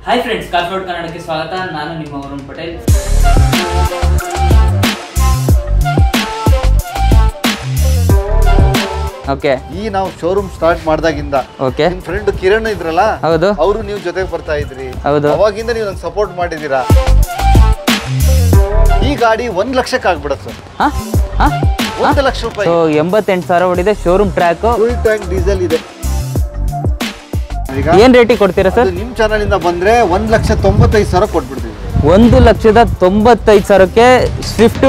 Hi friends ಕಾಸ್ಫೋರ್ಡ್ ಕನ್ನಡಕ್ಕೆ ಸ್ವಾಗತ ನಾನು ನಿಮ್ಮ ವರುಣ್ ಪಟೇಲ್ ಓಕೆ ಈ ನಾವು ಶೋರೂಮ್ ಸ್ಟಾರ್ಟ್ ಮಾಡ್ದಾಗಿಂದ ಓಕೆ ನಿಮ್ ಫ್ರೆಂಡ್ ಕಿರಣ್ ಇದ್ರಲ್ಲ ಹೌದು ಅವರು ನೀವು ಜೊತೆಗೆ ಬರ್ತಾ ಇದ್ರಿ ಹೌದು. ಅವಾಗಿಂದ ನೀವು ನಂಗೆ ಸಪೋರ್ಟ್ ಮಾಡಿದೀರಾ ಈ ಗಾಡಿ ಒಂದ್ ಲಕ್ಷಕ್ಕೆ ಆಗ್ಬಿಡತ್ತೆ ಸರ್ ಹಾ ಹಾ ಒಂದು ಲಕ್ಷ ರೂಪಾಯಿ ಸೊ ಎಂಬತ್ತೆಂಟು ಸಾವಿರ ಹೊಡಿದೆ showroom track full tank diesel ಇದೆ ಈಗ ಏನ್ ರೇಟಿಗೆ ಕೊಡ್ತೀರಾ ಸರ್ ಅದು ನಿಮ್ ಚಾನಲ್ ಇಂದ ಬಂದ್ರೆ ಒಂದ್ ಲಕ್ಷ ತೊಂಬತ್ತೈದು ಸಾವಿರ ಕೊಟ್ಬಿಡ್ತೀವಿ ಒಂದು ಲಕ್ಷದ ತೊಂಬತ್ತೈದು ಸಾವಿರಕ್ಕೆ ಸ್ವಿಫ್ಟ್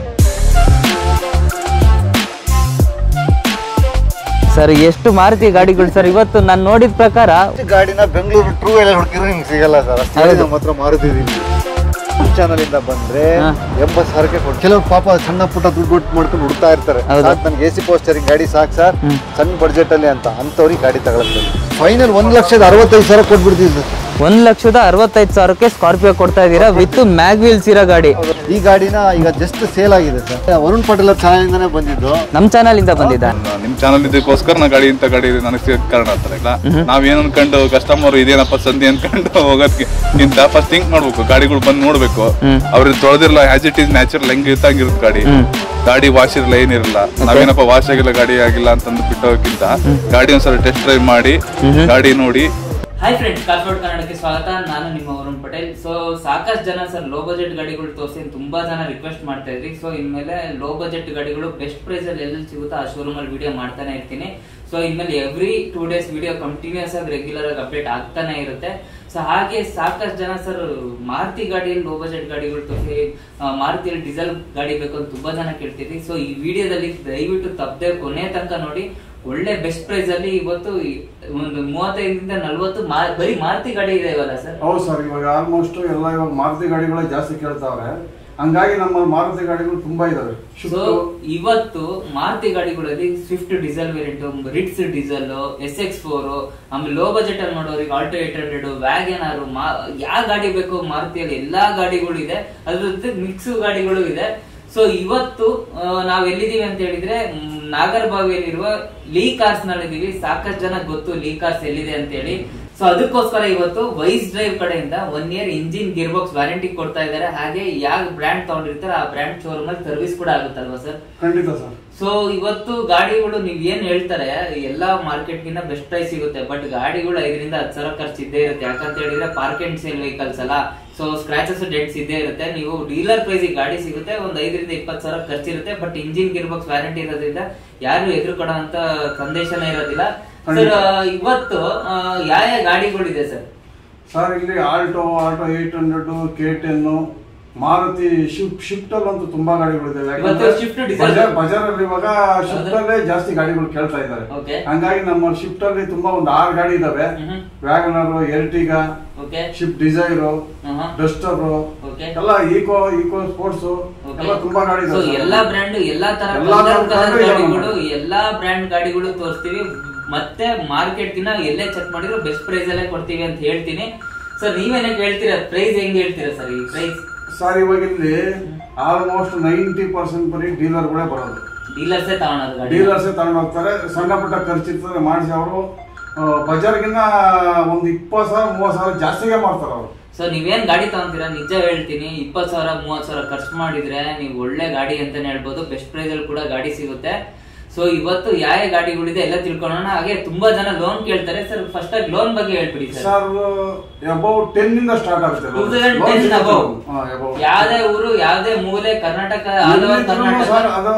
ಸರ್ ಎಷ್ಟು ಮಾರುತಿ ಗಾಡಿಗಳು ಸರ್ ಇವತ್ತು ನಾನು ನೋಡಿದ ಪ್ರಕಾರ ಈ ಗಾಡಿನ ಬೆಂಗಳೂರು ಟ್ರೂ ಎಲ್ಲ ಹುಡುಕಿದ್ರೆ ನಿಮ್ಗೆ ಸಿಗಲ್ಲ ಸರ್ ಅಷ್ಟೇ ನಮ್ಮ ಹತ್ರ ಮಾರುತಿದೀವಿ ನಿಮ್ ಚಾನಲ್ ಇಂದ ಬಂದ್ರೆ ಹಾ. ಎಂಬತ್ತು ಸಾವಿರಕ್ಕೆ ಕೊಟ್ಟು ಕೆಲವರು ಪಾಪ ಸಣ್ಣ ಪುಟ್ಟ ದುಡ್ಡು ಕೊಟ್ಟು ಮಾಡ್ಕೊಂಡು ಹುಡ್ತಾ ಇರ್ತಾರೆ ಹೌದು. ಸಾಕ್ ನನ್ಗೆ ಎ ಸಿ ಪೋಸ್ಟರಿಂಗ್ ಗಾಡಿ ಸಾಕು ಸರ್ ಹ್ಮ್. ಸಣ್ಣ ಬಡ್ಜೆಟ್ ಅಲ್ಲಿ ಅಂತ ಅಂತವ್ರಿಗೆ ಗಾಡಿ ತಗೊಳ್ತಾರೆ ಫೈನಲ್ ಒಂದ್ ಲಕ್ಷದ ಅರವತ್ತೈದು ಸಾವಿರ ಕೊಟ್ಬಿಡ್ತೀವಿ ಸರ್ ಒಂದು ಲಕ್ಷದ ಅರವತ್ತೈದು ಸಾವಿರಕ್ಕೆ ಸ್ಕಾರ್ಪಿಯೋ ಕೊಡ್ತಾ ಇದ್ದೀರಾ ವಿತ್ ಮ್ಯಾಗ್ ವೀಲ್ಸ್ ಇರೋ ಗಾಡಿ ಈ ಗಾಡಿನ ಈಗ ಜಸ್ಟ್ ಸೇಲ್ ಆಗಿದೆ ಸರ್ ವರುಣ್ ಪಟೇಲ್ ಅವ್ರ ಚಾನಲ್ ಇಂದಾನೆ ಬಂದಿದ್ದು ನಮ್ಮ ಚಾನಲಿಂದ ಬಂದಿದ್ದ ನಿಮ್ ಚಾನಲ್ ಇದಕ್ಕೋಸ್ಕರ ನಾ ಗಾಡಿ ಇಂತ ಗಾಡಿ ನನಗೆ ಸಿಗಕ್ ಕಾರಣ ಆಗ್ತಾರೆ ಇಲ್ಲ ನಾವ್ ಏನ್ ಅನ್ಕೊಂಡು ಕಸ್ಟಮರ್ ಇದೇನಪ್ಪ ಸಂಧಿ ಅನ್ಕೊಂಡು ಹೋಗೋದಕ್ಕಿಂತ ಫಸ್ಟ್ ಥಿಂಕ್ ಮಾಡ್ಬೇಕು ಗಾಡಿಗಳು ಬಂದ್ ನೋಡ್ಬೇಕು ಹ್ಮ್. ಅವ್ರಿಗೆ ತೊಳೆದಿರಲ್ಲ ಆಸ್ ಇಟ್ ಈಸ್ ನ್ಯಾಚುರಲ್ ಹೆಂಗ್ ಇರ್ತಂಗಿರುತ್ತೆ ಗಾಡಿ ಹ್ಮ್. ಗಾಡಿ ವಾಶ್ ಇರಲ್ಲ ಏನಿರಲ್ಲ ನಾವೇನಪ್ಪ ವಾಶ್ ಆಗಿಲ್ಲ ಗಾಡಿ ಆಗಿಲ್ಲ ಅಂತಂದು ಬಿಟ್ಟೋಗಕ್ಕಿಂತ ಗಾಡಿ ಒಂದ್ಸಲ ಟೆಸ್ಟ್ ಡ್ರೈವ್ ಮಾಡಿ ಗಾಡಿ ನೋಡಿ ಹಾಯ್ ಫ್ರೆಂಡ್ಸ್ ಕಾಸ್ಫೋರ್ಡ್ ಕನ್ನಡಕ್ಕೆ ಸ್ವಾಗತ ನಾನು ನಿಮ್ಮ ವರುಣ್ ಪಟೇಲ್ ಸೊ ಸಾಕಷ್ಟು ಜನ ಸರ್ ಲೋ ಬಜೆಟ್ ಗಾಡಿಗಳು ತೋರಿಸಿ ಅಂತ ತುಂಬಾ ಜನ ರಿಕ್ವೆಸ್ಟ್ ಮಾಡ್ತಾ ಇದ್ರಿ ಸೊ ಇನ್ಮೇಲೆ ಲೋ ಬಜೆಟ್ ಗಾಡಿಗಳು ಬೆಸ್ಟ್ ಪ್ರೈಸ್ ಅಲ್ಲಿ ಎಲ್ಲೆಲ್ಲಿ ಸಿಗುತ್ತೋ ಆ ಶೋರೂಮ್ ಅಲ್ಲಿ ವಿಡಿಯೋ ಮಾಡ್ತಾನೆ ಇರ್ತೀನಿ ಸೊ ಇನ್ಮೇಲೆ every two days video continues ಆಗಿ ರೆಗ್ಯುಲರ್ ಆಗಿ ಅಪ್ಡೇಟ್ ಆಗ್ತಾನೆ ಇರುತ್ತೆ ಸೊ ಹಾಗೆ ಸಾಕಷ್ಟು ಜನ ಸರ್ ಮಾರುತಿ ಗಾಡಿಯಲ್ಲಿ ಲೋ ಬಜೆಟ್ ಗಾಡಿಗಳು ತೋರಿಸಿ ಮಾರುತಿಯಲ್ಲಿ ಡೀಸೆಲ್ ಗಾಡಿ ಬೇಕು ಅಂತ ತುಂಬಾ ಜನ ಕೇಳ್ತಿದ್ರಿ ಸೊ ಈ ವಿಡಿಯೋದಲ್ಲಿ ದಯವಿಟ್ಟು ತಪ್ಪದೆ ಕೊನೆ ತನಕ ನೋಡಿ ಒಳ್ಳೆ ಬೆಸ್ಟ್ ಪ್ರೈಸ್ ಅಲ್ಲಿ ಇವತ್ತು ಈ ಒಂದು ಮೂವತ್ತೈದರಿಂದ ನಲ್ವತ್ತು ಮಾ- ಬರೀ ಮಾರುತಿ ಗಾಡಿ ಇದೆ ಇವಲ್ಲ ಸರ್ ಹೌದು ಸರ್ ಇವಾಗ ಆಲ್ಮೋಸ್ಟ್ ಎಲ್ಲ ಇವಾಗ ಮಾರುತಿ ಗಾಡಿಗಳೇ ಜಾಸ್ತಿ ಕೇಳ್ತಾವ್ರೆ ಹಂಗಾಗಿ ನಮ್ಮ ಮಾರುತಿ ಗಾಡಿಗಳು ತುಂಬಾ ಇದಾವೆ ಸೊ ಶಿಫ್ಟ್ ಇವತ್ತು ಮಾರುತಿ ಗಾಡಿಗಳಲ್ಲಿ Swift diesel variant Ritz diesel S X four ಆಮೇಲೆ ಲೋ ಬಜೆಟ್ ಅಲ್ಲಿ ನೋಡೋರಿಗೆ Alto eight hundred wagon R ಯಾವ ಗಾಡಿ ಬೇಕು ಮಾರುತಿಯಲ್ಲಿ ಎಲ್ಲಾ ಗಾಡಿಗಳು ಇದೆ ಅದ್ರ ಜೊತೆ ಮಿಕ್ಸ್ ಗಾಡಿಗಳು ಇದೆ ಸೊ ಇವತ್ತು ಆ, ನಾವ್ ಎಲ್ಲಿದೀವಿ ಅಂತ ಹೇಳಿದ್ರೆ ಮ್, ನಾಗರಬಾವಿಯಲ್ಲಿರುವ ಲೀ ಕಾರ್ಸ್ ನಲ್ಲಿ ಇದೀವಿ ಸಾಕಷ್ಟು ಜನ ಗೊತ್ತು ಲೀ ಕಾರ್ಸ್ ಎಲ್ಲಿದೆ ಅಂತ ಹೇಳಿ ಸೊ ಅದಕ್ಕೋಸ್ಕರ ಇವತ್ತು ವೈಸ್ ಡ್ರೈವ್ ಕಡೆಯಿಂದ one year engine gear box warranty ಕೊಡ್ತಾ ಇದ್ದಾರೆ ಹಾಗೆ ಯಾವ ಬ್ರ್ಯಾಂಡ್ ತಗೊಂಡಿರ್ತಾರೆ ಆ ಬ್ರ್ಯಾಂಡ್ ಶೋರೂಮ್ ಅಲ್ಲಿ ಸರ್ವಿಸ್ ಕೂಡ ಆಗುತ್ತಲ್ವಾ ಸರ್ ಖಂಡಿತ ಸರ್ ಸೊ ಇವತ್ತು ಗಾಡಿಗಳು ನೀವ್ ಏನ್ ಹೇಳ್ತಾರೆ ಎಲ್ಲಾ ಮಾರ್ಕೆಟ್ ಗಿಂತ ಬೆಸ್ಟ್ ಪ್ರೈಸ್ ಸಿಗುತ್ತೆ ಬಟ್ ಗಾಡಿಗಳು ಐದರಿಂದ ಹತ್ತು ಸಾವಿರ ಖರ್ಚು ಇದ್ದೇ ಇರುತ್ತೆ ಯಾಕಂತ ಹೇಳಿದ್ರೆ ಪಾರ್ಕ್ ಅಂಡ್ ಸೇಲ್ ವೆಹಿಕಲ್ಸ್ ಅಲ್ಲ ಸೊ ಸ್ಕ್ರಾಚಸ್ ಡೆಂಟ್ಸ್ ಇದ್ದೇ ಇರುತ್ತೆ ನೀವು ಡೀಲರ್ ಪ್ರೈಸ್ ಗಾಡಿ ಸಿಗುತ್ತೆ ಒಂದ್ ಐದರಿಂದ ಇಪ್ಪತ್ತು ಸಾವಿರ ಖರ್ಚಿರುತ್ತೆ but engine gear box warranty ಇರೋದ್ರಿಂದ ಯಾರು ಎದುರು ಕೊಡೋ ಅಂತ ಸಂದೇಶನೇ ಇರೋದಿಲ್ಲ ಸರ್ ಇವತ್ತು ಆ, ಯಾವ ಯಾವ ಗಾಡಿಗಳಿದೆ ಸರ್ ಸರ್ ಇಲ್ಲಿ Alto Alto eight hundred K ten Maruti shift shift ಅಲ್ಲಿ ಅಂತೂ ತುಂಬಾ ಗಾಡಿಗಳಿದಾವೆ ಇವತ್ತು Swift diesel- ಬಜಾರ್ ಬಜಾರ್ ಅಲ್ಲಿ ಇವಾಗ ಶಿಫ್ಟ್ ಅಲ್ಲೇ ಜಾಸ್ತಿ ಗಾಡಿಗಳು ಕೇಳ್ತಾ ಇದ್ದಾರೆ Okay. ಹಂಗಾಗಿ ನಮ್ಮ ಶಿಫ್ಟ್ ಅಲ್ಲಿ ತುಂಬಾ ಒಂದು ಆರು ಗಾಡಿ ಇದಾವೆ ಮ್ಹೂ. Wagon R Ertiga okay shift Dzire ಆಹಾ. Duster Okay. ಎಲ್ಲ ಈಕೋ ಈಕೋ ಸ್ಪೋರ್ಟ್ಸ್ ಎಲ್ಲ ತುಂಬಾ ಗಾಡಿ ಸೊ ಇದಾವೆ ಎಲ್ಲಾ ಬ್ರ್ಯಾಂಡ್ ಎಲ್ಲಾ ತರ ಎಲ್ಲಾ colour brand colour ಗಾಡಿಗಳು ಗಾಡಿಗಳು ಇದಾವೆ. ಎಲ್ಲಾ ಬ್ರ್ಯಾಂಡ್ ಗಾಡಿಗಳು ತೋರಿಸ್ತೀವಿ ಮತ್ತೆ ಮಾರ್ಕೆಟ್ ಗಿನ ಎಲ್ಲೇ ಚೆಕ್ ಮಾಡಿದ್ರು ಬೆಸ್ಟ್ ಪ್ರೈಸ್ ಅಲ್ಲೇ ಕೊಡ್ತೀವಿ ಅಂತ ಹೇಳ್ತೀನಿ ಸರ್ ನೀವೇನೇ ಹೇಳ್ತೀರಾ ಪ್ರೈಸ್ ಹೆಂಗ್ ಹೇಳ್ತೀರಾ ಸರ್ ಈ ಪ್ರೈಸ್ ಸರ್ ಇವಾಗ ಇಲ್ಲಿ ಆಲ್ಮೋಸ್ಟ್ ನೈಂಟಿ ಪರ್ಸೆಂಟ್ ಬರೀ ಡೀಲರ್ಗಳೇ ಬರೋದು ಡೀಲರ್ಸೇ ತಗೊಳೋದು ಗಾಡಿ ಡೀಲರ್ಸೇ ತಗೊಂಡು ಹೋಗ್ತಾರೆ ಸಣ್ಣ ಪುಟ್ಟ ಖರ್ಚಿರ್ತದೆ ಮಾಡಿಸಿ ಅವರು ಬಜಾರ್ಗಿನ್ನ ಒಂದು ಇಪ್ಪತ್ತು ಸಾವಿರ ಮೂವತ್ತು ಸಾವಿರ ಜಾಸ್ತಿಗೆ ಮಾಡ್ತಾರೆ ಅವರು ಸೊ ನೀವೇನ್ ಗಾಡಿ ತಗೊಂತೀರಾ ನಿಜ ಹೇಳ್ತೀನಿ ಇಪ್ಪತ್ ಸಾವಿರ ಮೂವತ್ ಸಾವಿರ ಖರ್ಚು ಮಾಡಿದ್ರೆ ನೀವು ಒಳ್ಳೆ ಗಾಡಿ ಅಂತಾನೆ ಹೇಳ್ಬೋದು ಬೆಸ್ಟ್ ಪ್ರೈಸ್ ಅಲ್ಲಿ ಕೂಡ ಗಾಡಿ ಸಿಗುತ್ತೆ ಸೊ ಇವತ್ತು ಯಾವ ಯಾವ ಗಾಡಿಗಳಿದೆ ಎಲ್ಲ ತಿಳ್ಕೊಳ್ಳೋಣ ಹಾಗೆ ತುಂಬಾ ಜನ ಲೋನ್ ಕೇಳ್ತಾರೆ ಸರ್ ಫಸ್ಟ್ ಆಗಿ ಲೋನ್ ಬಗ್ಗೆ ಹೇಳ್ಬಿಡಿ ಸರ್ ಸರ್ ಅಬೌಟ್ ಟೆನ್ ಇಂದ ಸ್ಟಾರ್ಟ್ ಆಗುತ್ತೆ two loan. Thousand Loan ten ಸಿಗುತ್ತೆ. ಅಬೌವ್ ಹಾ, above. ಯಾವ್ದೇ ಊರು ಯಾವ್ದೇ ಮೂಲೆ ಕರ್ನಾಟಕ ಆಲ್ ಓವರ್ ಎಲ್ಲಿದ್ರೂ ಕರ್ನಾಟಕ ಸರ್ ಅದು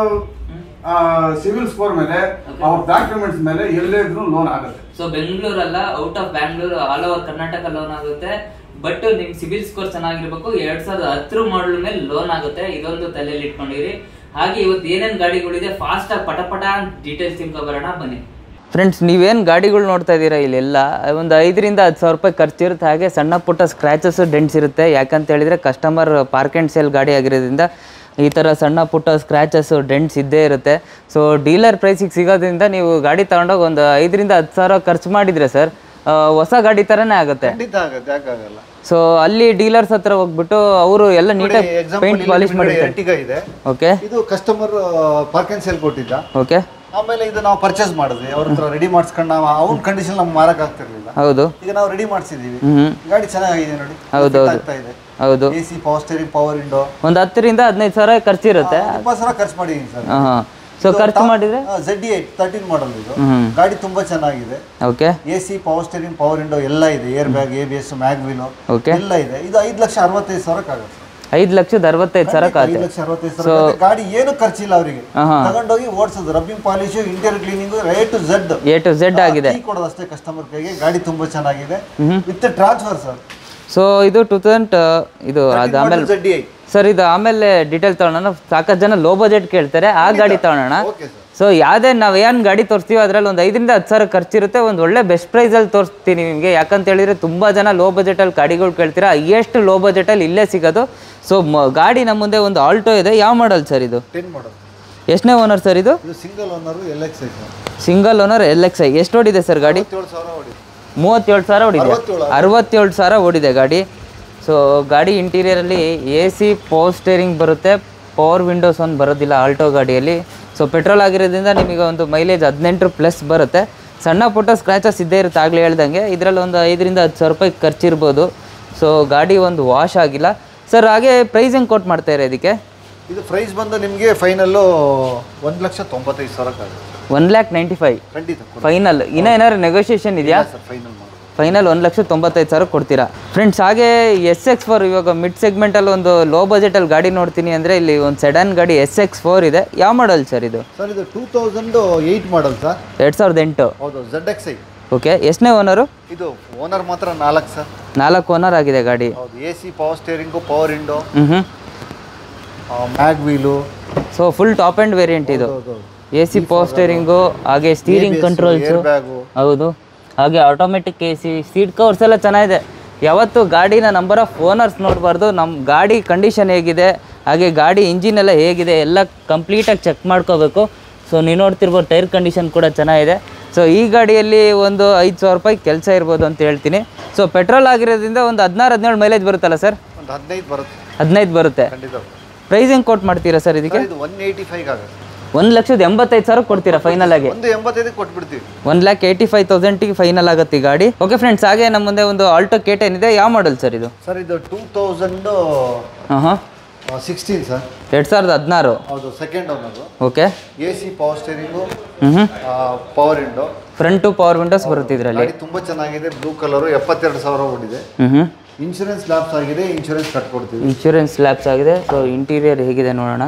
ಸಿವಿಲ್ ಸ್ಕೋರ್ ಮೇಲೆ ಅವ್ರ ಡಾಕ್ಯುಮೆಂಟ್ಸ್ ಮೇಲೆ ಎಲ್ಲೇ ಇದ್ರೂ ಲೋನ್ ಆಗುತ್ತೆ ಸೊ ಬೆಂಗಳೂರಲ್ಲ out of Bangalore all over Karnataka loan ಆಗುತ್ತೆ ಬಟ್ ನಿಮ್ ಸಿಬಿಲ್ ಸ್ಕೋರ್ ಚೆನ್ನಾಗಿರ್ಬೇಕು ಎರಡ್ ಸಾವಿರದ ಹತ್ತರ ಮಾಡಲ್ ಮೇಲೆ ಲೋನ್ ಆಗುತ್ತೆ ಇದೊಂದು ತಲೆಯಲ್ಲಿ ಇಟ್ಕೊಂಡಿರಿ ಹಾಗೆ ಇವತ್ತು ಏನೇನ್ ಗಾಡಿಗಳಿದೆ ಫಾಸ್ಟ್ ಆಗಿ ಪಟ ಪಟ ಡೀಟೇಲ್ಸ್ ತಿಳ್ಕೊಬರೋಣ ಬನ್ನಿ ಫ್ರೆಂಡ್ಸ್ ನೀವೇನು ಗಾಡಿಗಳು ನೋಡ್ತಾ ಇದ್ದೀರಾ ಇಲ್ಲೆಲ್ಲ ಒಂದು ಐದರಿಂದ ಹತ್ತು ಸಾವಿರ ರೂಪಾಯಿ ಖರ್ಚಿರುತ್ತೆ ಹಾಗೆ ಸಣ್ಣ ಪುಟ್ಟ ಸ್ಕ್ರ್ಯಾಚಸ್ ಡೆಂಟ್ಸ್ ಇರುತ್ತೆ ಯಾಕಂತ ಹೇಳಿದರೆ ಕಸ್ಟಮರ್ ಪಾರ್ಕ್ ಆ್ಯಂಡ್ ಸೇಲ್ ಗಾಡಿ ಆಗಿರೋದ್ರಿಂದ ಈ ಥರ ಸಣ್ಣ ಪುಟ್ಟ ಸ್ಕ್ರ್ಯಾಚಸ್ ಡೆಂಟ್ಸ್ ಇದ್ದೇ ಇರುತ್ತೆ ಸೊ ಡೀಲರ್ ಪ್ರೈಸಿಗೆ ಸಿಗೋದ್ರಿಂದ ನೀವು ಗಾಡಿ ತಗೊಂಡೋಗಿ ಒಂದು ಐದರಿಂದ ಹತ್ತು ಸಾವಿರ ಖರ್ಚು ಮಾಡಿದರೆ ಸರ್ ಹೊಸ ಗಾಡಿ ಥರನೇ ಆಗುತ್ತೆ ಖಂಡಿತ ಆಗತ್ತೆ ಯಾಕಾಗಲ್ಲ ಸೊ ಅಲ್ಲಿ ಡೀಲರ್ಸ್ ಹತ್ರ ಹೋಗ್ಬಿಟ್ಟು ಅವರು ಎಲ್ಲ ನೀಟಾಗಿ ಎಕ್ಸಾಂಪಲ್ ಪೇಂಟ್ ಪಾಲಿಶ್ ಮಾಡಿರ್ತಾರೆ ಎರ್ಟಿಗಾ ಇದೆ ಓಕೆ ಇದು ಕಸ್ಟಮರ್ ಪಾರ್ಕ್ ಅಂಡ್ ಸೇಲ್ ಕೊಟ್ಟಿದ್ದ ಓಕೆ ಆಮೇಲೆ ಇದು ನಾವು ಪರ್ಚೇಸ್ ಮಾಡಿದ್ವಿ ಅವ್ರ ಹತ್ರ ರೆಡಿ ಮಾಡಿಸ್ಕೊಂಡು ನಾವು ಅವ್ನ ಕಂಡೀಷನ್ ನಮ್ಗೆ ಮಾರಕ್ ಆಗ್ತಿರ್ಲಿಲ್ಲ ಹೌದು ಈಗ ನಾವು ರೆಡಿ ಮಾಡಿಸಿದೀವಿ ಹ್ಮ್ ಗಾಡಿ ಚೆನ್ನಾಗಿದೆ ನೋಡಿ ಹೌದು, fit ಹೌದು. ಆಗ್ತಾ ಇದೆ ಹೌದು A C power steering power window ಒಂದು ಹತ್ತರಿಂದ ಹದಿನೈದು ಸಾವಿರ ಖರ್ಚಿರುತ್ತೆ ಇಪ್ಪತ್ತು ಸಾವಿರ ಖರ್ಚು ಮಾಡಿದೀನಿ ಸರ್ ಹಾಂ ಹಾಂ ಸೊ ಖರ್ಚು ಮಾಡಿದ್ರೆ ಜೆಡ್ ಏಟ್ ತರ್ಟೀನ್ ಮಾಡಲ್ ಇದು ಹ್ಮ್ ಗಾಡಿ ತುಂಬಾ ಚೆನ್ನಾಗಿದೆ okay A C power steering power window ಎಲ್ಲ ಇದೆ air bag A B S mag wheel okay ಎಲ್ಲ ಇದೆ ಇದು ಐದು ಲಕ್ಷ ಅರವತ್ತೈದು ಸಾವಿರಕ್ಕೆ ಆಗುತ್ತೆ ಐದು ಲಕ್ಷದ ಅರವತ್ತೈದು ಸಾವಿರ ಐದು ಖಾತೆ ಲಕ್ಷ ಅರವತ್ತೈದು ಸಾವಿರ ಆಗುತ್ತೆ. ಗಾಡಿ ಏನು ಖರ್ಚಿಲ್ಲ ಅವರಿಗೆ ಹಾಂ ಹಾಂ ತಗೊಂಡೋಗಿ ಓಡಿಸೋದು rubbing polish interior cleaning A to Z A to Z ಆಗಿದೆ ಕೊಡೋದು ಅಷ್ಟೇ ಕಸ್ಟಮರ್ ಕೈಗೆ ಗಾಡಿ ತುಂಬಾ ಚೆನ್ನಾಗಿದೆ hmm. With transfer sir so ಇದು ಟೂ ತೌಸಂಡ್ ಇದು ಅದು ಆಮೇಲೆ ಝೆಡ್ ಐ ಸರ್ ಇದು ಆಮೇಲೆ ಡೀಟೇಲ್ ತಗೊಳ್ಳೋಣ ಸಾಕಷ್ಟು ಜನ ಲೋ ಬಜೆಟ್ ಕೇಳ್ತಾರೆ ಆ ಗಾಡಿ ತಗೊಳ್ಳೋಣ ಓಕೆ ಸರ್ ಸೊ ಯಾವುದೇ ನಾವು ಏನು ಗಾಡಿ ತೋರಿಸ್ತೀವಿ ಅದರಲ್ಲಿ ಒಂದು ಐದರಿಂದ ಹತ್ತು ಸಾವಿರ ಖರ್ಚಿರುತ್ತೆ ಒಂದು ಒಳ್ಳೆ ಬೆಸ್ಟ್ ಪ್ರೈಸಲ್ಲಿ ತೋರಿಸ್ತೀನಿ ನಿಮಗೆ ಯಾಕಂತ ಹೇಳಿದ್ರೆ ತುಂಬ ಜನ ಲೋ ಬಜೆಟಲ್ಲಿ ಗಾಡಿಗಳು ಕೇಳ್ತೀರಾ ಹೈಯೆಸ್ಟ್ ಲೋ ಬಜೆಟಲ್ಲಿ ಇಲ್ಲೇ ಸಿಗೋದು ಸೊ ಗಾಡಿ ನಮ್ಮ ಮುಂದೆ ಒಂದು ಆಲ್ಟೋ ಇದೆ ಯಾವ ಮಾಡಲ್ ಸರ್ ಇದು ಟೆನ್ ಮಾಡಲ್ ಎಷ್ಟನೇ ಓನರ್ ಸರ್ ಇದು ಇದು single owner L X I sir single owner L X I ಎಷ್ಟು ಓಡಿದೆ ಸರ್ ಗಾಡಿ ಏಳು ಸಾವಿರ ಹೊಡಿ ಮೂವತ್ತೇಳು ಸಾವಿರ ಓಡಿದೆ ಅರವತ್ತೇಳು. ಅರವತ್ತೇಳು ಸಾವಿರ ಓಡಿದೆ ಗಾಡಿ ಸೊ ಗಾಡಿ ಇಂಟೀರಿಯರಲ್ಲಿ ಎ ಸಿ ಪವರ್ ಸ್ಟೇರಿಂಗ್ ಬರುತ್ತೆ ಪವರ್ ವಿಂಡೋಸ್ ಒಂದು ಬರೋದಿಲ್ಲ ಆಲ್ಟೋ ಗಾಡಿಯಲ್ಲಿ ಸೊ ಪೆಟ್ರೋಲ್ ಆಗಿರೋದ್ರಿಂದ ನಿಮಗೆ ಒಂದು ಮೈಲೇಜ್ ಹದಿನೆಂಟು ಪ್ಲಸ್ ಬರುತ್ತೆ ಸಣ್ಣ ಪುಟ್ಟ ಸ್ಕ್ರ್ಯಾಚಸ್ ಇದ್ದೇ ಇರುತ್ತೆ ಆಗಲೇ ಹೇಳ್ದಂಗೆ ಇದರಲ್ಲಿ ಒಂದು ಐದರಿಂದ ಹತ್ತು ಸಾವಿರ ರೂಪಾಯಿ ಖರ್ಚಿರ್ಬೋದು ಸೊ ಗಾಡಿ ಒಂದು ವಾಶ್ ಆಗಿಲ್ಲ ಸರ್ ಹಾಗೆ ಪ್ರೈಸ್ ಹೆಂಗೆ ಕೊಟ್ಟು ಮಾಡ್ತಾರೆ ಇದಕ್ಕೆ ಇದು ಪ್ರೈಸ್ ಬಂದು ನಿಮಗೆ ಫೈನಲ್ಲು ಒಂದು ಲಕ್ಷ ತೊಂಬತ್ತೈದು ಸಾವಿರಕ್ಕಾಗುತ್ತೆ ಒನ್ ಲ್ಯಾಕ್ ನೈಂಟಿ ಫೈವ್ ಖಂಡಿತ ಕೊಡಿ ಫೈನಲ್ ಇನ್ನೂ ಏನಾದ್ರು ನೆಗೋಷಿಯೇಷನ್ ಇದೆಯಾ ಸರ್ ಫೈನಲ್ ಮಾಡಿ ಫೈನಲ್ ಒಂದು ಲಕ್ಷ ತೊಂಬತ್ತೈದು ಸಾವಿರ ಕೊಡ್ತೀರಾ ಫ್ರೆಂಡ್ಸ್ ಹಾಗೆ ಎಸ್ ಎಕ್ಸ್ ಫೋರ್ ಇವಾಗ ಮಿಡ್ ಸೆಗ್ಮೆಂಟಲ್ಲಿ ಒಂದು ಲೋ ಬಜೆಟಲ್ಲಿ ಗಾಡಿ ನೋಡ್ತೀನಿ ಅಂದರೆ ಇಲ್ಲಿ ಒಂದು ಸೆಡನ್ ಗಾಡಿ ಎಸ್ ಎಕ್ಸ್ ಫೋರ್ ಇದೆ ಯಾವ ಮಾಡಲ್ ಸರ್ ಇದು ಸರ್ ಇದು two thousand eight model sir ಎರಡು ಸಾವಿರದ ಎಂಟು ಹೌದು ಝೆಡ್ ಎಕ್ಸ್ ಐ ಓಕೆ ಎಷ್ಟನೇ ಓನರು ಇದು ಓನರ್ ಮಾತ್ರ ನಾಲ್ಕು ಸರ್ ನಾಲ್ಕು ಓನರ್ ಆಗಿದೆ ಗಾಡಿ ಹೌದು A C power steering power window ಹ್ಞೂ ಹ್ಞೂ mag wheel so full top and variant ಇದು ಎ ಸಿ ಪವರ್ ಸ್ಟೇರಿಂಗು ಹಾಗೆ ಸ್ಟೀರಿಂಗ್ ಕಂಟ್ರೋಲ್ಸು ಏರ್ ಬ್ಯಾಗು ಹೌದು ಹಾಗೆ automatic A C seat covers ಎಲ್ಲ ಚೆನ್ನಾಗಿದೆ ಯಾವತ್ತು ಗಾಡಿನ ನಂಬರ್ ಆಫ್ ಓನರ್ಸ್ ನೋಡಬಾರ್ದು ನಮ್ಮ ಗಾಡಿ ಕಂಡೀಷನ್ ಹೇಗಿದೆ ಹಾಗೆ ಗಾಡಿ ಇಂಜಿನ್ ಎಲ್ಲ ಹೇಗಿದೆ ಎಲ್ಲ ಕಂಪ್ಲೀಟಾಗಿ ಚೆಕ್ ಮಾಡ್ಕೋಬೇಕು ಸೊ ನೀವು ನೋಡ್ತಿರ್ಬೋದು ಟೈರ್ ಕಂಡೀಷನ್ ಕೂಡ ಚೆನ್ನಾಗಿದೆ ಸೊ ಈ ಗಾಡಿಯಲ್ಲಿ ಒಂದು ಐದು ಸಾವಿರ ರೂಪಾಯಿ ಕೆಲಸ ಇರ್ಬೋದು ಅಂತ ಹೇಳ್ತೀನಿ ಸೊ ಪೆಟ್ರೋಲ್ ಆಗಿರೋದ್ರಿಂದ ಒಂದು ಹದಿನಾರು ಹದಿನೇಳು ಮೈಲೇಜ್ ಬರುತ್ತಲ್ಲ ಸರ್ ಒಂದು ಹದಿನೈದು ಬರುತ್ತೆ ಹದಿನೈದು ಬರುತ್ತೆ ಖಂಡಿತ ಪ್ರೈಸ್ ಹೆಂಗೆ ಕೊಟ್ಟು ಮಾಡ್ತೀರಾ ಸರ್ ಇದಕ್ಕೆ ಸರ್, ಇದು ಒನ್ ಏಯ್ಟಿ ಫೈವ್ ಆಗುತ್ತೆ ಒಂದು ಲಕ್ಷದ ಎಂಬತ್ತೈದು ಸಾವಿರ ಕೊಡ್ತೀರಾ ಫೈನಲ್ ಆಗಿ ಒಂದು ಎಂಬತ್ತೈದಕ್ಕೆ ಕೊಟ್ಬಿಡ್ತೀವಿ ಒನ್ ಲ್ಯಾಕ್ ಏಯ್ಟಿ ಫೈವ್ ತೌಸಂಡಿಗೆ ಫೈನಲ್ ಆಗುತ್ತೆ ಈ ಗಾಡಿ ಓಕೆ ಫ್ರೆಂಡ್ಸ್ ಹಾಗೆ ನಮ್ಮ ಮುಂದೆ ಒಂದು ಆಲ್ಟೋ ಕೇಟ್ ಏನಿದೆ ಯಾವ ಮಾಡಲ್ ಸರ್ ಇದು ಸರ್ ಇದು ಟೂ ತೌಸಂಡ್ ಹಾಂ ಹಾಂ ಸಿಕ್ಸ್ಟೀನ್ ಸರ್ ಎರಡು ಸಾವಿರದ ಹದಿನಾರು ಹೌದು second owner okay A C power steering ಹ್ಞೂ ಹ್ಞೂ power window front power windows ಬರುತ್ತೆ ಇದರಲ್ಲಿ ಗಾಡಿ ತುಂಬ ಚೆನ್ನಾಗಿದೆ ಬ್ಲೂ ಕಲರು ಎಪ್ಪತ್ತೆರಡು ಸಾವಿರ ಓಡಿದೆ ಹ್ಞೂ ಹ್ಞೂ ಇನ್ಶೂರೆನ್ಸ್ ಲ್ಯಾಬ್ಸ್ ಆಗಿದೆ ಇನ್ಶೂರೆನ್ಸ್ ಕಟ್ಕೊಡ್ತೀವಿ ಇನ್ಶೂರೆನ್ಸ್ ಲ್ಯಾಬ್ಸ್ ಆಗಿದೆ ಸೊ ಇಂಟೀರಿಯರ್ ಹೇಗಿದೆ ನೋಡೋಣ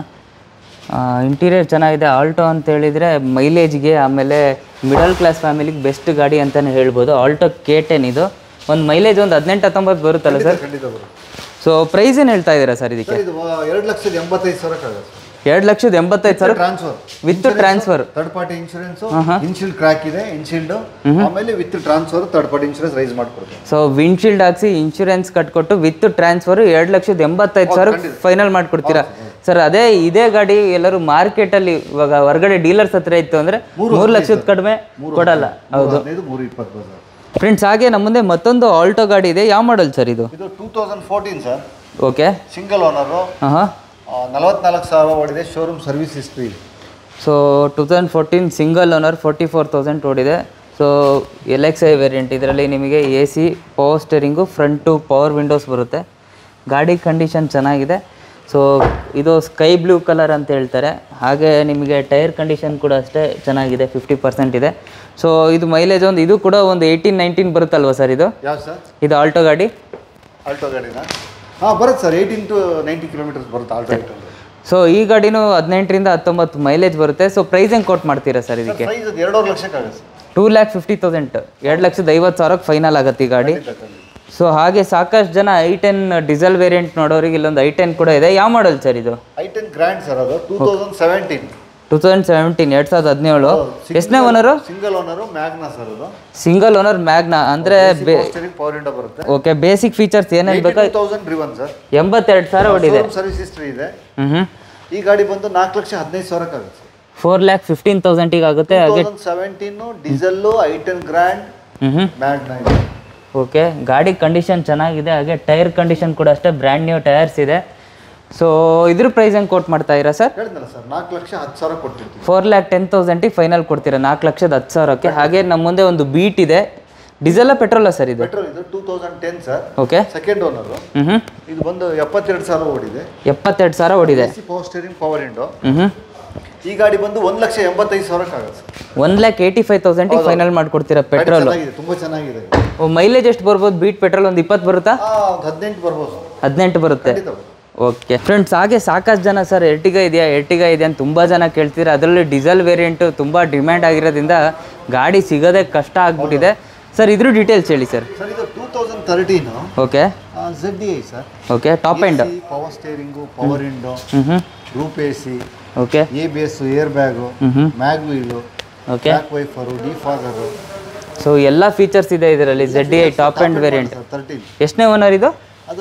ಇಂಟೀರಿಯರ್ ಚೆನ್ನಾಗಿದೆ ಆಲ್ಟೋ ಅಂತ ಹೇಳಿದರೆ ಮೈಲೇಜ್ಗೆ ಆಮೇಲೆ ಮಿಡಲ್ ಕ್ಲಾಸ್ ಫ್ಯಾಮಿಲಿಗೆ ಬೆಸ್ಟ್ ಗಾಡಿ ಅಂತಲೇ ಹೇಳ್ಬೋದು ಆಲ್ಟೋ ಕೆ ಟೆನ್ ಇದು ಒಂದು ಮೈಲೇಜ್ ಒಂದು ಹದಿನೆಂಟು ಹತ್ತೊಂಬತ್ತು ಬರುತ್ತಲ್ಲ ಸರ್ ಖಂಡಿತ ಬರುತ್ತೆ ಸೊ ಪ್ರೈಸ್ ಏನು ಹೇಳ್ತಾ ಇದ್ದೀರಾ ಸರ್ ಇದಕ್ಕೆ ಸರ್ ಇದು ಎರಡು ಲಕ್ಷದ ಎಂಬತ್ತೈದು ಸಾವಿರಕ್ಕಾಗುತ್ತೆ ಎರಡು ಲಕ್ಷದ ಎಂಬತ್ತೈದು ಸಾವಿರ transfer with transfer third party insurance windshield crack ಇದೆ ಇನ್ಶೀಲ್ಡ್ ಆಮೇಲೆ with transfer third party insurance raise ಮಾಡ್ಕೊಡ್ತೀವಿ ಸೊ ವಿಂಡ್ಶೀಲ್ಡ್ ಹಾಕ್ಸಿ ಇನ್ಶೂರೆನ್ಸ್ ಕಟ್ಕೊಟ್ಟು ವಿತ್ ಟ್ರಾನ್ಸ್ಫರ್ ಎರಡು ಲಕ್ಷದ ಎಂಬತ್ತೈದು ಸಾವಿರ ಫೈನಲ್ ಮಾಡ್ಕೊಡ್ತೀರಾ ಸರ್ ಅದೇ ಇದೇ ಗಾಡಿ ಎಲ್ಲರೂ ಮಾರ್ಕೆಟಲ್ಲಿ ಇವಾಗ ಹೊರಗಡೆ ಡೀಲರ್ಸ್ ಹತ್ರ ಇತ್ತು ಅಂದರೆ ಮೂರು ಲಕ್ಷದ ಕಡಿಮೆ ಕೊಡಲ್ಲ ಹೌದು ಹದಿನೈದು ಮೂರು ಇಪ್ಪತ್ತು ಬರ್ತದೆ ಫ್ರೆಂಡ್ಸ್ ಹಾಗೆ ನಮ್ಮ ಮುಂದೆ ಮತ್ತೊಂದು ಆಲ್ಟೋ ಗಾಡಿ ಇದೆ ಯಾವ ಮಾಡಲ್ ಸರ್ ಇದು ಇದು two thousand fourteen sir okay single owner ಹಾಂ ಹಾಂ ನಲವತ್ನಾಲ್ಕು ಸಾವಿರ ಓಡಿದೆ showroom service history so two thousand fourteen single owner forty four thousand ಓಡಿದೆ so L X I variant ಇದರಲ್ಲಿ ನಿಮಗೆ A C power steering front power windows ಬರುತ್ತೆ ಗಾಡಿ ಕಂಡೀಷನ್ ಚೆನ್ನಾಗಿದೆ ಸೊ ಇದು ಸ್ಕೈ ಬ್ಲೂ ಕಲರ್ ಅಂತ ಹೇಳ್ತಾರೆ ಹಾಗೆ ನಿಮಗೆ ಟೈರ್ ಕಂಡೀಷನ್ ಕೂಡ ಅಷ್ಟೇ ಚೆನ್ನಾಗಿದೆ ಫಿಫ್ಟಿ ಪರ್ಸೆಂಟ್ ಇದೆ ಸೊ ಇದು ಮೈಲೇಜ್ ಒಂದು ಇದು ಕೂಡ ಒಂದು ಏಯ್ಟೀನ್ ನೈನ್ಟೀನ್ ಬರುತ್ತಲ್ವ ಸರ್ ಇದು ಯಾವ್ದು ಸರ್ ಇದು ಆಲ್ಟೋ ಗಾಡಿ ಆಲ್ಟೋ ಗಾಡಿನ ಹಾಂ ಬರುತ್ತೆ sir eighteen to ninety kilometres ಬರುತ್ತೆ ಆಲ್ಟೋ ಏಟ್ ಸೊ ಈ ಗಾಡಿನೂ ಹದಿನೆಂಟರಿಂದ ಹತ್ತೊಂಬತ್ತು ಮೈಲೇಜ್ ಬರುತ್ತೆ ಸೊ ಪ್ರೈಸ್ ಹೆಂಗೆ ಕೊಟ್ಟು ಮಾಡ್ತೀರಾ ಸರ್ ಇದಕ್ಕೆ ಪ್ರೈಸ್ ಅದು ಎರಡೂವರೆ ಲಕ್ಷಕ್ಕಾಗುತ್ತೆ sir two lakh fifty thousand ಎರಡು ಲಕ್ಷದ ಐವತ್ತು ಸಾವಿರಕ್ಕೆ ಫೈನಲ್ ಆಗುತ್ತೆ ಈ ಗಾಡಿ ಸೊ ಹಾಗೆ ಸಾಕಷ್ಟು ಜನ ಐ ಟೆನ್ ಡೀಸೆಲ್ ವೇರಿಯಂಟ್ ನೋಡೋರಿಗೆ ಇಲ್ಲೊಂದು ಐ ಟೆನ್ ಕೂಡ ಇದೆ ಯಾವ ಮಾಡಲ್ ಸರ್ ಇದು ಐ ಟೆನ್ ಗ್ರ್ಯಾಂಡ್ ಸರ್ ಅದು two thousand seventeen two thousand seventeen ಎರಡು ಸಾವಿರದ ಹದಿನೇಳು ಎಷ್ಟನೇ owner single owner Magna sir ಅದು ಸಿಂಗಲ್ ಓನರ್ ಮ್ಯಾಗ್ನಾ ಅಂದರೆ ಬೇ ಸ್ಟೇರಿಂಗ್ ಪವರ್ ವಿಂಡೋ ಬರುತ್ತೆ ಓಕೆ ಬೇಸಿಕ್ ಫೀಚರ್ಸ್ ಏನೇನು ಬೇಕಾ ಟೂ ತೌಸಂಡ್ ರಿವನ್ ಸರ್ ಎಂಬತ್ತೆರಡು ಸಾವಿರ ಹೊಡಿದೆ ಸರ್ವಿಸ್ ಹಿಸ್ಟ್ರಿ ಇದೆ ಹ್ಞೂ ಹ್ಞೂ ಈ ಗಾಡಿ ಬಂದು ನಾಲ್ಕು ಲಕ್ಷ ಹದಿನೈದು ಸಾವಿರಕ್ಕಾಗುತ್ತೆ ಸರ್ ಫೋರ್ ಲ್ಯಾಕ್ ಫಿಫ್ಟೀನ್ ತೌಸಂಡಿಗೆ ಆಗುತ್ತೆ ಟೂ ಹಾಗೆ thousand seventeen diesel I ten grand ಹ್ಞೂ ಹ್ಞೂ ಮ್ಯಾಗ್ನಾ ಇದೆ ಓಕೆ ಗಾಡಿ ಕಂಡೀಷನ್ ಚೆನ್ನಾಗಿದೆ ಹಾಗೆ ಟೈರ್ ಕಂಡೀಷನ್ ಕೂಡ ಅಷ್ಟೇ ಬ್ರ್ಯಾಂಡ್ ನ್ಯೂ ಟೈರ್ಸ್ ಇದೆ ಸೊ ಇದ್ರ ಪ್ರೈಸ್ ಹೆಂಗೆ ಕೋಟ್ ಮಾಡ್ತಾ ಇರಾ ಸರ್ ಹೇಳಿದ್ನಲ್ಲ ಸರ್ ನಾಲ್ಕು ಲಕ್ಷ ಹತ್ತು ಸಾವಿರ ಕೊಟ್ಟಿರ್ತೀವಿ ಫೋರ್ ಲ್ಯಾಕ್ ಟೆನ್ ತೌಸಂಡಿಗೆ ಫೈನಲ್ ಕೊಡ್ತೀರಾ ನಾಲ್ಕು ಲಕ್ಷದ ಹತ್ತು ಸಾವಿರಕ್ಕೆ ಹಾಗೆ ನಮ್ಮ ಮುಂದೆ ಒಂದು ಬೀಟ್ ಇದೆ ಡೀಸೆಲ್ಲ ಪೆಟ್ರೋಲ ಸರ್ ಇದು ಪೆಟ್ರೋಲ್ ಇದು two thousand ten sir okay second owner ಹ್ಞೂ ಹ್ಞೂ ಇದು ಬಂದು ಎಪ್ಪತ್ತೆರಡು ಸಾವಿರ ಓಡಿದೆ ಎಪ್ಪತ್ತೆರಡು ಸಾವಿರ ಓಡಿದೆ AC power steering power window ಹ್ಞೂ ಹ್ಞೂ ಈ ಗಾಡಿ ಬಂದು ಒಂದು ಲಕ್ಷ ಎಂಬತ್ತೈದು ಸಾವಿರಕ್ಕೆ ಆಗುತ್ತೆ sir one lakh eighty five ತೌಸಂಡಿಗೆ ಫೈನಲ್ ಮಾಡಿಕೊಡ್ತೀರಾ ಗಾಡಿ ಪೆಟ್ರೋಲು ಚೆನ್ನಾಗಿದೆ ತುಂಬ ಚೆನ್ನಾಗಿದೆ ಮೈಲೇಜ್ ಎಷ್ಟು ಬರ್ಬೋದು ಬೀಟ್ ಪೆಟ್ರೋಲ್ ಒಂದು ಇಪ್ಪತ್ತು ಬರುತ್ತಾ ಆ, ಒಂದು ಹದಿನೆಂಟು ಬರ್ಬೋದು ಹದಿನೆಂಟು ಬರುತ್ತೆ ಖಂಡಿತ ಬರ್ಬೋದು. ಓಕೆ ಫ್ರೆಂಡ್ಸ್ ಹಾಗೆ ಸಾಕಷ್ಟು ಜನ ಸರ್ ಎರ್ಟಿಗಾ ಇದೆಯಾ ಎರ್ಟಿಗಾ ಇದೆ ಅಂತ ತುಂಬ ಜನ ಕೇಳ್ತೀರಾ ಅದರಲ್ಲಿ ಡೀಸೆಲ್ ವೇರಿಯಂಟು ತುಂಬ ಡಿಮ್ಯಾಂಡ್ ಆಗಿರೋದ್ರಿಂದ ಗಾಡಿ ಸಿಗೋದೇ ಕಷ್ಟ ಆಗ್ಬಿಟ್ಟಿದೆ ಸರ್ ಇದ್ರ ಡೀಟೇಲ್ಸ್ ಹೇಳಿ ಸರ್ ಸರ್ ಇದು two thousand thirteen okay Z D I sir okay top end power steering power window ಹ್ಞೂ ಹ್ಞೂ roof A C okay A B S air bag ಹ್ಞೂ ಹ್ಞೂ mag wheel okay back wiper defogger so ಎಲ್ಲ features ಇದೆ ಇದರಲ್ಲಿ Z I top end variant thirteen ಎಷ್ಟನೇ owner ಇದು ಅದು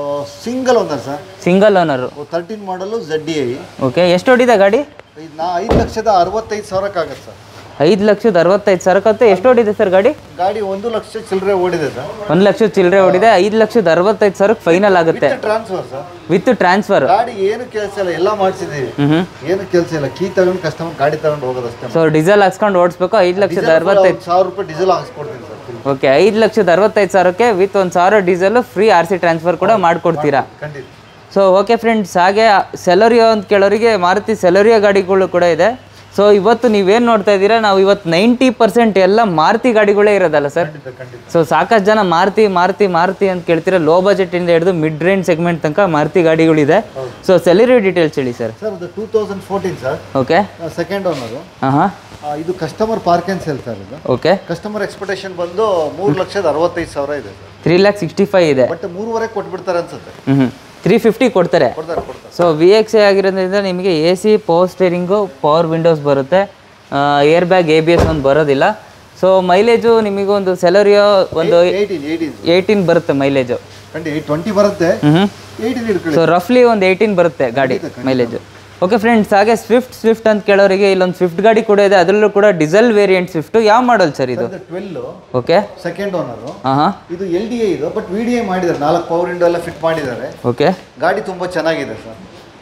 single owner sir single owner thirteen model Z D I okay ಎಷ್ಟು ಹೊಡಿದೆ ಗಾಡಿ ಇದು ನಾ ಐದು ಲಕ್ಷದ ಅರವತ್ತೈದು ಸಾವಿರಕ್ಕಾಗತ್ತೆ ಸರ್ ಐದು ಲಕ್ಷದ ಅರವತ್ತೈದು ಸಾವಿರಕ್ಕಂತೆ ಎಷ್ಟು ಹೊಡಿದೆ ಸರ್ ಗಾಡಿ ಗಾಡಿ ಒಂದು ಲಕ್ಷ ಚಿಲ್ಲರೆ ಓಡಿದೆ ಸರ್ ಒಂದು ಲಕ್ಷದ ಚಿಲ್ಲರೆ ಹೊಡಿದೆ ಐದು ಲಕ್ಷದ ಅರವತ್ತೈದು ಸಾವಿರಕ್ಕೆ ಫೈನಲ್ ಆಗುತ್ತೆ ಟ್ರಾನ್ಸ್ಫರ್ ಸರ್ ವಿತ್ ಟ್ರಾನ್ಸ್ಫರ್ ಗಾಡಿ ಏನು ಕೆಲಸ ಇಲ್ಲ ಎಲ್ಲ ಮಾಡಿಸಿದ್ದೀವಿ ಹ್ಞೂ ಏನು ಕೆಲಸ ಇಲ್ಲ ಕೀ ತಗೊಂಡು ಕಸ್ಟಮರ್ ಗಾಡಿ ತಗೊಂಡು ಹೋಗೋದಷ್ಟೇ ಸೊ ಡೀಸೆಲ್ ಹಾಕ್ಸ್ಕೊಂಡು ಓಡಿಸ್ಬೇಕು ಐದು ಲಕ್ಷದ ಅರವತ್ತೈದು ಸಾವಿರ ರೂಪಾಯಿ ಡೀಸೆಲ್ ಹಾಕ್ಸ್ಕೊಡ್ತೀನಿ ಸರ್ free. ಓಕೆ ಐದು ಲಕ್ಷದ ಅರವತ್ತೈದು ಸಾವಿರಕ್ಕೆ ವಿತ್ ಒಂದು ಸಾವಿರ diesel free R C transfer ಕೂಡ ಮಾಡಿಕೊಡ್ತೀರಾ ಖಂಡಿತ ಸೊ ಓಕೆ ಫ್ರೆಂಡ್ಸ್ ಹಾಗೆ ಸೆಲರಿಯೋ ಅಂತ ಕೇಳೋರಿಗೆ ಮಾರುತಿ ಸೆಲರಿಯೋ ಗಾಡಿಗಳು ಕೂಡ ಇದೆ ಸೊ ಇವತ್ತು ನೀವೇನು ನೋಡ್ತಾ ಇದ್ದೀರಾ ನಾವು ಇವತ್ತು ನೈಂಟಿ ಪರ್ಸೆಂಟ್ ಎಲ್ಲ ಮಾರುತಿ ಗಾಡಿಗಳೇ ಇರೋದಲ್ಲ ಸರ್ ಸೊ ಸಾಕಷ್ಟು ಜನ ಮಾರುತಿ ಮಾರುತಿ ಮಾರುತಿ ಅಂತ ಕೇಳ್ತೀರಾ ಲೋ ಬಜೆಟಿಂದ ಹಿಡಿದು ಮಿಡ್ ರೇಂಜ್ ಸೆಗ್ಮೆಂಟ್ ತನಕ ಮಾರುತಿ ಗಾಡಿಗಳಿದೆ ಸೊ ಸೆಲರಿಯೋ ಡೀಟೇಲ್ಸ್ ಹೇಳಿ ಸರ್ ಸರ್ ಅದು two thousand fourteen sir okay second owner ಹಾಂ ಹಾಂ ಇದು customer park and sale sir ಇದು ಓಕೆ ಕಸ್ಟಮರ್ ಎಕ್ಸ್ಪೆಕ್ಟೇಷನ್ ಬಂದು ಮೂರು ಲಕ್ಷದ ಅರವತ್ತೈದು ಸಾವಿರ ಇದೆ sir three lakh sixty five ಇದೆ ಬಟ್ ಮೂರುವರೆ ಕೊಟ್ಬಿಡ್ತಾರೆ ಅನ್ಸುತ್ತೆ ಹ್ಞೂ ತ್ರೀ ಫಿಫ್ಟಿ ಕೊಡ್ತಾರೆ ಕೊಡ್ತಾರೆ ಕೊಡ್ತಾರೆ ಸೊ ವಿ ಎಕ್ಸ್ ಎ ಆಗಿರೋದ್ರಿಂದ ನಿಮಗೆ A C power steering power windows ಬರುತ್ತೆ air bag A B S ಒಂದು ಬರೋದಿಲ್ಲ ಸೊ ಮೈಲೇಜು ನಿಮಗೊಂದು ಸೆಲರಿಯೋ ಒಂದು ಏಯ್ಟೀನ್ ಏಯ್ಟೀನ್ ಏಯ್ಟೀನ್ ಬರುತ್ತೆ ಮೈಲೇಜು ಖಂಡಿತ ಟ್ವೆಂಟಿ ಬರುತ್ತೆ ಹ್ಞೂ ಏಯ್ಟೀನ್ ಇಟ್ಕೊಳ್ಳಿ ಸೊ ರಫ್ಲಿ ಒಂದು ಏಯ್ಟೀನ್ ಬರುತ್ತೆ ಗಾಡಿ ಮೈಲೇಜು ಓಕೆ ಫ್ರೆಂಡ್ಸ್ ಹಾಗೆ ಸ್ವಿಫ್ಟ್ ಸ್ವಿಫ್ಟ್ ಅಂತ ಕೇಳೋರಿಗೆ ಇಲ್ಲೊಂದು ಸ್ವಿಫ್ಟ್ ಗಾಡಿ ಕೂಡ ಇದೆ ಅದರಲ್ಲೂ ಕೂಡ ಡೀಸೆಲ್ ವೇರಿಯಂಟ್ ಸ್ವಿಫ್ಟು ಯಾವ ಮಾಡಲ್ ಸರ್ ಇದು ಟ್ವೆಲ್ಲು ಓಕೆ ಸೆಕೆಂಡ್ ಓನರು ಹಾಂ ಹಾಂ ಇದು ಎಲ್ ಡಿ ಎ ಇದು ಬಟ್ ವಿ ಡಿ ಎ ಮಾಡಿದ್ದಾರೆ ನಾಲ್ಕು ಪವರ್ ವಿಂಡೋ ಎಲ್ಲ ಫಿಟ್ ಮಾಡಿದ್ದಾರೆ ಓಕೆ ಗಾಡಿ ತುಂಬ ಚೆನ್ನಾಗಿದೆ ಸರ್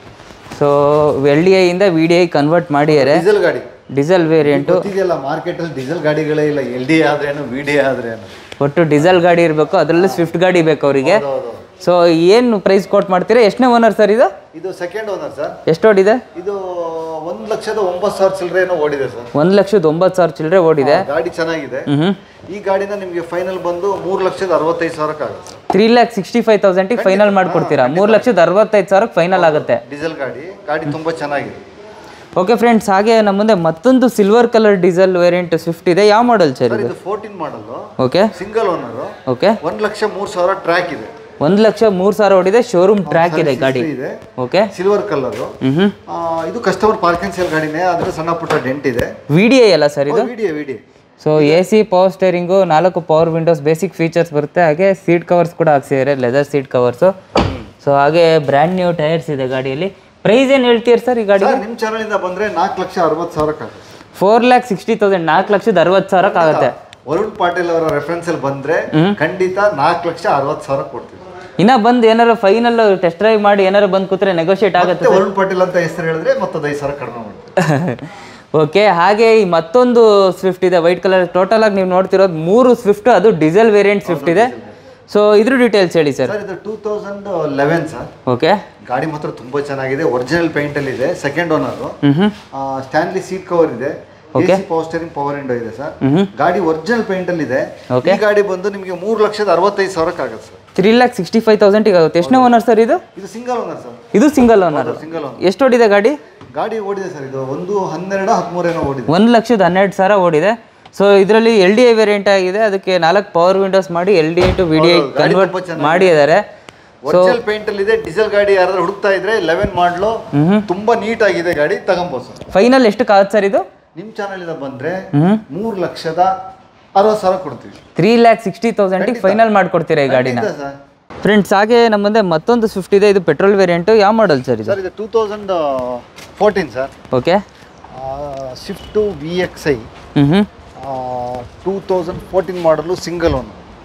ಸೊ ಎಲ್ ಡಿ ಐಯಿಂದ ವಿ ಡಿ ಐ ಕನ್ವರ್ಟ್ ಮಾಡಿದ್ದಾರೆ ಡೀಸೆಲ್ ಗಾಡಿ ಡೀಸೆಲ್ ವೇರಿಯಂಟು ಗೊತ್ತಿದೆಯಲ್ಲ ಮಾರ್ಕೆಟಲ್ಲಿ ಡೀಸೆಲ್ ಗಾಡಿಗಳೇ ಇಲ್ಲ ಎಲ್ ಡಿ ಆದ್ರೇನು ವಿ ಡಿ ಆದ್ರೇನು ಒಟ್ಟು ಡೀಸೆಲ್ ಗಾಡಿ ಇರಬೇಕು ಅದರಲ್ಲಿ ಸ್ವಿಫ್ಟ್ ಗಾಡಿ ಬೇಕು ಅವರಿಗೆ ಹೌದು ಸೊ ಏನು ಪ್ರೈಸ್ ಕೋಟ್ ಮಾಡ್ತೀರಾ ಎಷ್ಟನೇ ಓನರ್ ಸರ್ ಇದು ಇದು ಸೆಕೆಂಡ್ ಓನರ್ ಸರ್ ಎಷ್ಟು ಓಡಿದೆ ಇದು ಒಂದು ಲಕ್ಷದ ಒಂಬತ್ತು ಸಾವಿರ ಚಿಲ್ಲರೆ ಏನೋ ಓಡಿದೆ ಸರ್ ಒಂದು ಲಕ್ಷದ ಒಂಬತ್ತು ಸಾವಿರ ಚಿಲ್ಲರೆ ಓಡಿದೆ ಗಾಡಿ ಚೆನ್ನಾಗಿದೆ ಹ್ಞೂ ಈ ಗಾಡಿನ ನಿಮಗೆ ಫೈನಲ್ ಬಂದು ಮೂರು ಲಕ್ಷದ ಅರವತ್ತೈದು ಸಾವಿರಕ್ಕಾಗುತ್ತೆ sir three lakh sixty five ತೌಸಂಡಿಗೆ ಫೈನಲ್ ಮಾಡ್ಕೊಡ್ತೀರಾ ಮೂರು ಲಕ್ಷದ ಅರವತ್ತೈದು ಸಾವಿರಕ್ಕೆ ಫೈನಲ್ ಆಗುತ್ತೆ ಡೀಸೆಲ್ ಗಾಡಿ ಗಾಡಿ ತುಂಬ ಚೆನ್ನಾಗಿದೆ ಓಕೆ ಫ್ರೆಂಡ್ಸ್ ಹಾಗೆ ನಮ್ಮ ಮುಂದೆ ಮತ್ತೊಂದು silver colour diesel variant Swift ಇದೆ ಯಾವ ಮಾಡಲ್ ಸರ್ ಸರ್ ಇದು ಇದು ಫೋರ್ಟೀನ್ ಮಾಡಲು ಓಕೆ ಸಿಂಗಲ್ ಓನರು ಓಕೆ ಒಂದು ಲಕ್ಷ ಮೂರು ಸಾವಿರ ಟ್ರ್ಯಾಕ್ ಇದೆ ಒಂದು ಲಕ್ಷ ಮೂರು ಸಾವಿರ ಓಡಿದೆ ಶೋರೂಮ್ ಟ್ರ್ಯಾಕ್ ಇದೆ ಗಾಡಿ ಇದೆ ಓಕೆ ಸಿಲ್ವರ್ ಕಲರು ಹ್ಞೂ ಇದು ಕಸ್ಟಮರ್ ಪಾರ್ಕಿಂಗ್ ಸೇಲ್ ಗಾಡಿನೇ ಆದರೆ ಸಣ್ಣ ಪುಟ್ಟ ಡೆಂಟ್ ಇದೆ ವಿ ಡಿ ಐ ಅಲ್ಲ ಸರ್ ಇದು video video so A C power steering ನಾಲ್ಕು ಪವರ್ ವಿಂಡೋಸ್ ಬೇಸಿಕ್ ಫೀಚರ್ಸ್ ಬರುತ್ತೆ ಹಾಗೆ ಸೀಟ್ ಕವರ್ಸ್ ಕೂಡ ಹಾಕ್ಸಿದ್ದಾರೆ ಲೆದರ್ ಸೀಟ್ ಕವರ್ಸು ಸೊ ಹಾಗೆ ಬ್ರ್ಯಾಂಡ್ ನ್ಯೂ ಟೈರ್ಸ್ ಇದೆ ಗಾಡಿಯಲ್ಲಿ ಪ್ರೈಸ್ ಏನು ಹೇಳ್ತೀರಿ ಸರ್ ಈ ಗಾಡಿ ಸರ್ ನಿಮ್ಮ ಚಾನಲಿಂದ ಬಂದರೆ ನಾಲ್ಕು ಲಕ್ಷ ಅರವತ್ತು ಸಾವಿರಕ್ಕಾಗುತ್ತೆ ಫೋರ್ ಲ್ಯಾಕ್ ಸಿಕ್ಸ್ಟಿ ತೌಸಂಡ್ ನಾಲ್ಕು ಲಕ್ಷದ ಅರವತ್ತು ಸಾವಿರಕ್ಕೆ ಆಗುತ್ತೆ ವರುಣ್ ಪಾಟೀಲ್ ಅವರ ರೆಫರೆನ್ಸ್ ಅಲ್ಲಿ ಬಂದ್ರೆ ಖಂಡಿತ ನಾಲ್ಕು ಲಕ್ಷ ಅರವತ್ತು ಸಾವಿರ ಕೊಡ್ತೀವಿ ಇನ್ನ ಬಂದು ಏನಾರು ಫೈನಲ್ ಟೆಸ್ಟ್ ಡ್ರೈವ್ ಮಾಡಿ ಏನಾರು ಬಂದು ಕೂತ್ರೆ ನೆಗೋಷಿಯೇಟ್ ಆಗುತ್ತೆ ಮತ್ತೆ ವರುಣ್ ಪಾಟೀಲ್ ಅಂತ ಹೆಸರು ಹೇಳಿದ್ರೆ ಮತ್ತೊಂದು ಐದು ಸಾವಿರ ಕಡಿಮೆ ಮಾಡ್ತೀವಿ ಓಕೆ ಹಾಗೆ ಈ ಮತ್ತೊಂದು ಸ್ವಿಫ್ಟ್ ಇದೆ ವೈಟ್ ಕಲರ್ ಟೋಟಲ್ ಆಗಿ ನೀವು ನೋಡ್ತಿರೋದು ಮೂರು ಸ್ವಿಫ್ಟ್ ಅದು ಡೀಸೆಲ್ ವೇರಿಯಂಟ್ ಸ್ವಿಫ್ಟ್ ಇದೆ ಸೊ ಇದ್ರ ಡೀಟೇಲ್ಸ್ ಹೇಳಿ ಸರ್ ಸರ್ ಇದು two thousand eleven sir okay ಗಾಡಿ ಮಾತ್ರ ತುಂಬಾ ಚೆನ್ನಾಗಿದೆ ಒರಿಜಿನಲ್ ಪೇಂಟ್ ಅಲ್ಲಿ ಇದೆ ಸೆಕೆಂಡ್ ಓನರ್ ಹ್ಮ್ ಹ್ಮ್ ಸ್ಟ್ಯಾನ್ಲಿ ಸೀಟ್ ಕವರ್ ಇದೆ ಪವರ್ ಸ್ಟೇರಿಂಗ್ ಪವರ್ ವಿಂಡೋ ಇದೆ ಸರ್ ಹ್ಮ್ ಗಾಡಿ ಒರಿಜಿನಲ್ ಪೇಂಟ್ ಅಲ್ಲಿ ಇದೆ Okay. ಈ ಗಾಡಿ ಬಂದು ನಿಮಗೆ ಮೂರು ಲಕ್ಷದ ಅರವತ್ತೈದು ಸಾವಿರಕ್ಕೆ ಆಗುತ್ತೆ sir three lakh sixty five ತೌಸಂಡಿಗೆ ಆಗುತ್ತೆ ಎಷ್ಟನೇ ಓನರ್ ಸರ್ ಇದು ಇದು ಸಿಂಗಲ್ ಓನರ್ ಸರ್ ಇದು ಸಿಂಗಲ್ ಓನರ್ ಸಿಂಗಲ್ ಓನರ್ ಎಷ್ಟು ಓಡಿದೆ ಗಾಡಿ ಗಾಡಿ ಓಡಿದೆ ಸರ್ ಇದು ಒಂದು ಹನ್ನೆರಡು ಹದಿಮೂರೇನೋ ಓಡಿದೆ ಒಂದು ಲಕ್ಷದ ಹನ್ನೆರಡು ಸಾವಿರ ಓಡಿದೆ ಸೊ ಇದರಲ್ಲಿ ಎಲ್ ಡಿ ಐ ವೇರಿಯಂಟ್ ಆಗಿದೆ ಅದಕ್ಕೆ ನಾಲ್ಕು ಪವರ್ ವಿಂಡೋಸ್ ಮಾಡಿ L D I to V D I ಹೌದು, ಗಾಡಿ ಕನ್ವರ್ಟ್ ತುಂಬಾ ಚೆನ್ನಾಗಿದೆ. ಮಾಡಿದ್ದಾರೆ ಒರಿಜಿನಲ್ ಪೇಂಟ್ ಅಲ್ಲಿ ಇದೆ ಡೀಸೆಲ್ ಗಾಡಿ ಯಾರಾದ್ರೂ ಹುಡುಕ್ತಾ ಇದ್ರೆ ಲೆವೆನ್ ಮಾಡಲು ತುಂಬಾ ನೀಟ್ ಆಗಿದೆ ಗಾಡಿ ತಗೊಂಬೋದು ಸರ್ ಫೈನಲ್ ಎಷ್ಟು ಆಗುತ್ತೆ ಸರ್ ಇದು ನಿಮ್ಮ ಚಾನಲ್ ಇಂದ ಬಂದ್ರೆ ಹ್ಮ್ ಮೂರು ಲಕ್ಷದ ಅರವತ್ತು ಸಾವಿರ ಕೊಡ್ತೀವಿ ತ್ರೀ ಲ್ಯಾಕ್ ಸಿಕ್ಸ್ಟಿ ತೌಸಂಡಿಗೆ ಫೈನಲ್ ಮಾಡ್ಕೊಡ್ತೀರಾ ಈ ಗಾಡಿನ ಖಂಡಿತ ಸರ್ ಫ್ರೆಂಡ್ಸ್ ಹಾಗೆ ನಮ್ಮ ಮುಂದೆ ಮತ್ತೊಂದು ಸ್ವಿಫ್ಟ್ ಇದೆ ಇದು ಪೆಟ್ರೋಲ್ ವೇರಿಯಂಟು ಯಾವ ಮಾಡಲ್ ಸರ್ ಇದು ಸರ್ ಇದು two thousand fourteen sir okay Swift V X I ಹ್ಞೂ ಹ್ಞೂ two thousand fourteen model single own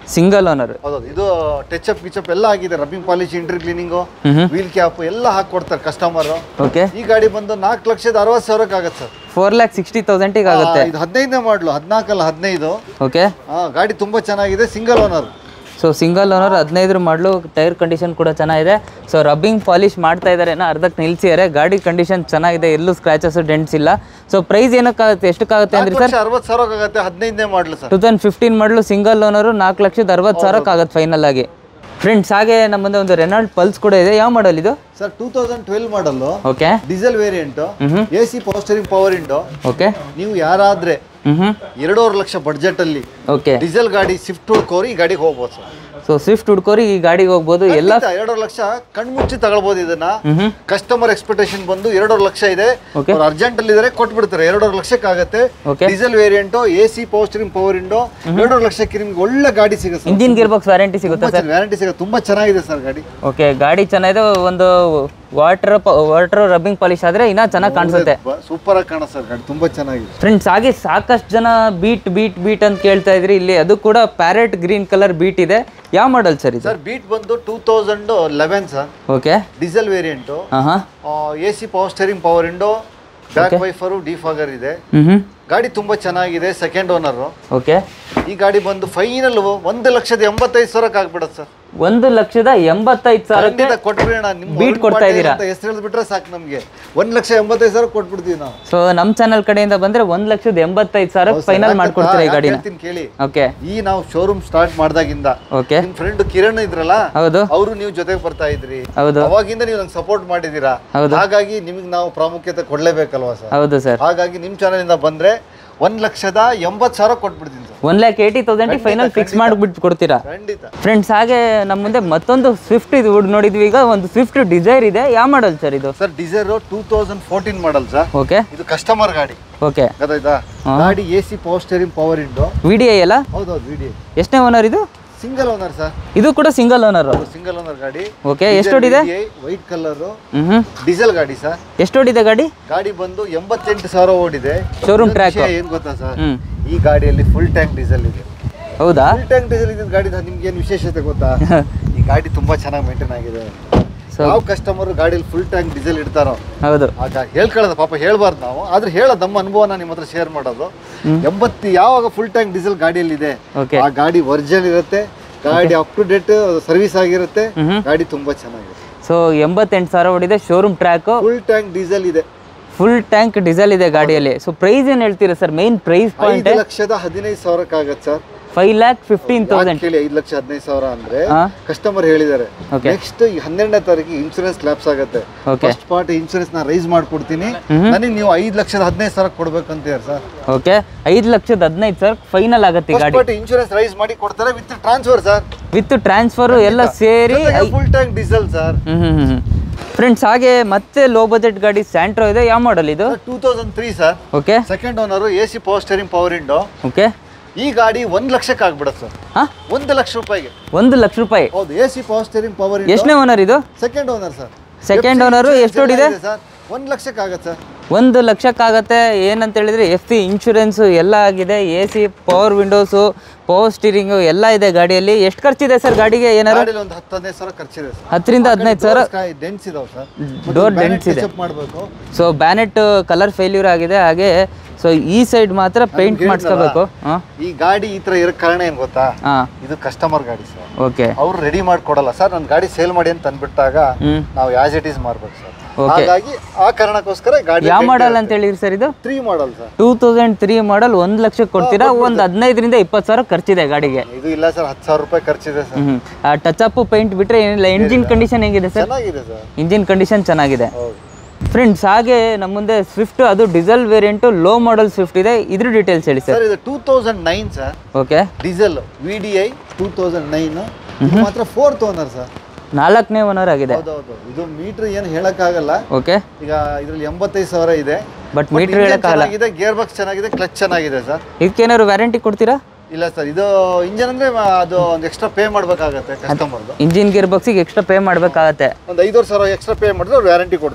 single owner ಹೌದೌದು ಇದು ಟಚ್ ಅಪ್ ಗಿಚಪ್ ಎಲ್ಲ ಆಗಿದೆ ರಬ್ಬಿಂಗ್ ಪಾಲಿಶ್ ಇಂಟ್ರಿ ಕ್ಲೀನಿಂಗು ಹ್ಮ್ ವೀಲ್ ಕ್ಯಾಪ್ ಎಲ್ಲ ಹಾಕೊಡ್ತಾರೆ ಕಸ್ಟಮರ್ ಓಕೆ ಈ ಗಾಡಿ ಬಂದು ನಾಲ್ಕು ಲಕ್ಷದ ಅರವತ್ತು ಸಾವಿರಕ್ಕೆ ಆಗತ್ತೆ ಸರ್ ಫೋರ್ ಲ್ಯಾಕ್ ಸಿಕ್ಸ್ಟಿ ತೌಸಂಡಿಗೆ ಆಗುತ್ತೆ ಇದು ಹದಿನೈದನೇ ಮಾಡಲು ಹದಿನಾಲ್ಕಲ್ಲ ಹದಿನೈದು ಓಕೆ ಆ, ಗಾಡಿ ತುಂಬಾ ಚೆನ್ನಾಗಿದೆ single owner so single owner ಹದಿನೈದರ ಮಾಡಲು ಟೈರ್ ಕಂಡೀಷನ್ ಕೂಡ ಚೆನ್ನಾಗಿದೆ ಸೊ ರಬ್ಬಿಂಗ್ ಪಾಲಿಶ್ ಮಾಡ್ತಾ ಇದ್ದಾರೆ ಏನೋ ಅರ್ಧಕ್ಕೆ ನಿಲ್ಸಿದ್ದಾರೆ ಗಾಡಿ ಕಂಡೀಷನ್ ಚೆನ್ನಾಗಿದೆ ಎಲ್ಲೂ ಸ್ಕ್ರಾಚಸ್ ಡೆಂಟ್ಸ್ ಇಲ್ಲ ಸೊ ಪ್ರೈಸ್ ಏನಕ್ಕಾಗುತ್ತೆ ಎಷ್ಟಕ್ಕಾಗುತ್ತೆ ಅಂದ್ರೆ ನಾಲ್ಕು ಸರ್ ಲಕ್ಷ ಅರವತ್ತು ಸಾವಿರಕ್ಕೆ ಆಗತ್ತೆ ಹದಿನೈದನೇ model sir two thousand fifteen model single owner ನಾಲ್ಕು ಲಕ್ಷದ ಅರವತ್ತು ಸಾವಿರಕ್ಕೆ ಆಗುತ್ತೆ ಫೈನಲ್ ಆಗಿ ಫ್ರೆಂಡ್ಸ್ ಹಾಗೆ ನಮ್ಮ ಮುಂದೆ ಒಂದು ರೆನಾಲ್ಡ್ ಪಲ್ಸ್ ಕೂಡ ಇದೆ ಯಾವ ಮಾಡಲ್ ಇದು sir two thousand twelve model okay diesel variant ಮ್ಹೂ. A C power steering power window okay ನೀವು ಯಾರಾದ್ರೆ ಹ್ಞೂ ಹ್ಞೂ ಎರಡೂವರೆ ಲಕ್ಷ ಬಡ್ಜೆಟ್ ಅಲ್ಲಿ ಓಕೆ ಡೀಸೆಲ್ ಗಾಡಿ ಸ್ವಿಫ್ಟ್ ಹುಡ್ಕೋರು ಈ ಗಾಡಿಗೆ ಹೋಗ್ಬೋದು ಸರ್ ಸೊ ಸ್ವಿಫ್ಟ್ ಹುಡ್ಕೋರಿ ಈ ಗಾಡಿಗೆ ಹೋಗ್ಬೋದು ಎಲ್ಲ ಖಂಡಿತ ಎರಡೂವರೆ ಲಕ್ಷ ಕಣ್ಮುಚ್ಚಿ ತಗೊಳ್ಬೋದು ಇದನ್ನ ಹ್ಞೂ ಕಸ್ಟಮರ್ ಎಕ್ಸ್ಪೆಕ್ಟೇಷನ್ ಬಂದು ಎರಡೂವರೆ ಲಕ್ಷ ಇದೆ Okay. ಅವ್ರು ಅರ್ಜೆಂಟ್ ಅಲ್ಲಿ ಇದಾರೆ ಕೊಟ್ಬಿಡ್ತಾರೆ ಎರಡೂವರೆ ಲಕ್ಷಕ್ಕೆ ಆಗುತ್ತೆ Okay. Diesel variant A C power steering power window ಎರಡೂವರೆ ಲಕ್ಷಕ್ಕೆ ನಿಮ್ಗೆ ಒಳ್ಳೆ ಗಾಡಿ ಸಿಗುತ್ತೆ sir engine gear box warranty ಸಿಗುತ್ತೆ ಸರ್ ವ್ಯಾರಂಟಿ ಸಿಗುತ್ತೆ ತುಂಬಾ ಚೆನ್ನಾಗಿದೆ ಸರ್ ಗಾಡಿ ಓಕೆ ಗಾಡಿ ಚೆನ್ನಾಗಿದೆ ಒಂದು ವಾಟರ್ ವಾಟರ್ ರಬ್ಬಿಂಗ್ ಪಾಲಿಶ್ ಆದರೆ ಇನ್ನೂ ಚೆನ್ನಾಗಿ ಕಾಣಿಸುತ್ತೆ ಸೂಪರ್ ಆಗಿ ಕಾಣುತ್ತೆ ಸರ್ ಗಾಡಿ ತುಂಬಾ ಚೆನ್ನಾಗಿದೆ ಫ್ರೆಂಡ್ಸ್ ಹಾಗೆ ಸಾಕಷ್ಟು ಜನ ಬೀಟ್ ಬೀಟ್ ಬೀಟ್ ಅಂತ ಕೇಳ್ತಾ ಇದ್ರಿ ಇಲ್ಲಿ ಅದು ಕೂಡ ಪ್ಯಾರೆಟ್ ಗ್ರೀನ್ ಕಲರ್ ಬೀಟ್ ಇದೆ ಯಾವ ಮಾಡಲ್ ಸರ್ ಇದು ಸರ್ ಬೀಟ್ ಬಂದು two thousand eleven sir okay diesel variant ಹಾಂ ಹಾಂ A C power steering power window back wiper defogger ಇದೆ ಹ್ಞೂ ಹ್ಞೂ ಗಾಡಿ ತುಂಬಾ ಚೆನ್ನಾಗಿದೆ ಸೆಕೆಂಡ್ ಓನರು ಓಕೆ ಈ ಗಾಡಿ ಬಂದು ಫೈನಲ್ ಒಂದು ಲಕ್ಷದ ಎಂಬತ್ತೈದು ಸಾವಿರಕ್ಕೆ ಆಗ್ಬಿಡತ್ತೆ ಸರ್ ಒಂದು ಲಕ್ಷದ ಎಂಬತ್ತೈದು ಸಾವಿರಕ್ಕೆ ಖಂಡಿತ ಕೊಟ್ಬಿಡೋಣ ನಿಮ್ಮ Beat ಕೊಡ್ತಾ ಇದ್ದೀರಾ? ಹೆಸರು ಹೇಳಿದ್ಬಿಟ್ರೆ ಸಾಕು ನಮಗೆ ಒಂದ್ ಲಕ್ಷ ಎಂಬತ್ತೈದು ಸಾವಿರ ಕೊಟ್ಬಿಡ್ತೀವಿ ನಾವು ಸೊ ನಮ್ಮ ಚಾನಲ್ ಕಡೆಯಿಂದ ಬಂದ್ರೆ ಒಂದು ಲಕ್ಷದ ಎಂಬತ್ತೈದು ಸಾವಿರಕ್ಕೆ ಫೈನಲ್ ಮಾಡ್ಕೊಡ್ತೀರಾ ಈ ಯಾಕೆ ಗಾಡಿನ ಹೇಳ್ತೀನಿ ಕೇಳಿ ಓಕೆ ಈ ನಾವು ಶೋರೂಮ್ ಸ್ಟಾರ್ಟ್ ಮಾಡ್ದಾಗಿಂದ ಓಕೆ ನಿಮ್ ಫ್ರೆಂಡ್ ಕಿರಣ್ ಇದ್ರಲ್ಲ ಹೌದು ಅವರು ನೀವು ಜೊತೆಗೆ ಬರ್ತಾ ಇದ್ರಿ ಹೌದು ಅವಾಗಿಂದ ನೀವು ನಂಗೆ ಸಪೋರ್ಟ್ ಮಾಡಿದೀರಾ ಹೌದು. ಹಾಗಾಗಿ ನಿಮಗೆ ನಾವು ಪ್ರಾಮುಖ್ಯತೆ ಕೊಡ್ಲೇಬೇಕಲ್ವಾ ಸರ್ ಹೌದು ಸರ್ ಹಾಗಾಗಿ ನಿಮ್ ಚಾನಲ್ ಇಂದ ಬಂದ್ರೆ ಒಂದ್ ಲಕ್ಷದ ಎಂಬತ್ತು ಸಾವಿರ ಕೊಟ್ಬಿಡ್ತೀನಿ ಸರ್ ಒನ್ ಲ್ಯಾಕ್ ಏಯ್ಟಿ ತೌಸಂಡಿಗೆ ಫೈನಲ್ ಫಿಕ್ಸ್ ಮಾಡಿಬಿಟ್ಟು ಕೊಡ್ತೀರಾ ಖಂಡಿತ ಫ್ರೆಂಡ್ಸ್ ಹಾಗೆ ನಮ್ಮ ಮುಂದೆ ಮತ್ತೊಂದು ಸ್ವಿಫ್ಟ್ ಇದು ನೋಡಿದ್ವಿ ಈಗ ಒಂದು ಸ್ವಿಫ್ಟ್ ಡಿಸೈರ್ ಇದೆ ಯಾವ ಮಾಡಲ್ ಸರ್ ಇದು sir Dzire two thousand fourteen model sir okay ಇದು ಕಸ್ಟಮರ್ ಗಾಡಿ ಓಕೆ ಗೊತ್ತಾಯ್ತಾ ಗಾಡಿ A C power steering power window V D I ಅಲ್ಲ ಹೌದೌದು ವಿಡಿ ಎಷ್ಟನೇ ಓನರ್ ಇದು ಸಿಂಗಲ್ ಓನರ್ ಸರ್ ಇದು ಕೂಡ ಸಿಂಗಲ್ ಓನರು ಸಿಂಗಲ್ ಓನರ್ ಗಾಡಿ ಓಕೆ ಎಷ್ಟು ಓಡಿದೆ ವೈಟ್ ಕಲರ್ ಹ್ಞೂ ಹ್ಞೂ ಡೀಸೆಲ್ ಗಾಡಿ ಸರ್ ಎಷ್ಟು ಓಡಿದೆ ಗಾಡಿ ಗಾಡಿ ಬಂದು ಎಂಬತ್ತೆಂಟು ಸಾವಿರ ಓಡಿದೆ Showroom ಇನ್ನೊಂದು track. ವಿಷಯ ಏನ್ ಗೊತ್ತಾ ಸರ್ ಹ್ಞೂ ಈ ಗಾಡಿಯಲ್ಲಿ ಫುಲ್ ಟ್ಯಾಂಕ್ ಡೀಸೆಲ್ ಇದೆ ಹೌದಾ ಫುಲ್ ಟ್ಯಾಂಕ್ ಡೀಸೆಲ್ ಇದ್ದ ಗಾಡಿ ನಿಮ್ಗೆ ಏನು ವಿಶೇಷತೆ ಗೊತ್ತಾ ಈ ಗಾಡಿ ತುಂಬಾ ಚೆನ್ನಾಗಿ ಮೇಂಟೈನ್ ಆಗಿದೆ ಸೊ ಯಾವ ಕಸ್ಟಮರ್ ಗಾಡಿಯಲ್ಲಿ ಫುಲ್ ಟ್ಯಾಂಕ್ ಡೀಸೆಲ್ ಇಡ್ತಾರೋ ಹೌದು ಆಗ ಹೇಳ್ಕೊಳ್ಳೋದು ಪಾಪ ಹೇಳ್ಬಾರ್ದು ನಾವು ಆದ್ರೆ ಹೇಳೋದು ನಮ್ಮ ಅನುಭವನ ನಿಮ್ಮ ಹತ್ರ ಶೇರ್ ಮಾಡೋದು ಎಂಬತ್ತು ಯಾವಾಗ ಫುಲ್ ಟ್ಯಾಂಕ್ ಡೀಸೆಲ್ ಗಾಡಿಯಲ್ಲಿ ಇದೆ ಓಕೆ ಆ ಗಾಡಿ ವರ್ಜನ್ ಇರುತ್ತೆ ಗಾಡಿ ಅಪ್ ಟು ಡೇಟ್ ಸರ್ವಿಸ್ ಆಗಿರುತ್ತೆ ಮ್ಹೂ. ಗಾಡಿ ತುಂಬಾ ಚೆನ್ನಾಗಿದೆ ಸೊ ಎಂಬತ್ತೆಂಟು ಸಾವಿರ ಓಡಿದೆ showroom track full tank diesel ಇದೆ ಫುಲ್ ಟ್ಯಾಂಕ್ ಡೀಸೆಲ್ ಇದೆ ಗಾಡಿಯಲ್ಲಿ ಸೊ ಪ್ರೈಸ್ ಏನು ಹೇಳ್ತೀರಾ ಸರ್ ಮೈನ್ ಪ್ರೈಸ್ ಪಾಯಿಂಟ್ ಐದು ಲಕ್ಷದ ಹದಿನೈದು ಸಾವಿರಕ್ಕೆ ಆಗತ್ತೆ sir five lakh fifteen thousand ಕೇಳಿ ಐದು ಲಕ್ಷ ಹದಿನೈದು ಸಾವಿರ ಅಂದ್ರೆ ಹಾ. ಕಸ್ಟಮರ್ ಹೇಳಿದ್ದಾರೆ Okay. ನೆಕ್ಸ್ಟ್ ಈ ಹನ್ನೆರಡನೇ ತಾರೀಕಿಗೆ ಇನ್ಸೂರೆನ್ಸ್ ಲ್ಯಾಪ್ಸ್ ಆಗುತ್ತೆ Okay. ಫಸ್ಟ್ ಪಾರ್ಟ್ ಇನ್ಸೂರೆನ್ಸ್ ನಾ ರೈಸ್ ಮಾಡ್ಕೊಡ್ತೀನಿ ನನಗೆ ನೀವು ಐದು ಲಕ್ಷದ ಹದಿನೈದು ಸಾವಿರ ಕೊಡ್ಬೇಕಂತೀರ ಸರ್ ಓಕೆ ಐದು ಲಕ್ಷದ ಹದಿನೈದು ಸಾವಿರ ಫೈನಲ್ ಆಗುತ್ತೆ ಈ ಫಸ್ಟ್ ಗಾಡಿ ಪಾರ್ಟ್ ಇನ್ಶೂರೆನ್ಸ್ ರೈಸ್ ಮಾಡಿ ಕೊಡ್ತಾರೆ with transfer sir with transfer ಎಲ್ಲ ಸೇರಿ ಫುಲ್ ಟ್ಯಾಂಕ್ ಡೀಸೆಲ್ ಸರ್ ಹ್ಮ್ ಹ್ಮ್ ಹ್ಮ್ ಫ್ರೆಂಡ್ಸ್ ಹಾಗೆ ಮತ್ತೆ ಲೋ ಬಜೆಟ್ ಗಾಡಿ ಸ್ಯಾಂಟ್ರೋ ಇದೆ ಯಾವ ಮಾಡಲ್ ಇದು two thousand three sir okay second owner A C power steering power window okay ಈ ಗಾಡಿ ಒಂದ್ ಲಕ್ಷಕ್ಕೆ ಆಗ್ಬಿಡುತ್ತೆ ಸರ್ ಹಾ ಒಂದು ಲಕ್ಷ ರೂಪಾಯಿಗೆ ಒಂದು ಲಕ್ಷ ರೂಪಾಯಿ ಹೌದು A C power steering power window ಎಷ್ಟನೇ ಓನರ್ ಇದು second owner sir Second owner ಎಷ್ಟು ಹೊಡಿದೆ? ಸರ್ ಒಂದ್ ಲಕ್ಷಕ್ಕೆ ಆಗತ್ತೆ ಸರ್ ಒಂದು ಲಕ್ಷಕ್ಕಾಗತ್ತೆ ಏನಂತ ಹೇಳಿದ್ರೆ ಎಫ್ ಸಿ ಇನ್ಶೂರೆನ್ಸು ಎಲ್ಲ ಆಗಿದೆ A C power windows power steering ಎಲ್ಲ ಇದೆ ಗಾಡಿಯಲ್ಲಿ ಎಷ್ಟು ಖರ್ಚಿದೆ ಸರ್ ಗಾಡಿಗೆ ಏನಾರು ಗಾಡಿಲಿ ಒಂದು ಹತ್ತು ಹದಿನೈದು ಸಾವಿರ ಖರ್ಚಿದೆ ಸರ್ ಹತ್ತರಿಂದ ಹದಿನೈದು ಸಾವಿರ ಡೆನ್ಸ್ ಇದಾವೆ ಸರ್ Door dents ಇದೆ. ಮಾಡಬೇಕು ಸೊ ಬ್ಯಾನೆಟ್ ಕಲರ್ ಫೇಲ್ಯೂರ್ ಆಗಿದೆ ಹಾಗೆ ಸೊ ಈ ಸೈಡ್ ಮಾತ್ರ ಪೇಂಟ್ ಮಾಡಿಸ್ಕೋಬೇಕು ಹಾಂ ಈ ಗಾಡಿ ಈ ತರ ಇರೋ ಕಾರಣ ಏನ್ ಗೊತ್ತಾ ಹಾಂ ಇದು ಕಸ್ಟಮರ್ ಗಾಡಿ ಸರ್ ಓಕೆ ಅವ್ರು ರೆಡಿ ಮಾಡ್ಕೊಡಲ್ಲ ಸರ್ ನನ್ನ ಗಾಡಿ ಸೇಲ್ ಮಾಡಿ ಅಂತ ಅಂದ್ಬಿಟ್ಟಾಗ ಹ್ಞೂ ನಾವು ಯಾಸ್ ಇಟ್ ಈಸ್ ಮಾಡ್ಬೇಕು ಸರ್ Okay. ಹಾಗಾಗಿ ಆ ಕಾರಣಕ್ಕೋಸ್ಕರ ಗಾಡಿ ಯಾವ ಮಾಡಲ್ ಅಂತ ಹೇಳಿರಿ ಸರ್ ಇದು three model sir two thousand three model ಒಂದು ಲಕ್ಷಕ್ಕೆ ಕೊಡ್ತೀರಾ ಒಂದು ಹದಿನೈದರಿಂದ ಇಪ್ಪತ್ತು ಸಾವಿರ ಖರ್ಚಿದೆ ಗಾಡಿಗೆ ಇದು ಇಲ್ಲ ಸರ್ ಹತ್ತು ಸಾವಿರ ರೂಪಾಯಿ ಖರ್ಚಿದೆ ಸರ್ ಹ್ಞೂ ಟಚ್ ಅಪ್ ಪೇಂಟ್ ಬಿಟ್ರೆ ಏನಿಲ್ಲ ಇಂಜಿನ್ ಕಂಡೀಷನ್ ಹೇಗಿದೆ ಸರ್ ಚೆನ್ನಾಗಿದೆ ಸರ್ ಇಂಜಿನ್ ಕಂಡೀಷನ್ ಚೆನ್ನಾಗಿದೆ ಹೌದು ಫ್ರೆಂಡ್ಸ್ ಹಾಗೆ ನಮ್ಮ ಮುಂದೆ ಸ್ವಿಫ್ಟ್ ಅದು diesel variant low model Swift ಇದೆ ಇದ್ರ ಡೀಟೇಲ್ಸ್ ಹೇಳಿ ಸರ್ ಸರ್ ಇದು two thousand nine sir okay diesel V D I two thousand nine ಮಾತ್ರ ಫೋರ್ತ್ ಓನರ್ ಸರ್ ನಾಲ್ಕನೇ ಓನರ್ ಆಗಿದೆ ಹೌದೌದು ಇದು ಮೀಟರ್ ಏನು ಹೇಳಕ್ಕಾಗಲ್ಲ ಓಕೆ ಈಗ ಇದ್ರಲ್ಲಿ ಎಂಬತ್ತೈದು ಸಾವಿರ ಇದೆ ಬಟ್ ಮೀಟರ್ ಹೇಳಕ್ಕಾಗಲ್ಲ ಚೆನ್ನಾಗಿದೆ ಗೇರ್ ಬಾಕ್ಸ್ ಚೆನ್ನಾಗಿದೆ ಕ್ಲಚ್ ಚೆನ್ನಾಗಿದೆ ಸರ್ ಇದಕ್ಕೇನಾದ್ರು ವ್ಯಾರಂಟಿ ಕೊಡ್ತೀರಾ ಇಲ್ಲ ಸರ್ ಇದು ಇಂಜನ್ ಅಂದ್ರೆ ಮ- ಅದು ಒಂದು ಎಕ್ಸ್ಟ್ರಾ ಪೇ ಮಾಡ್ಬೇಕಾಗತ್ತೆ ಕಸ್ಟಮರ್ದು ಇಂಜಿನ್ ಗೇರ್ ಬಾಕ್ಸಿಗೆ ಎಕ್ಸ್ಟ್ರಾ ಪೇ ಮಾಡಬೇಕಾಗತ್ತೆ ಒಂದು ಐದೂವರೆ ಸಾವಿರ ಎಕ್ಸ್ಟ್ರಾ ಪೇ ಮಾಡಿದ್ರೆ ಅವ್ರು ವ್ಯಾರಂಟಿ ಕೊಡ್ತಾರೆ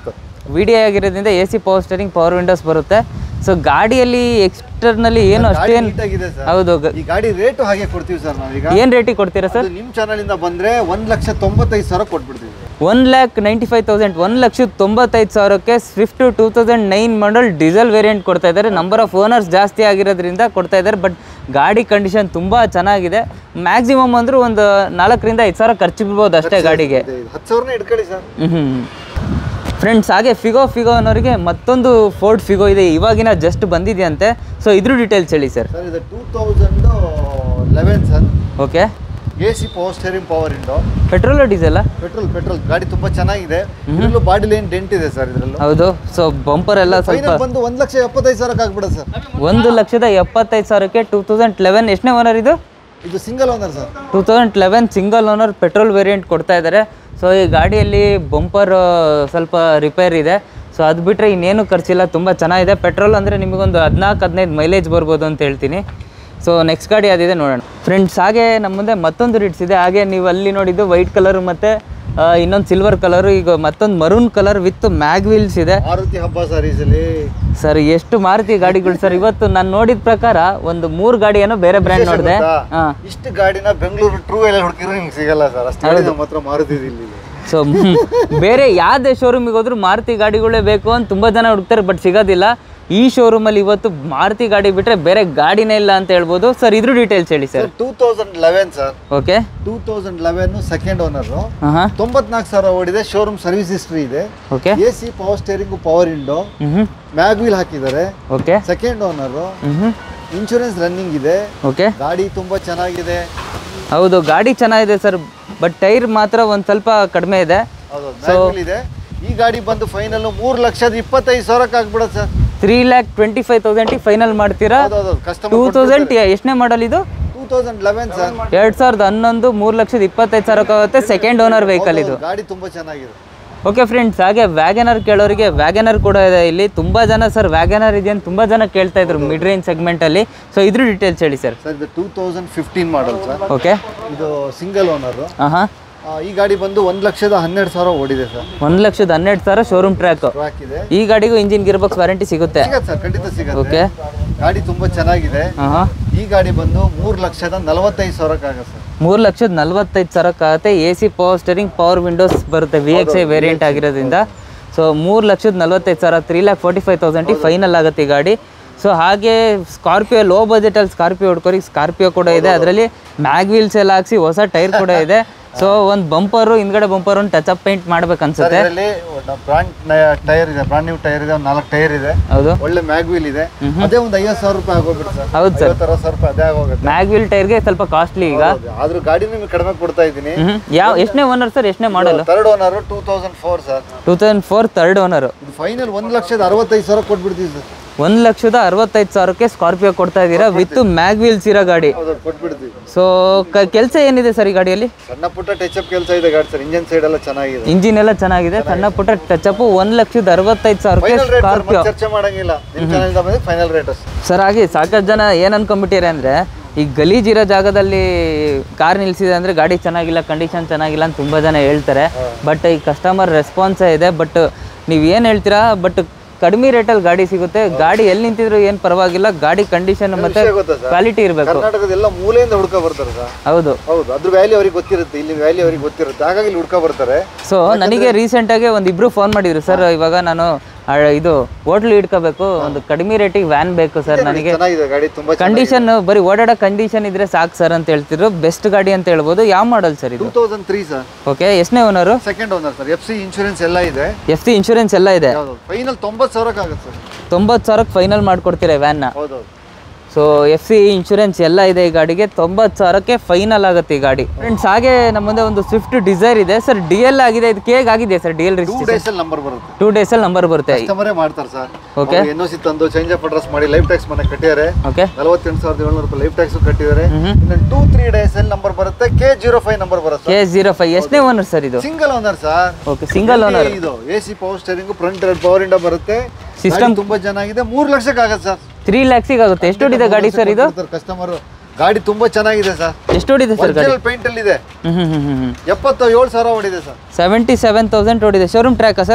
ವಿ ಡಿ ಆಗಿರೋದ್ರಿಂದ A C power steering power windows ಬರುತ್ತೆ ಸೊ ಗಾಡಿಯಲ್ಲಿ ಎಕ್ಸ್ಟರ್ನಲ್ಲಿ ಏನು ಗಾಡಿ ಅಷ್ಟೇನು ನೀಟಾಗಿದೆ ಸರ್ ಹೌದು ಗ- ಈ ಗಾಡಿ ರೇಟು ಹಾಗೆ ಕೊಡ್ತೀವಿ ಸರ್ ನಾವೀಗ ಏನು ರೇಟಿಗೆ ಕೊಡ್ತೀರಾ ಸರ್ ಅದು ನಿಮ್ ಚಾನಲ್ ಇಂದ ಬಂದ್ರೆ ಒಂದ್ ಲಕ್ಷ ತೊಂಬತ್ತೈದು ಸಾವಿರ ಕೊಟ್ಬಿಡ್ತೀವಿ one lakh ninety five thousand ಒಂದು ಲಕ್ಷದ ತೊಂಬತ್ತೈದು ಸಾವಿರಕ್ಕೆ Swift two thousand nine model diesel variant ಕೊಡ್ತಾ ಇದ್ದಾರೆ ನಂಬರ್ ಆಫ್ ಓನರ್ಸ್ ಜಾಸ್ತಿ ಆಗಿರೋದ್ರಿಂದ ಕೊಡ್ತಾ ಇದ್ದಾರೆ ಬಟ್ ಗಾಡಿ ಕಂಡೀಷನ್ ತುಂಬ ಚೆನ್ನಾಗಿದೆ ಮ್ಯಾಕ್ಸಿಮಮ್ ಅಂದರೂ ಒಂದು ನಾಲ್ಕರಿಂದ ಐದು ಸಾವಿರ ಖರ್ಚು ಬಿಡ್ಬೋದು ಅಷ್ಟೇ ಗಾಡಿಗೆ ಹತ್ತು ಸಾವಿರನೇ ಇಟ್ಕೊಳ್ಳಿ ಸರ್ ಹ್ಞೂ ಫ್ರೆಂಡ್ಸ್ ಹಾಗೆ ಫಿಗೋ ಫಿಗೋ ಅನ್ನೋರಿಗೆ ಮತ್ತೊಂದು ಫೋರ್ಡ್ ಫಿಗೋ ಇದೆ ಇವಾಗಿನ ಜಸ್ಟ್ ಬಂದಿದೆಯಂತೆ ಸೊ ಇದ್ರ ಡೀಟೇಲ್ಸ್ ಹೇಳಿ ಸರ್ ಸರ್ ಇದು two thousand eleven sir okay A C power steering power window petrol ಡೀಸೆಲ್ಲ ಪೆಟ್ರೋಲ್ ಪೆಟ್ರೋಲ್ ಗಾಡಿ ತುಂಬಾ ಚೆನ್ನಾಗಿದೆ ಇದರಲ್ಲೂ ಬಾಡಿ ಲೈನ್ ಡೆಂಟ್ ಇದೆ ಸರ್ ಇದರಲ್ಲೂ ಹೌದು ಸೊ ಬಂಪರ್ ಎಲ್ಲ ಸ್ವಲ್ಪ ಫೈನಲ್ ಬಂದು ಒಂದ್ ಲಕ್ಷ ಎಪ್ಪತ್ತೈದು ಸಾವಿರಕ್ಕೆ ಆಗ್ಬಿಡ ಸರ್ ಒಂದು ಲಕ್ಷದ ಎಪ್ಪತ್ತೈದು ಸಾವಿರಕ್ಕೆ ಟೂ ತೌಸಂಡ್ ಲೆವೆನ್ ಎಷ್ಟನೇ ಓನರ್ ಇದು ಇದು single owner sir two thousand eleven single owner petrol variant ಕೊಡ್ತಾ ಇದ್ದಾರೆ ಸೊ ಈ ಗಾಡಿಯಲ್ಲಿ ಬಂಪರ್ ಸ್ವಲ್ಪ ರಿಪೇರ್ ಇದೆ ಸೊ ಅದು ಬಿಟ್ಟರೆ ಇನ್ನೇನು ಖರ್ಚಿಲ್ಲ ತುಂಬ ಚೆನ್ನಾಗಿದೆ ಪೆಟ್ರೋಲ್ ಅಂದರೆ ನಿಮಗೊಂದು ಹದಿನಾಲ್ಕು ಹದಿನೈದು ಮೈಲೇಜ್ ಬರ್ಬೋದು ಅಂತ ಹೇಳ್ತೀನಿ ಸೊ ನೆಕ್ಸ್ಟ್ ಗಾಡಿ ಅದಿದೆ ನೋಡೋಣ ಫ್ರೆಂಡ್ಸ್ ಹಾಗೆ ನಮ್ಮ ಮುಂದೆ ಮತ್ತೊಂದು ರಿಟ್ಸ್ ಇದೆ ಹಾಗೆ ನೀವು ಅಲ್ಲಿ ನೋಡಿದ್ದು ವೈಟ್ ಕಲರ್ ಮತ್ತು ಇನ್ನೊಂದು ಸಿಲ್ವರ್ ಕಲರು ಈಗ ಮತ್ತೊಂದು maroon colour with mag wheels ಇದೆ ಮಾರುತಿ ಹಬ್ಬ ಸರ್ ಈಸಲಿ ಸರ್ ಎಷ್ಟು ಮಾರುತಿ ಗಾಡಿಗಳು ಸರ್ ಇವತ್ತು ನಾನು ನೋಡಿದ ಪ್ರಕಾರ ಒಂದು ಮೂರು ಗಾಡಿ ಏನೋ ಬೇರೆ ಬ್ರ್ಯಾಂಡ್ ನೋಡಿದೆ ಹಾಂ ಇಷ್ಟು ಗಾಡಿನ ಬೆಂಗಳೂರು ಟ್ರೂ ಎಲ್ಲ ಹುಡುಕಿದ್ರೆ ನಿಮ್ಗೆ ಸಿಗಲ್ಲ ಸರ್ ಅಷ್ಟು ಗಾಡಿ ನಮ್ಮ ಹತ್ರ ಮಾರುತಿ ಇಲ್ಲಿ ಸೊ ಬೇರೆ ಯಾವುದೇ ಶೋರೂಮಿಗೆ ಹೋದ್ರೂ ಮಾರುತಿ ಗಾಡಿಗಳೇ ಬೇಕು ಅಂತ ತುಂಬ ಜನ ಹುಡುಕ್ತಾರೆ ಬಟ್ ಸಿಗೋದಿಲ್ಲ ಈ ಶೋರೂಮಲ್ಲಿ ಇವತ್ತು ಮಾರುತಿ ಗಾಡಿ ಬಿಟ್ಟರೆ ಬೇರೆ ಗಾಡಿನೇ ಇಲ್ಲ ಅಂತ ಹೇಳ್ಬೋದು ಸರ್ ಇದ್ರ ಡೀಟೇಲ್ಸ್ ಹೇಳಿ sir sir two thousand eleven sir okay two thousand eleven second owner ಹಾಂ ಹಾಂ ತೊಂಬತ್ನಾಲ್ಕು ಸಾವಿರ ಓಡಿದೆ ಶೋರೂಮ್ ಸರ್ವಿಸ್ ಹಿಸ್ಟ್ರಿ ಇದೆ okay A C power steering power window ಹ್ಞೂ ಮ್ಯಾಗ್ ವೀಲ್ ಹಾಕಿದ್ದಾರೆ ಓಕೆ ಸೆಕೆಂಡ್ ಓನರು ಹ್ಞೂ ಇನ್ಶೂರೆನ್ಸ್ ರನ್ನಿಂಗ್ ಇದೆ ಓಕೆ ಗಾಡಿ ತುಂಬಾ ಚೆನ್ನಾಗಿದೆ ಹೌದು ಗಾಡಿ ಚೆನ್ನಾಗಿದೆ ಸರ್ ಬಟ್ ಟೈರ್ ಮಾತ್ರ ಒಂದು ಸ್ವಲ್ಪ ಕಡಿಮೆ ಇದೆ ಹೌದು ಮ್ಯಾಗ್ ವೀಲ್ ಇದೆ ಈ ಗಾಡಿ ಬಂದು ಫೈನಲ್ ಮೂರು ಲಕ್ಷದ ಇಪ್ಪತ್ತೈದು ಸಾವಿರಕ್ಕೆ ಆಗ್ಬಿಡುತ್ತೆ sir three lakh twenty five ತೌಸಂಡಿಗೆ ಫೈನಲ್ ಮಾಡ್ತೀರಾ ಹೌದೌದು ಟೂ ಕಸ್ಟಮರ್ ತೌಸಂಡ್ ಎಷ್ಟನೇ ಮಾಡಲ್ ಇದು ಟೂ ತೌಸಂಡ್ ಲೆವೆನ್ ಸರ್ ಎರಡು ಸಾವಿರದ ಹನ್ನೊಂದು ಮೂರು ಲಕ್ಷದ ಇಪ್ಪತ್ತೈದು ಸಾವಿರಕ್ಕೆ ಆಗುತ್ತೆ ಸೆಕೆಂಡ್ ಓನರ್ ವೆಹಿಕಲ್ ಇದು ಗಾಡಿ ತುಂಬಾ ಚೆನ್ನಾಗಿದೆ ಓಕೆ ಫ್ರೆಂಡ್ಸ್ ಹಾಗೆ ವ್ಯಾಗನರ್ ಕೇಳೋರಿಗೆ ವ್ಯಾಗನರ್ ಕೂಡ ಇದೆ ಇಲ್ಲಿ ತುಂಬ ಜನ ಸರ್ ವ್ಯಾಗನರ್ ಇದೆ ಅಂತ ತುಂಬ ಜನ ಕೇಳ್ತಾ ಇದ್ರು ಮಿಡ್ ರೇಂಜ್ ಸೆಗ್ಮೆಂಟಲ್ಲಿ ಸೊ ಇದ್ರ ಡೀಟೇಲ್ಸ್ ಹೇಳಿ ಸರ್ ಸರ್ ಇದು two thousand fifteen model sir okay ಇದು ಸಿಂಗಲ್ ಓನರು ಹಾಂ ಹಾಂ ಈ ಗಾಡಿ ಬಂದು ಒಂದು ಲಕ್ಷದ ಹನ್ನೆರಡು ಸಾವಿರ ಓಡಿದೆ ಸರ್ ಒಂದು ಲಕ್ಷದ ಹನ್ನೆರಡು ಸಾವಿರ ಶೋರೂಮ್ ಟ್ರ್ಯಾಕ್ ಟ್ರ್ಯಾಕ್ ಇದೆ ಈ ಗಾಡಿಗೂ ಇಂಜಿನ್ ಗಿರ್ ಬಾಕ್ಸ್ ವಾರಂಟಿ ಸಿಗುತ್ತೆ ಸಿಗತ್ತೆ ಸರ್ ಖಂಡಿತ ಸಿಗತ್ತೆ ಓಕೆ ಗಾಡಿ ತುಂಬಾ ಚೆನ್ನಾಗಿದೆ ಹಾಂ ಹಾಂ ಈ ಗಾಡಿ ಬಂದು ಮೂರು ಲಕ್ಷದ ನಲವತ್ತೈದು ಸಾವಿರಕ್ಕಾಗತ್ತೆ ಸರ್ ಮೂರು ಲಕ್ಷದ ನಲ್ವತ್ತೈದು ಸಾವಿರಕ್ಕಾಗುತ್ತೆ A C power steering power windows ಬರುತ್ತೆ ವಿ ಎಕ್ಸ್ ಐ ವೇರಿಯಂಟ್ ಆಗಿರೋದ್ರಿಂದ ಸೊ ಮೂರು ಲಕ್ಷದ ನಲ್ವತ್ತೈದು ಸಾವಿರ ತ್ರೀ ಲ್ಯಾಕ್ ಫೋರ್ಟಿ ಫೈವ್ ತೌಸಂಡಿಗೆ ಫೈನಲ್ ಆಗುತ್ತೆ ಈ ಗಾಡಿ ಸೊ ಹಾಗೆ ಸ್ಕಾರ್ಪಿಯೋ ಲೋ ಬಜೆಟಲ್ಲಿ ಸ್ಕಾರ್ಪಿಯೋ ಹುಡ್ಕೋರಿಗೆ ಸ್ಕಾರ್ಪಿಯೋ ಕೂಡ ಇದೆ ಅದರಲ್ಲಿ ಮ್ಯಾಗ್ ವೀಲ್ಸ್ ಎಲ್ಲ ಹಾಕ್ಸಿ ಹೊಸ ಟೈರ್ ಕೂಡ ಇದೆ ಸೊ ಒಂದು ಬಂಪರು ಹಿಂದ್ಗಡೆ ಬಂಪರ್ ಒಂದು ಟಚ್ ಅಪ್ ಪೇಂಟ್ ಮಾಡ್ಬೇಕು ಅನ್ಸುತ್ತೆ ಇದರಲ್ಲಿ ಬ್ರಾಂಡ್ ಟೈರ್ ಇದೆ ಬ್ರಾಂಡ್ ನ್ಯೂ ಟೈರ್ ಇದೆ ಒಂದು ನಾಲ್ಕು ಟೈರ್ ಇದೆ ಹೌದು ಒಳ್ಳೆ ಮ್ಯಾಗ್ ವೀಲ್ ಇದೆ ಅದೇ ಒಂದು ಐವತ್ತು ಸಾವಿರ ರೂಪಾಯಿ ಆಗೋಗ್ಬಿಡುತ್ತೆ ಸರ್ ಹೌದು ಸರ್ ಐವತ್ತು ಅರವತ್ತು ಸಾವಿರ ರೂಪಾಯಿ ಅದೇ ಆಗೋಗುತ್ತೆ ಮ್ಯಾಗ್ ವೀಲ್ ಟೈರ್ಗೆ ಸ್ವಲ್ಪ ಕಾಸ್ಟ್ಲಿ ಈಗ ಹೌದು. ಆದ್ರೂ ಗಾಡಿ ನಿಮಗೆ ಕಡಿಮೆ ಕೊಡ್ತಾ ಇದ್ದೀನಿ ಹ್ಮ್ ಯಾವ ಎಷ್ಟನೇ ಓನರ್ ಸರ್ ಎಷ್ಟನೇ model third owner two thousand four sir two thousand four third owner ಇದು ಫೈನಲ್ ಒಂದು ಲಕ್ಷದ ಅರವತ್ತೈದು ಸಾವಿರ ಕೊಟ್ಬಿಡ್ತೀವಿ ಸರ್ ಒಂದು ಲಕ್ಷದ ಅರವತ್ತೈದು ಸಾವಿರಕ್ಕೆ ಸ್ಕಾರ್ಪಿಯೋ ಕೊಡ್ತಾ ಇದ್ದೀರಾ ವಿತ್ ಮ್ಯಾಗ್ ವೀಲ್ಸ್ ಇರೋ ಗಾಡಿ ಹೌದು ಕೊಟ್ಬಿಡ್ತೀವಿ ಸೊ ಕೆಲಸ ಏನಿದೆ ಸರ್ ಈ ಗಾಡಿಯಲ್ಲಿ ಸಣ್ಣ ಪುಟ್ಟ ಟಚ್ ಅಪ್ ಕೆಲಸ ಇದೆ ಗಾಡಿ ಸರ್ ಇಂಜನ್ ಸೈಡ್ ಎಲ್ಲ ಚೆನ್ನಾಗಿದೆ ಇಂಜಿನ್ ಎಲ್ಲ ಚೆನ್ನಾಗಿದೆ ಸಣ್ಣ ಪುಟ್ಟ ಟಚಪ್ ಒಂದು ಲಕ್ಷದ ಅರವತ್ತೈದು ಸಾವಿರಕ್ಕೆ ಫೈನಲ್ ರೇಟ್ ಸರ್ ಸ್ಕಾರ್ಪಿಯೋ ಚರ್ಚೆ ಮಾಡಂಗಿಲ್ಲ ನಿಮ್ಮ ಚಾನಲ್ ಬಂದ್ರೆ ಫೈನಲ್ ರೇಟ್ ಸರ್ ಹಾಗೆ ಸಾಕಷ್ಟು ಜನ ಏನು ಅನ್ಕೊಂಬಿಟ್ಟಿದ್ದಾರೆ ಅಂದರೆ ಈ ಗಲೀಜಿರೋ ಜಾಗದಲ್ಲಿ ಕಾರ್ ನಿಲ್ಸಿದೆ ಅಂದರೆ ಗಾಡಿ ಚೆನ್ನಾಗಿಲ್ಲ ಕಂಡೀಷನ್ ಚೆನ್ನಾಗಿಲ್ಲ ಅಂತ ತುಂಬ ಜನ ಹೇಳ್ತಾರೆ ಬಟ್ ಈ ಕಸ್ಟಮರ್ ರೆಸ್ಪಾನ್ಸೇ ಇದೆ ಬಟ್ ನೀವು ಏನು ಹೇಳ್ತೀರಾ ಬಟ್ ಕಡಿಮೆ ರೇಟಲ್ಲಿ ಗಾಡಿ ಸಿಗುತ್ತೆ ಗಾಡಿ ಎಲ್ಲಿ ನಿಂತಿದ್ರು ಏನು ಪರವಾಗಿಲ್ಲ ಗಾಡಿ ಕಂಡೀಷನ್ ಮತ್ತೆ ವಿಷಯ ಗೊತ್ತಾ ಸರ್ ಕ್ವಾಲಿಟಿ ಇರಬೇಕು ಕರ್ನಾಟಕದ ಎಲ್ಲ ಮೂಲೆಯಿಂದ ಹುಡ್ಕೊ ಬರ್ತಾರೆ ಸರ್ ಹೌದು ಹೌದು ಅದ್ರ ವ್ಯಾಲ್ಯೂ ಅವ್ರಿಗೆ ಗೊತ್ತಿರುತ್ತೆ ಇಲ್ಲಿ ವ್ಯಾಲ್ಯೂ ಅವ್ರಿಗೆ ಗೊತ್ತಿರುತ್ತೆ ಹಾಗಾಗಿ ಇಲ್ಲಿ ಹುಡ್ಕೊ ಬರ್ತಾರೆ ಸೊ ನನಗೆ ರೀಸೆಂಟಾಗಿ ಒಂದು ಇಬ್ರು ಫೋನ್ ಮಾಡಿದ್ರು ಸರ್ ಇವಾಗ ನಾನು ಆ, ಇದು ಹೋಟ್ಲ್ ಇಟ್ಕೋಬೇಕು ಒಂದು ಕಡಿಮೆ ರೇಟಿಗೆ ವ್ಯಾನ್ ಬೇಕು ಸರ್ ನನಗೆ ಚೆನ್ನಾಗಿದೆ ಗಾಡಿ ತುಂಬಾ ಕಂಡೀಷನ್ ಬರೀ ಓಡಾಡೋ ಕಂಡೀಷನ್ ಇದ್ರೆ ಸಾಕು ಸರ್ ಅಂತ ಹೇಳ್ತಿದ್ರು ಬೆಸ್ಟ್ ಗಾಡಿ ಅಂತ ಹೇಳ್ಬೋದು ಯಾವ ಮಾಡಲ್ ಸರ್ ಟೂ ಇದು ತೌಸಂಡ್ ತ್ರೀ ಸರ್ ಓಕೆ ಎಷ್ಟನೇ owner second owner sir F C insurance ಎಲ್ಲ ಇದೆ ಎಫ್ ಸಿ ಇನ್ಶೂರೆನ್ಸ್ ಎಲ್ಲ ಇದೆ ಯಾವುದು ಫೈನಲ್ ತೊಂಬತ್ತು ಸಾವಿರಕ್ಕೆ ಆಗುತ್ತೆ ಸರ್ ತೊಂಬತ್ತು ಸಾವಿರಕ್ಕೆ ಫೈನಲ್ ಮಾಡ್ಕೊಡ್ತೀರಾ ವ್ಯಾನ್ನ ಹೌದೌದು ಸೊ ಎಫ್ ಸಿ ಇನ್ಶೂರೆನ್ಸ್ ಎಲ್ಲ ಇದೆ ಈ ಗಾಡಿಗೆ ತೊಂಬತ್ತು ಸಾವಿರಕ್ಕೆ ಫೈನಲ್ ಆಗುತ್ತೆ ಈ ಗಾಡಿ ಫ್ರೆಂಡ್ಸ್ ಹಾಗೆ ನಮ್ಮ ಮುಂದೆ ಒಂದು ಸ್ವಿಫ್ಟ್ ಡಿಸೈರ್ ಇದೆ ಸರ್ ಡಿ ಎಲ್ ಆಗಿದೆ ಇದಕ್ಕೆ ಹೇಗೆ ಆಗಿದೆ sir D L two registration days ಅಲ್ಲಿ ನಂಬರ್ ಬರುತ್ತೆ ಟೂ ಡೇಸಲ್ಲಿ ನಂಬರ್ ಬರುತ್ತೆ ಕಸ್ಟಮರೇ ಮಾಡ್ತಾರೆ ಸರ್ Okay. ಎನ್ ಸಿ ತಂದು ಚೇಂಜ್ ಆಫ್ ಅಡ್ರೆಸ್ ಮಾಡಿ ಲೈಫ್ ಟ್ಯಾಕ್ಸ್ ಮನೆ ಕಟ್ಟಿದ್ದಾರೆ ಓಕೆ ನಲವತ್ತೆಂಟು ಸಾವಿರದ ಏಳ್ನೂರು ರೂಪಾಯಿ ಲೈಫ್ ಟ್ಯಾಕ್ಸ್ ಕಟ್ಟಿದ್ದಾರೆ ಇನ್ನು ಟೂ ತ್ರೀ ಡೇಸ್ ಅಲ್ಲಿ ನಂಬರ್ ಬರುತ್ತೆ ಕೆ ಜೀರೋ ಫೈವ್ ನಂಬರ್ ಬರುತ್ತೆ ಕೆ ಜೀರೋ ಫೈವ್ ಎಷ್ಟನೇ ಓನರ್ ಸರ್ ಇದು single owner sir okay single owner ಇದು A C power steering front ಎರಡು ಪವರ್ ಇಂಡ ಬರುತ್ತೆ System- ಸಿಸ್ಟಮ್ ತುಂಬಾ ಚೆನ್ನಾಗಿದೆ ಮೂರು ಲಕ್ಷಕ್ಕೆ ಆಗುತ್ತೆ ಸರ್ ತ್ರೀ ಲ್ಯಾಕ್ಸಿಗೆ ಆಗುತ್ತೆ ಎಷ್ಟು ಹೊಡಿದೆ ಗಾಡಿ ಸರ್ ಇದು ಕಸ್ಟಮರ್ ಗಾಡಿ ತುಂಬಾ ಚೆನ್ನಾಗಿದೆ ಸರ್ ಎಷ್ಟು ಹೊಡಿದೆ ಸರ್ ಗಾಡಿ ಒರಿಜಿನಲ್ ಪೇಂಟ್ ಅಲ್ಲಿ ಇದೆ ಹ್ಮ್ ಹ್ಮ್ ಹ್ಮ್ ಹ್ಮ್ ಎಪ್ಪತ್ತ ಏಳು ಸಾವಿರ ಹೊಡಿದೆ ಸರ್ ಸೆವೆಂಟಿ ಸೆವೆನ್ ತೌಸಂಡ್ ಓಡಿದೆ ಶೋರೂಮ್ ಟ್ರ್ಯಾಕಾ ಸರ್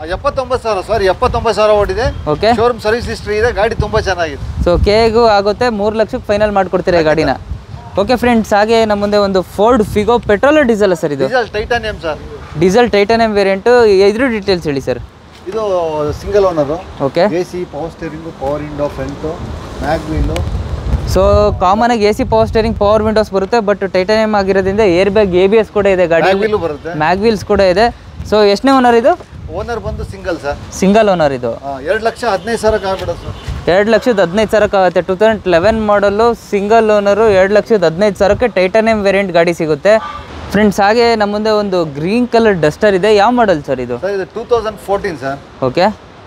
ಎಪ್ಪತ್ತೊಂಬತ್ತು ಸಾವಿರ ಸಾರಿ ಎಪ್ಪತ್ತೊಂಬತ್ತು ಸಾವಿರ ಓಡಿದೆ ಓಕೆ ಶೋರೂಮ್ ಸರ್ವಿಸ್ ಹಿಸ್ಟ್ರಿ ಇದೆ ಗಾಡಿ ತುಂಬಾ ಚೆನ್ನಾಗಿದೆ ಸೊ ಕೆಗೂ ಆಗುತ್ತೆ ಮೂರು ಲಕ್ಷಕ್ಕೆ ಫೈನಲ್ ಮಾಡ್ಕೊಡ್ತೀರಾ ಈ ಗಾಡಿನ ಓಕೆ ಫ್ರೆಂಡ್ಸ್ ಹಾಗೆ ನಮ್ಮ ಮುಂದೆ ಒಂದು Ford Figo petrol diesel sir ಇದು diesel Titanium sir diesel Titanium variant ಇದ್ರ ಡೀಟೇಲ್ಸ್ ಹೇಳಿ ಸರ್ ಇದು single owner okay A C power steering power window front mag wheel so common ಆಗಿ A C power steering power windows ಬರುತ್ತೆ but Titanium ಆಗಿರೋದ್ರಿಂದ air bag A B S ಕೂಡ ಇದೆ ಗಾಡಿ mag wheel ಬರುತ್ತೆ mag wheels ಕೂಡ ಇದೆ so ಎಷ್ಟನೇ ಓನರ್ ಇದು ಓನರ್ ಬಂದು ಸಿಂಗಲ್ ಸರ್ ಸಿಂಗಲ್ ಓನರ್ ಇದು ಎರಡು ಲಕ್ಷ ಹದಿನೈದು ಸಾವಿರಕ್ಕೆ ಆಗ್ಬಿಡುತ್ತೆ ಸರ್ ಎರಡು ಲಕ್ಷದ ಹದಿನೈದು ಸಾವಿರಕ್ಕೆ ಆಗುತ್ತೆ two thousand eleven model single owner ಎರಡು ಲಕ್ಷದ ಹದಿನೈದು ಸಾವಿರಕ್ಕೆ ಟೈಟಾನಿಯಂ ವೇರಿಯಂಟ್ ಗಾಡಿ ಸಿಗುತ್ತೆ ಫ್ರೆಂಡ್ಸ್ ಹಾಗೆ ನಮ್ಮ ಮುಂದೆ ಒಂದು ಗ್ರೀನ್ ಕಲರ್ ಡಸ್ಟರ್ ಇದೆ ಯಾವ ಮಾಡಲ್ ಸರ್ ಇದು ಸರ್ ಇದು two thousand fourteen sir okay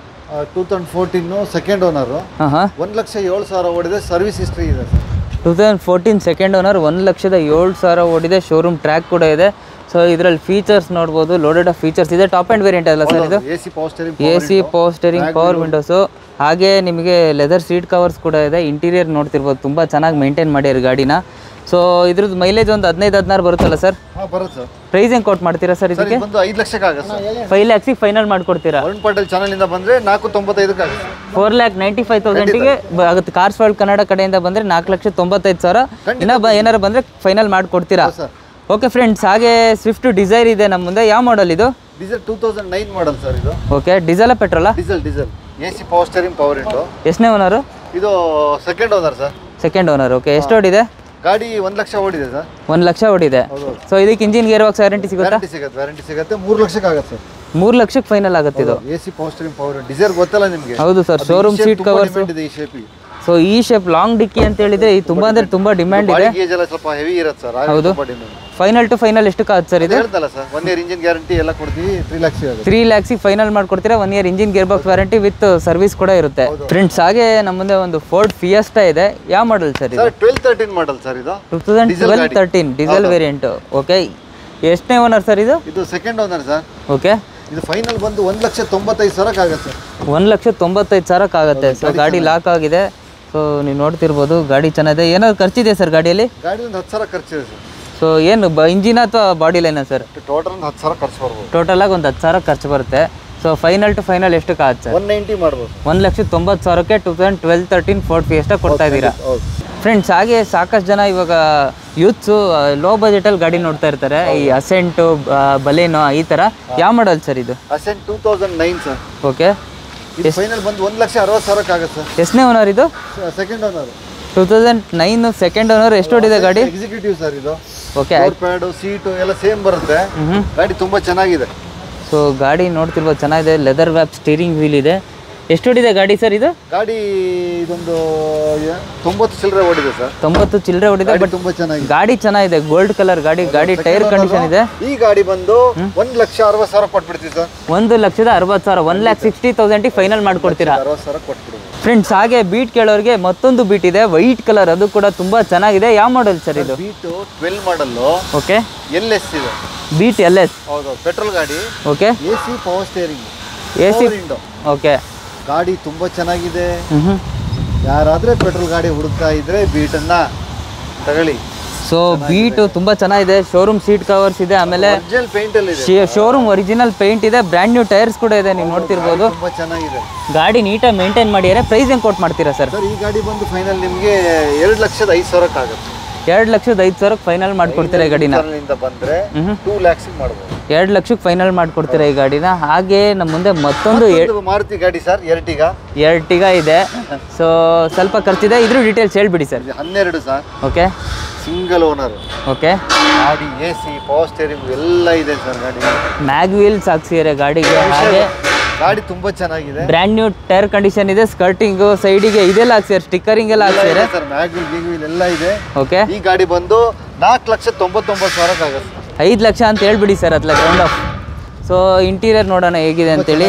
two thousand fourteen second owner ಹಾಂ ಹಾಂ ಒಂದು ಲಕ್ಷ ಏಳು ಸಾವಿರ ಓಡಿದೆ ಸರ್ವಿಸ್ ಹಿಸ್ಟ್ರಿ ಇದೆ sir two thousand fourteen second owner ಒಂದು ಲಕ್ಷದ ಏಳು ಸಾವಿರ ಓಡಿದೆ ಶೋರೂಮ್ ಟ್ರ್ಯಾಕ್ ಕೂಡ ಇದೆ ಸೊ ಇದರಲ್ಲಿ ಫೀಚರ್ಸ್ ನೋಡ್ಬೋದು ಲೋಡೆಡ್ ಆಫ್ ಫೀಚರ್ಸ್ ಇದೆ ಟಾಪ್ ಆ್ಯಂಡ್ ವೇರಿಯಂಟ್ ಅಲ್ಲ ಸರ್ ಇದು A C power steering A C power steering power windows ಹಾಗೆ ನಿಮಗೆ ಲೆದರ್ ಸೀಟ್ ಕವರ್ಸ್ ಕೂಡ ಇದೆ ಇಂಟೀರಿಯರ್ ನೋಡ್ತಿರ್ಬೋದು ತುಂಬ ಚೆನ್ನಾಗಿ ಮೇಂಟೈನ್ ಮಾಡ್ಯಾರ ಗಾಡಿನ ಸೊ ಇದ್ರದ್ದು ಮೈಲೇಜ್ ಒಂದು ಹದಿನೈದು ಹದಿನಾರು ಬರುತ್ತಲ್ಲ ಸರ್ ಹಾಂ ಬರುತ್ತೆ ಸರ್ ಪ್ರೈಸ್ ಹೆಂಗೆ ಕೊಟ್ ಮಾಡ್ತೀರಾ ಸರ್ ಸರ್ ಇದಕ್ಕೆ ಇದು ಬಂದು ಐದು ಲಕ್ಷಕ್ಕೆ ಆಗುತ್ತೆ ಸರ್ ಫೈವ್ ಲ್ಯಾಕ್ಸಿಗೆ ಫೈನಲ್ ಮಾಡ್ಕೊಡ್ತೀರಾ ವರುಣ್ ಪಟೇಲ್ ಚಾನಲಿಂದ ಬಂದರೆ ನಾಲ್ಕು ತೊಂಬತ್ತೈದಕ್ಕೆ ಆಗುತ್ತೆ sir four lakh ninety five ತೌಸಂಡಿಗೆ ಆಗುತ್ತೆ ಕಾರ್ಸ್ ವರ್ಲ್ಡ್ ಕನ್ನಡ ಕಡೆಯಿಂದ ಬಂದರೆ ನಾಲ್ಕು ಲಕ್ಷ ತೊಂಬತ್ತೈದು ಸಾವಿರ ಇನ್ನ ಬ ಏನಾರು ಬಂದರೆ ಫೈನಲ್ ಮಾಡಿಕೊಡ್ತೀರಾ ಸರ್ ಓಕೆ ಫ್ರೆಂಡ್ಸ್ ಹಾಗೆ ಸ್ವಿಫ್ಟ್ ಡಿಸೈರ್ ಇದೆ ನಮ್ಮ ಮುಂದೆ ಯಾವ ಮಾಡಲ್ ಇದು diesel two thousand nine model sir ಇದು ಓಕೆ ಡೀಸೆಲ ಪೆಟ್ರೋಲಾ diesel diesel A C power steering power window ಎಷ್ಟನೇ ಓನರು ಇದು second owner sir second owner okay ಎಷ್ಟು ಓಡಿದೆ ಗಾಡಿ ಒಂದು ಲಕ್ಷ ಓಡಿದೆ ಸರ್ ಒಂದು ಲಕ್ಷ ಓಡಿದೆ ಹೌದು ಸೊ ಇದಕ್ಕೆ ಇಂಜಿನ್ ಗೇರ್ ಬಾಕ್ಸ್ ವ್ಯಾರಂಟಿ ಸಿಗುತ್ತಾ ವ್ಯಾರಂಟಿ ಸಿಗುತ್ತೆ ವ್ಯಾರಂಟಿ ಸಿಗುತ್ತೆ ಮೂರು ಲಕ್ಷಕ್ಕೆ ಆಗುತ್ತೆ ಸರ್ ಮೂರು ಲಕ್ಷಕ್ಕೆ ಫೈನಲ್ ಆಗುತ್ತೆ ಇದು A C power steering power diesel ಗೊತ್ತಲ್ಲ ನಿಮಗೆ ಹೌದು ಸರ್ ಶೋರೂಮ್ ಸೀಟ್ ಕವರ್ಸ್ ಇದೆ ಈ ಶೇಪಿಗೆ ಸೊ ಈ ಶೇಪ್ ಲಾಂಗ್ ಡಿಕ್ಕಿ ಅಂತ ಹೇಳಿದ್ರೆ ಇದು ತುಂಬಾ ಅಂದ್ರೆ ತುಂಬಾ ಡಿಮ್ಯಾಂಡ್ ಇದೆ ಬಾಡಿ ಗೇಜ್ ಎಲ್ಲ ಸ್ವಲ್ಪ ಹೆವಿ ಇರುತ್ತೆ ಸರ್ ಹೌದು. ತುಂಬ ಡಿಮ್ಯಾಂಡ್ ಫೈನಲ್ ಟು ಫೈನಲ್ ಎಷ್ಟಕ್ಕೆ ಆಗುತ್ತೆ ಸರ್ ಇದು ಹೇಳ್ತಲ್ಲ sir one year engine guarantee ಎಲ್ಲ ಕೊಡ್ತೀವಿ ತ್ರೀ ಲ್ಯಾಕ್ಸ್ ಆಗುತ್ತೆ ತ್ರೀ ಲ್ಯಾಕ್ಸಿಗೆ ಫೈನಲ್ ಮಾಡ್ಕೊಡ್ತೀರಾ one year engine gear box warranty with service ಕೂಡ ಇರುತ್ತೆ ಫ್ರೆಂಡ್ಸ್ ಹಾಗೆ ನಮ್ಮ ಮುಂದೆ ಒಂದು ಫೋರ್ಡ್ ಫಿಯಸ್ಟಾ ಇದೆ ಯಾವ ಮಾಡಲ್ ಸರ್ ಇದು sir twelve thirteen model sir ಇದು ಟೂ ತೌಸಂಡ್ Diesel ಟ್ವೆಲ್ ಗಾಡಿ. ತರ್ಟೀನ್ ಡೀಸೆಲ್ ವೇರಿಯಂಟು ಓಕೆ ಎಷ್ಟನೇ ಓನರ್ ಸರ್ ಇದು ಇದು ಸೆಕೆಂಡ್ ಓನರ್ ಸರ್ ಓಕೆ ಇದು ಫೈನಲ್ ಬಂದು ಒಂದು ಲಕ್ಷ ತೊಂಬತ್ತೈದು ಸಾವಿರಕ್ಕೆ ಆಗುತ್ತೆ ಸರ್ ಒಂದು ಲಕ್ಷ ತೊಂಬತ್ತೈದು ಸಾವಿರಕ್ಕೆ ಆಗುತ್ತೆ ಸೊ ಗಾಡಿ ಲಾಕ್ ಆಗಿದೆ ಸೊ ನೀವು ನೋಡ್ತಿರ್ಬೋದು ಗಾಡಿ ಚೆನ್ನಾಗಿದೆ ಏನಾದ್ರು ಖರ್ಚಿದೆ ಸರ್ ಗಾಡಿಯಲ್ಲಿ ಗಾಡಿ ಒಂದು ಹತ್ತು ಸಾವಿರ ಖರ್ಚಿದೆ ಸರ್ ಸೊ ಏನು ಬ ಇಂಜಿನ್ ಅಥವಾ ಬಾಡಿ ಲೈನಾ ಸರ್ ಟೋಟಲ್ ಒಂದು ಹತ್ತು ಸಾವಿರ ಖರ್ಚು ಬರ್ಬೋದು ಟೋಟಲಾಗಿ ಒಂದು ಹತ್ತು ಸಾವಿರ ಖರ್ಚು ಬರುತ್ತೆ ಸೊ ಫೈನಲ್ ಟು ಫೈನಲ್ ಎಷ್ಟಕ್ಕೆ ಆಗುತ್ತೆ ಸರ್ ಒನ್ ನೈಂಟಿ ಮಾಡ್ಬೋದು ಒಂದು ಲಕ್ಷ ತೊಂಬತ್ತು ಸಾವಿರಕ್ಕೆ two thousand twelve thirteen Ford Fiesta ಕೊಡ್ತಾ ಇದ್ದೀರಾ ಹೌದು ಫ್ರೆಂಡ್ಸ್ ಹಾಗೆ ಸಾಕಷ್ಟು ಜನ ಇವಾಗ ಯೂತ್ಸು ಲೋ ಬಜೆಟಲ್ಲಿ ಗಾಡಿ ನೋಡ್ತಾ ಇರ್ತಾರೆ ಈ ಅಸೆಂಟು ಬಲೇನೋ ಈ ಥರ ಯಾವ ಮಾಡಲ್ ಸರ್ ಇದು Accent two thousand nine sir okay ಇದು ಫೈನಲ್ ಬಂದು ಒಂದು ಲಕ್ಷ ಅರವತ್ತು ಸಾವಿರಕ್ಕೆ ಆಗುತ್ತೆ ಎಷ್ಟನೇ ಓನರ್ ಇದು sir second owner two thousand nine second owner ಎಷ್ಟು ಹೊಡಿದೆ ಗಾಡಿ ಎಕ್ಸಿಕ್ಯೂಟಿವ್ ಸರ್ ಇದು ಓಕೆ ಫೋರ್ ಪ್ಯಾಡು ಸೀಟು ಎಲ್ಲ ಸೇಮ್ ಬರುತ್ತೆ ಹ್ಞೂ ಗಾಡಿ ತುಂಬ ಚೆನ್ನಾಗಿದೆ ಸೊ ಗಾಡಿ ನೋಡ್ತಿರ್ಬೋದು ಚೆನ್ನಾಗಿದೆ ಲೆದರ್ ವ್ಯಾಪ್ ಸ್ಟೀರಿಂಗ್ ವೀಲ್ ಇದೆ ಎಷ್ಟು ಹೊಡಿದೆ ಗಾಡಿ ಸರ್ ಇದು ಗಾಡಿ ಇದೊಂದು ಯ- ತೊಂಬತ್ತು ಚಿಲ್ಲರೆ ಓಡಿದೆ ಸರ್ ತೊಂಬತ್ತು ಚಿಲ್ಲರೆ ಹೊಡಿದೆ ಗಾಡಿ ಬಟ್ ತುಂಬ ಚೆನ್ನಾಗಿದೆ ಗಾಡಿ ಚೆನ್ನಾಗಿದೆ ಗೋಲ್ಡ್ ಕಲರ್ ಗಾಡಿ ಗಾಡಿ ಟೈರ್ ಕಂಡೀಷನ್ ಇದೆ ಈ ಗಾಡಿ ಬಂದು ಒಂದು ಲಕ್ಷ ಅರವತ್ತು ಸಾವಿರ ಕೊಟ್ಬಿಡ್ತೀವಿ ಸರ್ ಒಂದು ಲಕ್ಷದ ಅರವತ್ತು ಸಾವಿರ ಒನ್ ಲ್ಯಾಕ್ ಸಿಕ್ಸ್ಟಿ ತೌಸಂಡಿಗೆ ಫೈನಲ್ ಮಾಡ್ಕೊಡ್ತೀರಾ ಅರವತ್ತು ಸಾವಿರ ಕೊಟ್ಬಿಡ್ಬೋದು ಫ್ರೆಂಡ್ಸ್ ಹಾಗೆ ಬೀಟ್ ಕೇಳೋರಿಗೆ ಮತ್ತೊಂದು ಬೀಟ್ ಇದೆ ವೈಟ್ ಕಲರ್ ಅದು ಕೂಡ ತುಂಬಾ ಚೆನ್ನಾಗಿದೆ ಯಾವ ಮಾಡಲ್ ಸರ್ ಇದು Beat twelve model okay L S ಇದೆ ಬೀಟ್ ಎಲ್ ಎಸ್ ಹೌದು ಪೆಟ್ರೋಲ್ ಗಾಡಿ okay A C power steering A C window okay ಗಾಡಿ ತುಂಬ ಚೆನ್ನಾಗಿದೆ ಹ್ಞೂ ಯಾರಾದ್ರೆ ಪೆಟ್ರೋಲ್ ಗಾಡಿ ಹುಡುಕ್ತಾ ಇದ್ರೆ ಬೀಟನ್ನ ತಗೊಳ್ಳಿ ಸೊ ಬೀಟು ತುಂಬಾ ಚೆನ್ನಾಗಿದೆ ಶೋರೂಮ್ ಸೀಟ್ ಕವರ್ಸ್ ಇದೆ ಆಮೇಲೆ ಒರಿಜಿನಲ್ ಪೇಂಟ್ ಅಲ್ಲಿ ಇದೆ ಶೋರೂಮ್ ಒರಿಜಿನಲ್ ಪೇಂಟ್ ಇದೆ ಬ್ರ್ಯಾಂಡ್ ನ್ಯೂ ಟೈರ್ಸ್ ಕೂಡ ಇದೆ ನೀವು ನೋಡ್ತಿರ್ಬೋದು ತುಂಬಾ ಚೆನ್ನಾಗಿದೆ ಗಾಡಿ ನೀಟಾಗಿ ಮೇಂಟೈನ್ ಮಾಡಿದರೆ ಪ್ರೈಸ್ ಹೆಂಗೆ ಕೊಟ್ಟು ಮಾಡ್ತೀರಾ ಸರ್ ಸರ್ ಈ ಗಾಡಿ ಬಂದು ಫೈನಲ್ ನಿಮಗೆ ಎರಡು ಲಕ್ಷದ ಐದು ಸಾವಿರಕ್ಕೆ ಆಗುತ್ತೆ ಎರಡು ಲಕ್ಷದ ಐದು ಸಾವಿರಕ್ಕೆ ಫೈನಲ್ ಮಾಡ್ಕೊಡ್ತೀರಾ ಈ ಗಾಡಿನ ಇಂದ ಬಂದ್ರೆ ಟೂ ಲ್ಯಾಕ್ಸ್ ಮಾಡ್ಬೋದು ಎರಡು ಲಕ್ಷಕ್ಕೆ ಫೈನಲ್ ಮಾಡ್ಕೊಡ್ತೀರಾ ಈ ಗಾಡಿನ ಹಾಗೆ ನಮ್ಮ ಮುಂದೆ ಮತ್ತೊಂದು ಇದು ಮಾರುತಿ ಗಾಡಿ ಸರ್ ಎರಟಿಗ ಎರಟಿಗ ಇದೆ ಸೊ ಸ್ವಲ್ಪ ಖರ್ಚಿದೆ ಇದ್ರ ಡೀಟೇಲ್ಸ್ ಹೇಳ್ಬಿಡಿ ಸರ್ ಇದು ಹನ್ನೆರಡು sir okay single owner okay ಗಾಡಿ ಎ ಸಿ ಪವರ್ ಸ್ಟೇರಿಂಗ್ ಎಲ್ಲ ಇದೆ ಸರ್ ಗಾಡಿ ಮ್ಯಾಗ್ ವೀಲ್ಸ್ ಹಾಕ್ಸಿದ್ದಾರೆ ಗಾಡಿಗೆ ಹಾಗೆ ಗಾಡಿ ತುಂಬಾ ಚೆನ್ನಾಗಿದೆ ಬ್ರ್ಯಾಂಡ್ ನ್ಯೂ ಟೈರ್ ಕಂಡೀಷನ್ ಇದೆ ಸ್ಕರ್ಟಿಂಗು ಸೈಡಿಗೆ ಇದೆಲ್ಲ ಹಾಕ್ಸಿದ್ದಾರೆ ಸ್ಟಿಕ್ಕರಿಂಗ್ ಎಲ್ಲ ಹಾಕ್ಸಿದ್ದಾರೆ ಸರ್ ಮ್ಯಾಗ್ವಿಲ್ ಗೀಗ್ವಿಲ್ ಎಲ್ಲ ಇದೆ ಓಕೆ ಈ ಗಾಡಿ ಬಂದು ನಾಲ್ಕು ಲಕ್ಷ ತೊಂಬತ್ತೊಂಬತ್ತು ಸಾವಿರಕ್ಕೆ ಆಗುತ್ತೆ ಐದು ಲಕ್ಷ ಅಂತ ಹೇಳ್ಬಿಡಿ ಸರ್ ಅತ್ಲ ಗ್ರೌಂಡ್ ಆಫ್ ಸೊ ಇಂಟೀರಿಯರ್ ನೋಡೋಣ ಹೇಗಿದೆ ಅಂತೇಳಿ ಚೆನ್ನಾಗಿದೆ ಸರ್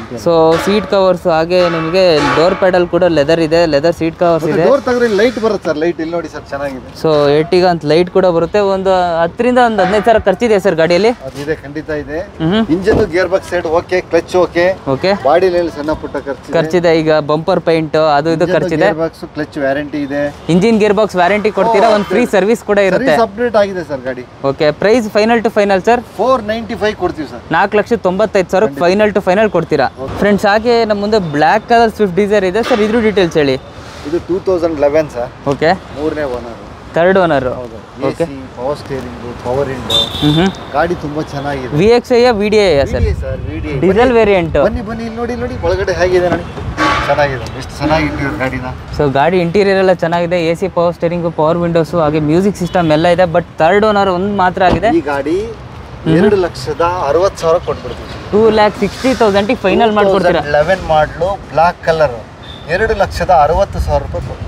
ಸೊ ಸೀಟ್ ಕವರ್ಸ್ ಹಾಗೆ ನಿಮಗೆ ಡೋರ್ ಪ್ಯಾಡಲ್ ಕೂಡ ಲೆದರ್ ಇದೆ ಲೆದರ್ ಸೀಟ್ ಕವರ್ಸ್ ಇದೆ ಡೋರ್ ತೆಗೆದ್ರೆ ಲೈಟ್ ಬರುತ್ತೆ ಸರ್ ಲೈಟ್ ಇಲ್ಲಿ ನೋಡಿ ಸರ್ ಚೆನ್ನಾಗಿದೆ ಸೊ ಏಟಿಗ ಅಂತ ಲೈಟ್ ಕೂಡ ಬರುತ್ತೆ ಒಂದು ಹತ್ತರಿಂದ ಒಂದು ಹದಿನೈದು ಸಾವಿರ ಖರ್ಚಿದೆ ಸರ್ ಗಾಡಿಯಲ್ಲಿ ಅದಿದೆ ಖಂಡಿತ ಇದೆ ಹ್ಮ್ engine gear box side okay clutch okay okay body ಸಣ್ಣ ಪುಟ್ಟ ಖರ್ಚು ಖರ್ಚಿದೆ ಈಗ ಬಂಪರ್ ಪೈಂಟ್ ಅದು ಇದು ಖರ್ಚಿದೆ ಗೇರ್ ಬಾಕ್ಸ್ ಕ್ಲಚ್ ವ್ಯಾರಂಟಿ ಇದೆ ಇಂಜಿನ್ ಗೇರ್ ಬಾಕ್ಸ್ ವ್ಯಾರಂಟಿ ಕೊಡ್ತೀರಾ ಒಂದು ಫ್ರೀ ಸರ್ವಿಸ್ ಕೂಡ ಇರುತ್ತೆ ಸರ್ವಿಸ್ ಅಪ್ಡೇಟ್ ಆಗಿದೆ ಸರ್ ಗಾಡಿ okay price final to final sir four ninety five ಕೊಡ್ತೀವಿ ಸರ್ ನಾಲ್ಕು ಲಕ್ಷ ತೊಂಬತ್ತೈದು ಸಾವಿರ ಫೈನಲ್ ಟು ಫೈನಲ್ ಕೊಡ್ತೀರಾ ಫ್ರೆಂಡ್ಸ್ ಹಾಗೆ ನಮ್ಮ ಮುಂದೆ ಬ್ಲ್ಯಾಕ್ ಕಲರ್ ಸ್ವಿಫ್ಟ್ ಡಿಸೈರ್ ಇದೆ ಸರ್ ಇದ್ರ ಡೀಟೇಲ್ಸ್ ಹೇಳಿ ಇದು two thousand eleven sir okay ಮೂರನೇ owner third owner A C power steering power window ಹ್ಞೂ ಗಾಡಿ ತುಂಬಾ ಚೆನ್ನಾಗಿದೆ V X I V D I sir sir V D diesel variant ಬನ್ನಿ ಬನ್ನಿ ಇಲ್ಲಿ ನೋಡಿ ನೋಡಿ ಒಳಗಡೆ ಹೇಗಿದೆ ನೋಡಿ ಚೆನ್ನಾಗಿದೆ ಎಷ್ಟು ಚೆನ್ನಾಗಿದೆ ಗಾಡಿನ ಸೊ ಗಾಡಿ ಇಂಟೀರಿಯರ್ ಎಲ್ಲ ಚೆನ್ನಾಗಿದೆ A C power steering power windows ಹಾಗೆ ಮ್ಯೂಸಿಕ್ ಸಿಸ್ಟಮ್ ಎಲ್ಲ ಇದೆ ಬಟ್ ಥರ್ಡ್ ಓನರ್ ಒಂದು ಮಾತ್ರ ಆಗಿದೆ ಈ ಗಾಡಿ ಎರಡು ಲಕ್ಷದ ಅರವತ್ತು ಸಾವಿರ ಕೊಟ್ಬಿಡ್ತೀವಿ ಟೂ ಲ್ಯಾಕ್ ಸಿಕ್ಸ್ಟಿ ತೌಸಂಡಿಗೆ ಫೈನಲ್ ಮಾಡ್ಕೊಡ್ತೀರಾ ಲೆವೆನ್ ಮಾಡಲು ಬ್ಲಾಕ್ ಕಲರ್ ಎರಡು ಲಕ್ಷದ ಅರವತ್ತು ಸಾವಿರ ರೂಪಾಯಿ ಕೊಡ್ತೀವಿ.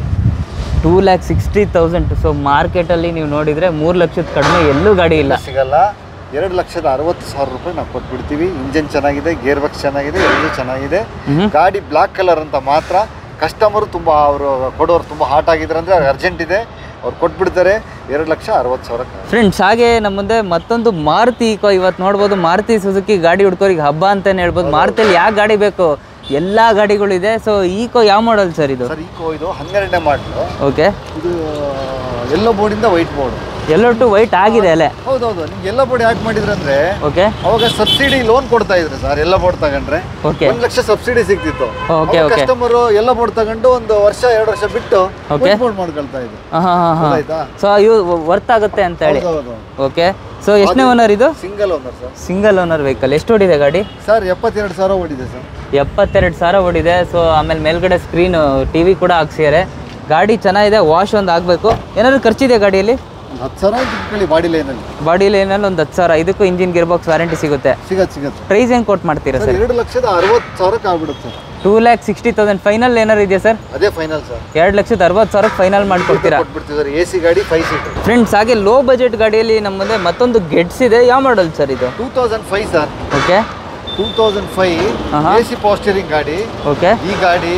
Two lakh sixty thousand so ಮಾರ್ಕೆಟಲ್ಲಿ ನೀವು ನೋಡಿದರೆ ಮೂರು ಲಕ್ಷದ ಕಡಿಮೆ ಎಲ್ಲೂ ಗಾಡಿ ಇಲ್ಲ ಸಿಗಲ್ಲ ಎರಡು ಲಕ್ಷದ ಅರವತ್ತು ಸಾವಿರ ರೂಪಾಯಿ ನಾವು ಕೊಟ್ಬಿಡ್ತೀವಿ ಇಂಜನ್ ಚೆನ್ನಾಗಿದೆ ಗೇರ್ ಬಾಕ್ಸ್ ಚೆನ್ನಾಗಿದೆ ಎಲ್ಲೂ ಚೆನ್ನಾಗಿದೆ ಗಾಡಿ ಬ್ಲಾಕ್ ಕಲರ್ ಅಂತ ಮಾತ್ರ ಕಸ್ಟಮರು ತುಂಬ ಅವರು ಕೊಡೋರು ತುಂಬ ಹಾಟ್ ಆಗಿದ್ರೆ ಅಂದರೆ ಅರ್ಜೆಂಟ್ ಇದೆ ಅವ್ರು ಕೊಟ್ಬಿಡ್ತಾರೆ ಎರಡು ಲಕ್ಷ ಅರವತ್ತು ಸಾವಿರ ಫ್ರೆಂಡ್ಸ್ ಹಾಗೆ ನಮ್ಮ ಮುಂದೆ ಮತ್ತೊಂದು ಮಾರುತಿ ಈಕೋ ಇವತ್ತು ನೋಡ್ಬೋದು ಮಾರುತಿ ಸುಜುಕಿ ಗಾಡಿ ಹುಡ್ಕೋರಿಗೆ ಹಬ್ಬ ಅಂತಲೇ ಹೇಳ್ಬೋದು ಮಾರುತಿಯಲ್ಲಿ ಯಾವ ಗಾಡಿ ಬೇಕು ಎಲ್ಲ ಗಾಡಿಗಳಿದೆ ಸೊ ಈಕೋ ಯಾವ ಮಾಡಲ್ ಸರ್ ಇದು ಸರ್ ಈಕೋ ಇದು ಹನ್ನೆರಡನೇ ಮಾಡಲು ಓಕೆ ಇದು ಎಲ್ಲೋ ಬೋರ್ಡಿಂದ white board yellow to white ಆಗಿದೆ ಅಲ್ಲೇ ಹೌದೌದು ನಿಮ್ಗೆ ಎಲ್ಲ ಬೋರ್ಡ್ ಯಾಕೆ ಮಾಡಿದ್ರೆ ಅಂದ್ರೆ ಓಕೆ ಅವಾಗ ಸಬ್ಸಿಡಿ ಲೋನ್ ಕೊಡ್ತಾ ಇದ್ರು ಸರ್ ಎಲ್ಲ ಬೋರ್ಡ್ ತಗೊಂಡ್ರೆ ಓಕೆ ಒಂದ್ ಲಕ್ಷ ಸಬ್ಸಿಡಿ ಸಿಗ್ತಿತ್ತು ಓಕೆ ಓಕೆ ಕಸ್ಟಮರ್ ಎಲ್ಲ ಬೋರ್ಡ್ ತಗೊಂಡು ಒಂದು ವರ್ಷ ಎರಡು ವರ್ಷ ಬಿಟ್ಟು Okay. ಬೋರ್ಡ್ ಮಾಡ್ಕೊಳ್ತಾ ಇದ್ರು ಹಾಂ ಹಾಂ ಹಾಂ ಆಯ್ತಾ ಸೊ ಇವು ವರ್ತ್ ಆಗುತ್ತೆ ಅಂತ ಹೇಳಿ ಹೌದು ಓಕೆ ಸೊ ಎಷ್ಟನೇ ಓನರ್ ಇದು single owner sir single owner vehicle ಎಷ್ಟು ಓಡಿದೆ ಗಾಡಿ ಸರ್ ಎಪ್ಪತ್ತೆರಡು ಸಾವಿರ ಓಡಿದೆ ಸರ್ ಎಪ್ಪತ್ತೆರಡು ಸಾವಿರ ಓಡಿದೆ ಸೊ ಆಮೇಲೆ ಮೇಲ್ಗಡೆ ಸ್ಕ್ರೀನ್ ಟಿ ವಿ ಕೂಡ ಹಾಕ್ಸಿದ್ದಾರೆ ಗಾಡಿ ಚೆನ್ನಾಗಿದೆ ವಾಶ್ ಒಂದು ಆಗಬೇಕು ಏನಾದ್ರು ಖರ್ಚಿದೆ ಗಾಡಿಯಲ್ಲಿ ಒಂದು ಹತ್ತು ಸಾವಿರ ಇಟ್ಕೊಳ್ಳಿ ಬಾಡಿ ಲೈನಲ್ಲಿ ಬಾಡಿ ಲೈನಲ್ಲಿ ಒಂದು ಹತ್ತು ಸಾವಿರ ಇದಕ್ಕೂ ಇಂಜಿನ್ ಗೇರ್ ಬಾಕ್ಸ್ ವ್ಯಾರಂಟಿ ಸಿಗುತ್ತೆ ಸಿಗತ್ತೆ ಸಿಗತ್ತೆ ಪ್ರೈಸ್ ಹೆಂಗೆ ಕೊಟ್ ಮಾಡ್ತೀರಾ ಸರ್ ಸರ್ ಎರಡು ಲಕ್ಷದ ಅರವತ್ತು ಸಾವಿರಕ್ಕೆ ಆಗ್ಬಿಡುತ್ತೆ sir two lakh sixty thousand final ಏನಾರು ಇದೆಯಾ ಸರ್ ಅದೇ ಫೈನಲ್ ಸರ್ ಎರಡು ಲಕ್ಷದ ಅರವತ್ತು ಸಾವಿರಕ್ಕೆ ಫೈನಲ್ ಮಾಡಿಕೊಡ್ತೀರಾ ಕೊಟ್ಬಿಡ್ತೀವಿ ಸರ್ ಎ ಸಿ ಗಾಡಿ ಫೈವ್ ಸೀಟ್ ಫ್ರೆಂಡ್ಸ್ ಹಾಗೆ ಲೋ ಬಜೆಟ್ ಗಾಡಿಯಲ್ಲಿ ನಮ್ಮ ಮುಂದೆ ಮತ್ತೊಂದು ಗೆಟ್ಸ್ ಇದೆ ಯಾವ ಮಾಡಲ್ ಸರ್ ಇದು two thousand five sir okay two thousand five ಆಹಾ. ಎ ಸಿ ಪೋಸ್ಟರಿಂಗ್ ಗಾಡಿ ಓಕೆ ಈ ಗಾಡಿ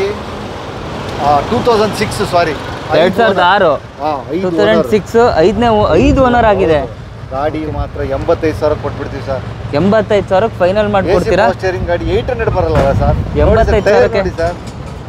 ಟೂ ತೌಸಂಡ್ ಸಿಕ್ಸ್ ಸಾರಿ ಎರಡು ಸಾವಿರದ ಆರು ಟೂ ತೌಸಂಡ್ ಸಿಕ್ಸ್ ಐದನೇ ಐದು ಓನರ್ ಆಗಿದೆ ಗಾಡಿ ಮಾತ್ರ ಎಂಬತ್ತೈದು ಸಾವಿರ ಕೊಟ್ಬಿಡ್ತೀವಿ ಸರ್ ಎಂಬತ್ತೈದು ಸಾವಿರಕ್ಕೆ ಫೈನಲ್ ಮಾಡಿಕೊಡ್ತೀರಾ ಸ್ಟೇರಿಂಗ್ ಗಾಡಿ ಏಯ್ಟ್ ಹಂಡ್ರೆಡ್ ಬರಲ್ಲ ಸರ್ ಎಂಬತ್ತೈದು ಸಾವಿರಕ್ಕೆ? ನೋಡಿ ಸರ್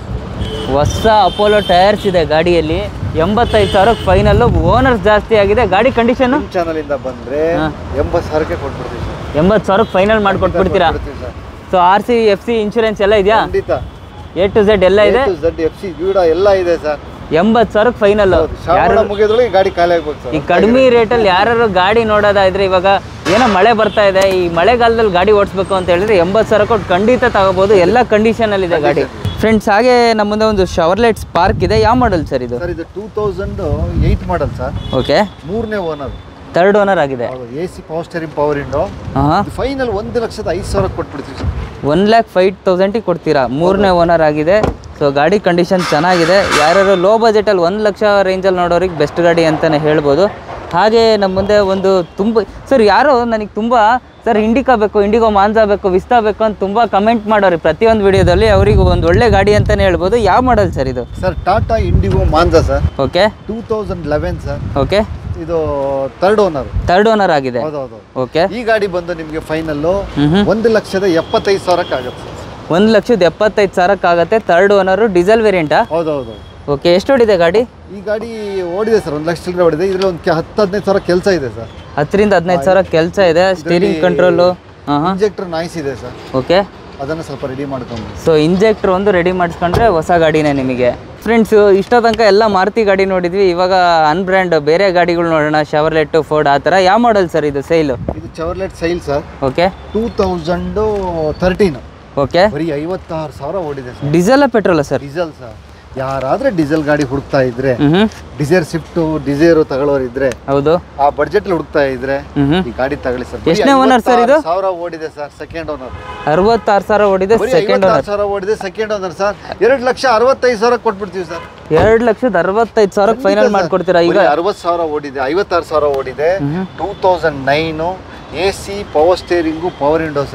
ಹೊಸ ಅಪೋಲೋ ಟೈರ್ಸ್ ಇದೆ ಗಾಡಿಯಲ್ಲಿ ಎಂಬತ್ತೈದು ಸಾವಿರಕ್ಕೆ ಫೈನಲ್ಲು ಓನರ್ಸ್ ಜಾಸ್ತಿ ಆಗಿದೆ ಗಾಡಿ ಕಂಡೀಷನ್ ನಿಮ್ಮ ಚಾನಲ್ ಇಂದ ಬಂದ್ರೆ ಹಾ. ಎಂಬತ್ತು ಸಾವಿರಕ್ಕೆ ಕೊಟ್ಬಿಡ್ತೀವಿ ಸರ್ ಎಂಬತ್ತು ಸಾವಿರಕ್ಕೆ ಫೈನಲ್ ಮಾಡಿಕೊಟ್ಬಿಡ್ತೀರಾ ಕೊಡ್ತೀವಿ sir so R C F C insurance ಎಲ್ಲ ಇದೆಯಾ ಖಂಡಿತ ಎ ಟು ಝೆಡ್ ಎಲ್ಲ ಇದೆ ಝಡ್ ಎಫ್ ಸಿ ಗೀಡ ಎಲ್ಲ ಇದೆ ಸರ್ ಎಂಬತ್ತು ಸಾವಿರಕ್ಕೆ ಫೈನಲ್ ಶ್ರಾವಣ ಮುಗಿದ್ರೊಳಗೆ ಈ ಗಾಡಿ ಖಾಲಿ ಆಗ್ಬೋದು ಈ ಸರ್ ಕಡಿಮೆ ರೇಟಲ್ಲಿ ಯಾರು ಗಾಡಿ ನೋಡೋದಾದ್ರೆ ಇವಾಗ ಏನೋ ಮಳೆ ಬರ್ತಾ ಇದೆ ಈ ಮಳೆಗಾಲದಲ್ಲಿ ಗಾಡಿ ಓಡಿಸ್ಬೇಕು ಅಂತ ಹೇಳಿದ್ರೆ ಎಂಬತ್ತು ಸಾವಿರ ಕೊಟ್ಟು ಖಂಡಿತ ತಗೋಬಹುದು ಎಲ್ಲ ಕಂಡೀಷನಲ್ಲಿ ಇದೆ ಗಾಡಿ ಫ್ರೆಂಡ್ಸ್ ಹಾಗೆ ನಮ್ಮ ಮುಂದೆ ಒಂದು ಶವರ್ಲೆಟ್ ಸ್ಪಾರ್ಕ್ ಇದೆ ಯಾವ ಮಾಡಲ್ ಸರ್ ಇದು ಸರ್ ಇದು two thousand eight model sir okay ಮೂರನೇ ಓನರ್ ಥರ್ಡ್ ಓನರ್ ಆಗಿದೆ A C power steering power window ಹಾಂ ಫೈನಲ್ ಒಂದು ಲಕ್ಷದ ಐದು ಸಾವಿರ ಕೊಟ್ಬಿಡ್ತೀವಿ ಸರ್ ಒನ್ ಲ್ಯಾಕ್ ಫೈವ್ ತೌಸಂಡಿಗೆ ಕೊಡ್ತೀರಾ ಮೂರನೇ ಓನರ್ ಆಗಿದೆ ಸೊ ಗಾಡಿ ಕಂಡೀಷನ್ ಚೆನ್ನಾಗಿದೆ ಯಾರ್ಯಾರು ಲೋ ಬಜೆಟಲ್ಲಿ ಒಂದು ಲಕ್ಷ ರೇಂಜಲ್ಲಿ ನೋಡೋರಿಗೆ ಬೆಸ್ಟ್ ಗಾಡಿ ಅಂತಲೇ ಹೇಳ್ಬೋದು ಹಾಗೆ ನಮ್ಮ ಮುಂದೆ ಒಂದು ತುಂಬ ಸರ್ ಯಾರೋ ನನಗೆ ತುಂಬ ಸರ್ ಇಂಡಿಕಾ ಬೇಕು ಇಂಡಿಗೋ ಮಾನ್ಸಾ ಬೇಕು ವಿಸ್ತಾ ಬೇಕು ಅಂತ ತುಂಬ ಕಮೆಂಟ್ ಮಾಡೋರಿ ಪ್ರತಿಯೊಂದು ವಿಡಿಯೋದಲ್ಲಿ ಅವರಿಗೆ ಒಂದು ಒಳ್ಳೆ ಗಾಡಿ ಅಂತಲೇ ಹೇಳ್ಬೋದು ಯಾವ ಮಾಡಲ್ ಸರ್ ಇದು sir Tata Indigo Manza sir okay two thousand eleven sir okay ಇದು ಥರ್ಡ್ ಓನರ್ ಥರ್ಡ್ ಓನರ್ ಆಗಿದೆ ಹೌದೌದು ಓಕೆ ಈ ಗಾಡಿ ಬಂದು ನಿಮಗೆ ಫೈನಲ್ಲು ಹ್ಮ್ ಒಂದು ಲಕ್ಷದ ಎಪ್ಪತ್ತೈದು ಸಾವಿರಕ್ಕೆ ಆಗುತ್ತೆ ಸರ್ ಒಂದು ಲಕ್ಷದ ಎಪ್ಪತ್ತೈದು ಸಾವಿರಕ್ಕಾಗತ್ತೆ ಥರ್ಡ್ ಓನರು ಡೀಸೆಲ್ ವೇರಿಯಂಟಾ ಹೌದೌದು ಓಕೆ ಎಷ್ಟು ಹೊಡಿದೆ ಗಾಡಿ ಈ ಗಾಡಿ ಓಡಿದೆ ಸರ್ ಒಂದು ಲಕ್ಷ ಚಿಲ್ಲರೆ ಓಡಿದೆ ಇದರಲ್ಲಿ ಒಂದು ಹತ್ತು ಹದಿನೈದು ಸಾವಿರ ಕೆಲಸ ಇದೆ ಸರ್ ಹತ್ತರಿಂದ ಹದಿನೈದು ಸಾವಿರ ಕೆಲಸ ಇದೆ ಸ್ಟೀರಿಂಗ್ ಕಂಟ್ರೋಲು ಹಾಂ ಹಾಂ ಇಂಜೆಕ್ಟರ್ ನಾಯ್ಸ್ ಇದೆ ಸರ್ ಓಕೆ ಅದನ್ನು ಸ್ವಲ್ಪ ರೆಡಿ ಮಾಡ್ಕೊಂಡು ಸೊ ಇಂಜೆಕ್ಟರ್ ಒಂದು ರೆಡಿ ಮಾಡಿಸ್ಕೊಂಡ್ರೆ ಹೊಸ ಗಾಡಿನೇ ನಿಮಗೆ ಫ್ರೆಂಡ್ಸ್ ಇಷ್ಟ ತನಕ ಎಲ್ಲ ಮಾರುತಿ ಗಾಡಿ ನೋಡಿದ್ವಿ ಇವಾಗ ಅನ್ಬ್ರ್ಯಾಂಡ್ ಬೇರೆ ಗಾಡಿಗಳು ನೋಡೋಣ ಶವರ್ಲೆಟ್ ಫೋರ್ಡ್ ಆ ಥರ ಯಾವ ಮಾಡಲ್ ಸರ್ ಇದು ಸೇಲು ಇದು Chevrolet Sail sir okay two thousand thirteen okay ಬರೀ ಐವತ್ತಾರು ಸಾವಿರ ಓಡಿದೆ ಸರ್ ಡೀಸೆಲ್ಲ ಪೆಟ್ರೋಲ ಸರ್ ಡೀಸೆಲ್ ಸರ್ ಯಾರಾದ್ರೆ ಡೀಸೆಲ್ ಗಾಡಿ ಹುಡುಕ್ತಾ ಇದ್ರೆ ಹ್ಞೂ ಡಿಸೈರ್ ಸ್ವಿಫ್ಟು ಡಿಸೈರು ತಗೊಳ್ಳೋರು ಇದ್ರೆ ಹೌದು ಆ ಬಡ್ಜೆಟ್ ಹುಡುಕ್ತಾ ಇದ್ರೆ ಹ್ಞೂ ಈ ಗಾಡಿ ತಗೊಳ್ಳಿ ಸರ್ ಎಷ್ಟನೇ owner sir ಇದು? ಸಾವಿರ ಓಡಿದೆ ಸರ್ ಸೆಕೆಂಡ್ ಓನರ್ ಅರವತ್ತಾರು ಸಾವಿರ ಓಡಿದೆ ಬರೀ ಸೆಕೆಂಡ್ ಐವತ್ತಾರು ಸಾವಿರ ಓಡಿದೆ ಸೆಕೆಂಡ್ ಓನರ್ ಸರ್ ಎರಡು ಲಕ್ಷ ಅರವತ್ತೈದು ಸಾವಿರ ಕೊಟ್ಬಿಡ್ತೀವಿ ಸರ್ ಎರಡು ಲಕ್ಷದ ಅರವತ್ತೈದು ಸಾವಿರಕ್ಕೆ ಫೈನಲ್ ಮಾಡ್ಕೊಡ್ತೀರಾ ಈಗ ಅರವತ್ತು ಸಾವಿರ ಓಡಿದೆ ಐವತ್ತಾರು ಸಾವಿರ ಓಡಿದೆ two thousand nine A C power steering power window sir